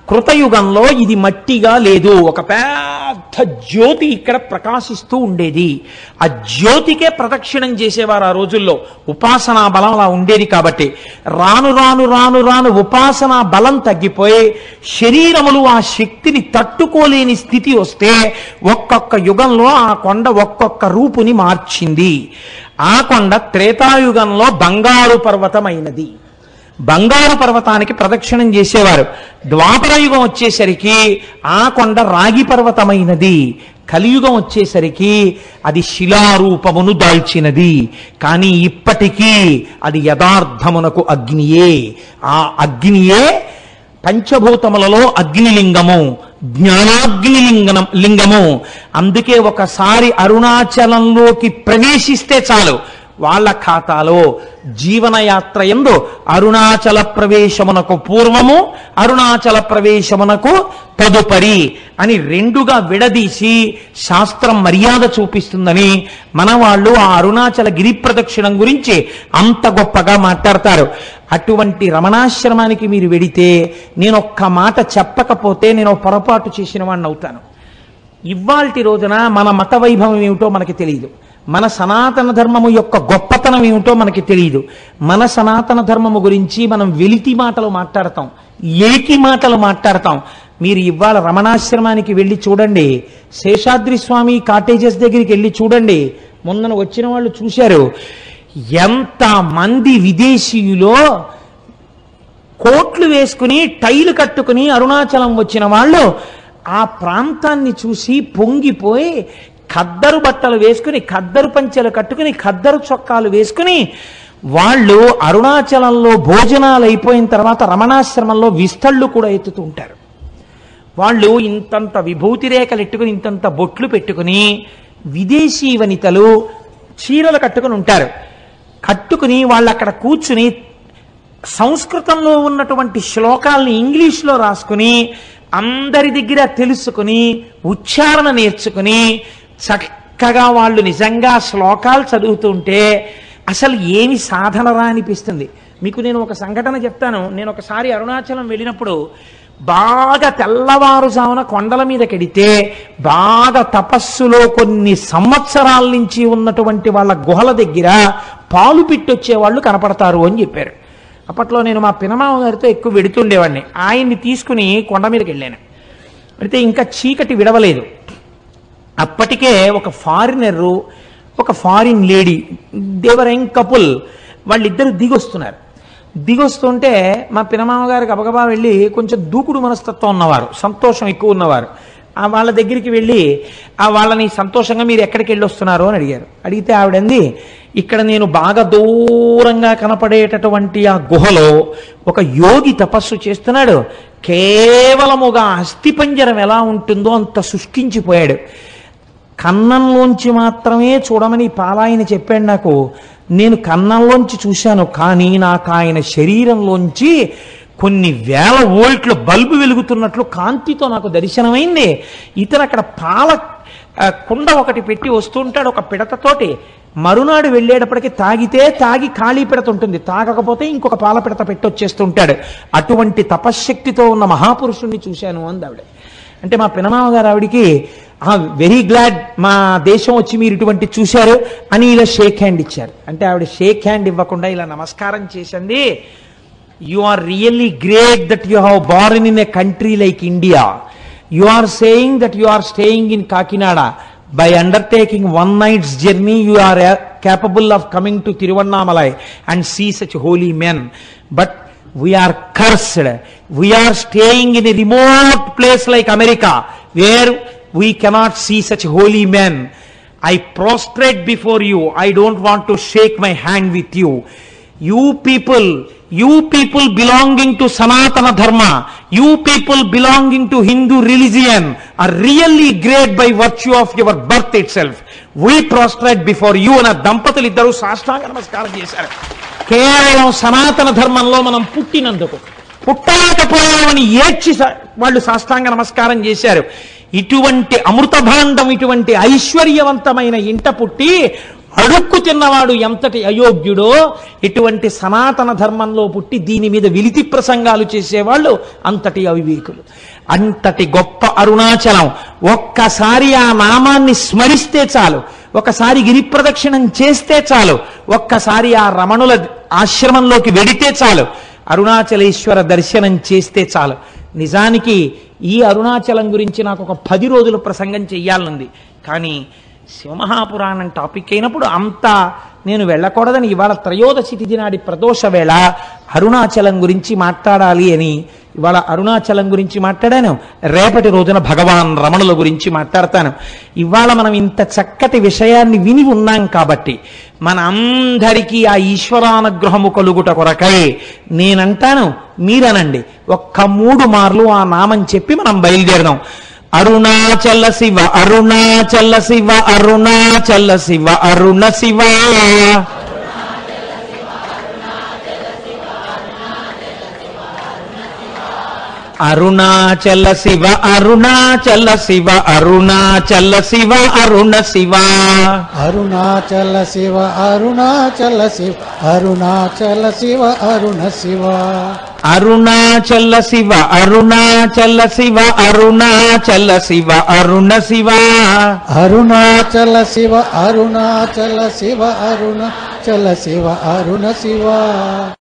కృతయుగంలో ఇది మట్టిగా లేదు ఒక పెద్ద జ్యోతి ఇక్కడ ప్రకాశిస్తూ ఉండేది ఆ జ్యోతికే ప్రదక్షిణం చేసేవారు ఆ రోజుల్లో ఉపాసనా బలం అలా ఉండేది కాబట్టి రాను రాను రాను రాను ఉపాసనా బలం తగ్గిపోయి శరీరములు ఆ శక్తిని తట్టుకోలేని స్థితి వస్తే ఒక్కొక్క యుగంలో ఆ కొండ ఒక్కొక్క రూపుని మార్చింది ఆ కొండ త్రేతాయుగంలో బంగారు పర్వతమైనది బంగారు పర్వతానికి ప్రదక్షిణం చేసేవారు ద్వాపరయుగం వచ్చేసరికి ఆ కొండ రాగి పర్వతమైనది కలియుగం వచ్చేసరికి అది శిలారూపమును దాల్చినది కానీ ఇప్పటికీ అది యథార్థమునకు అగ్నియే ఆ అగ్నియే పంచభూతములలో అగ్నిలింగము జ్ఞానాగ్నిలింగనం లింగము అందుకే ఒకసారి అరుణాచలంలోకి ప్రవేశిస్తే చాలు వాళ్ళ ఖాతాలో జీవనయాత్ర ఎందు అరుణాచల ప్రవేశమునకు పూర్వము అరుణాచల ప్రవేశమునకు తదుపరి అని రెండుగా విడదీసి శాస్త్రం మర్యాద చూపిస్తుందని మన వాళ్ళు ఆ అరుణాచల గిరి ప్రదక్షిణం గురించి అంత గొప్పగా మాట్లాడతారు అటువంటి రమణాశ్రమానికి మీరు వెడితే నేను ఒక్క మాట చెప్పకపోతే నేను పొరపాటు చేసిన వాడిని అవుతాను ఇవాల్టి రోజున మన మత వైభవం ఏమిటో మనకి తెలియదు మన సనాతన ధర్మము యొక్క గొప్పతనం ఏమిటో మనకి తెలియదు మన సనాతన ధర్మము గురించి మనం వెలితి మాటలు మాట్లాడతాం ఏకి మాటలు మాట్లాడతాం మీరు ఇవాళ రమణాశ్రమానికి వెళ్ళి చూడండి శేషాద్రి స్వామి కాటేజెస్ దగ్గరికి వెళ్ళి చూడండి మొన్న వచ్చిన వాళ్ళు చూశారు ఎంత మంది విదేశీయులో కోట్లు వేసుకుని టైలు కట్టుకుని అరుణాచలం వచ్చిన వాళ్ళు ఆ ప్రాంతాన్ని చూసి పొంగిపోయి ఖద్దరు బట్టలు వేసుకుని ఖద్దరు పంచెలు కట్టుకుని ఖద్దరు చొక్కాలు వేసుకుని వాళ్ళు అరుణాచలంలో భోజనాలు అయిపోయిన తర్వాత రమణాశ్రమంలో విస్తళ్ళు కూడా ఎత్తుతూ ఉంటారు వాళ్ళు ఇంతంత విభూతి రేఖలు ఎట్టుకుని ఇంతంత బొట్లు పెట్టుకుని విదేశీ వనితలు చీరలు కట్టుకుని ఉంటారు కట్టుకుని వాళ్ళు అక్కడ కూర్చుని సంస్కృతంలో ఉన్నటువంటి శ్లోకాల్ని ఇంగ్లీష్లో రాసుకుని అందరి దగ్గర తెలుసుకుని ఉచ్చారణ నేర్చుకుని చక్కగా వాళ్ళు నిజంగా శ్లోకాలు చదువుతుంటే అసలు ఏమి సాధనరా అనిపిస్తుంది మీకు నేను ఒక సంఘటన చెప్తాను నేను ఒకసారి అరుణాచలం వెళ్ళినప్పుడు బాగా తెల్లవారుజామున కొండల మీద కెడితే బాగా తపస్సులో కొన్ని సంవత్సరాల నుంచి ఉన్నటువంటి వాళ్ళ గుహల దగ్గర పాలు పిట్టొచ్చే వాళ్ళు కనపడతారు అని చెప్పారు అప్పట్లో నేను మా పినమామ గారితో ఎక్కువ వెడుతుండేవాడిని ఆయన్ని తీసుకుని కొండ మీదకి వెళ్ళాను అయితే ఇంకా చీకటి విడవలేదు అప్పటికే ఒక ఫారినరు ఒక foreign lady they were young couple వాళ్ళిద్దరు దిగొస్తున్నారు దిగొస్తుంటే మా పినమామ గారికి గబగబా వెళ్ళి కొంచెం దూకుడు మనస్తత్వం ఉన్నవారు సంతోషం ఎక్కువ ఉన్నవారు ఆ వాళ్ళ దగ్గరికి వెళ్ళి ఆ వాళ్ళని సంతోషంగా మీరు ఎక్కడికి వెళ్ళి వస్తున్నారు అని అడిగారు అడిగితే ఆవిడంది ఇక్కడ నేను బాగా దూరంగా కనపడేటటువంటి ఆ గుహలో ఒక యోగి తపస్సు చేస్తున్నాడు కేవలముగా అస్థిపంజరం ఎలా ఉంటుందో అంత శుష్కించిపోయాడు కన్నంలోంచి మాత్రమే చూడమని పాలాయన చెప్పాడు నాకు నేను కన్నంలోంచి చూశాను కానీ నాకు ఆయన శరీరంలోంచి కొన్ని వేల వోల్ట్ల బల్బు వెలుగుతున్నట్లు కాంతితో నాకు దర్శనమైంది ఇతను అక్కడ పాల ఆ, కుండ ఒకటి పెట్టి వస్తుంటాడు ఒక పిడతతోటి మరునాడు వెళ్ళేటప్పటికి తాగితే తాగి ఖాళీ పిడత ఉంటుంది తాగకపోతే ఇంకొక పాల పిడత పెట్టి వచ్చేస్తుంటాడు అటువంటి తపశ్శక్తితో ఉన్న మహాపురుషుణ్ణి చూశాను అంది ఆవిడ అంటే మా పినమామ గారు ఆవిడికి వెరీ గ్లాడ్ మా దేశం వచ్చి మీరు ఇటువంటి చూశారు అని ఇలా షేక్ హ్యాండ్ ఇచ్చారు అంటే ఆవిడ షేక్ హ్యాండ్ ఇవ్వకుండా ఇలా నమస్కారం చేసింది you are really great that you have born in a country like India you are saying that you are staying in Kakinada by undertaking one night's journey you are capable of coming to Tiruvannamalai and see such holy men. But we are cursed. We are staying in a remote place like America where we cannot see such holy men. I prostrate before you. I don't want to shake my hand with you. You people, you people belonging to Sanatana Dharma, you people belonging to Hindu religion are really great by virtue of your birth itself. We prostrate before you అన్న దంపతులు ఇద్దరు సాష్టాంగ నమస్కారం చేశారు కేవలం సనాతన ధర్మంలో మనం పుట్టినందుకు పుట్టలేకపోయామని ఏడ్చి స- వాళ్ళు సాష్టాంగ నమస్కారం చేశారు ఇటువంటి అమృత భాండం ఇటువంటి ఐశ్వర్యవంతమైన ఇంట పుట్టి అడుక్కు తిన్నవాడు ఎంతటి అయోగ్యుడో ఇటువంటి సనాతన ధర్మంలో పుట్టి దీని మీద విలితి ప్రసంగాలు చేసేవాళ్ళు అంతటి అవివేకులు అంతటి గొప్ప అరుణాచలం ఒక్కసారి ఆ నామాన్ని స్మరిస్తే చాలు ఒకసారి గిరి ప్రదక్షిణం చేస్తే చాలు ఒక్కసారి ఆ రమణుల ఆశ్రమంలోకి వెడితే చాలు అరుణాచలేశ్వర దర్శనం చేస్తే చాలు నిజానికి ఈ అరుణాచలం గురించి నాకు ఒక పది రోజులు ప్రసంగం చెయ్యాలనుంది కానీ శివమహాపురాణం టాపిక్ అయినప్పుడు అంత నేను వెళ్ళకూడదని ఇవాళ త్రయోదశి తిథి నాడి ప్రదోష వేళ అరుణాచలం గురించి మాట్లాడాలి అని ఇవాళ అరుణాచలం గురించి మాట్లాడాను రేపటి రోజున భగవాన్ రమణుల గురించి మాట్లాడతాను ఇవాళ మనం ఇంత చక్కటి విషయాన్ని విని ఉన్నాం కాబట్టి మన అందరికీ ఆ ఈశ్వరానుగ్రహము కలుగుట కొరకై నేనంటాను మీరనండి ఒక్క మూడు మార్లు ఆ నామం చెప్పి మనం బయలుదేరదాం అరుణాచల శివ అరుణాచల శివ అరుణాచల శివ అరుణ శివ అరుణాచల శివ అరుణాచల శివ అరుణాచల శివ అరుణ శివ అరుణాచల శివ అరుణాచల శివ అరుణాచల శివ అరుణ శివ అరుణాచల శివ అరుణాచల శివ అరుణాచల శివ అరుణ శివ అరుణాచల శివ అరుణాచల శివ అరుణాచల శివ అరుణ శివ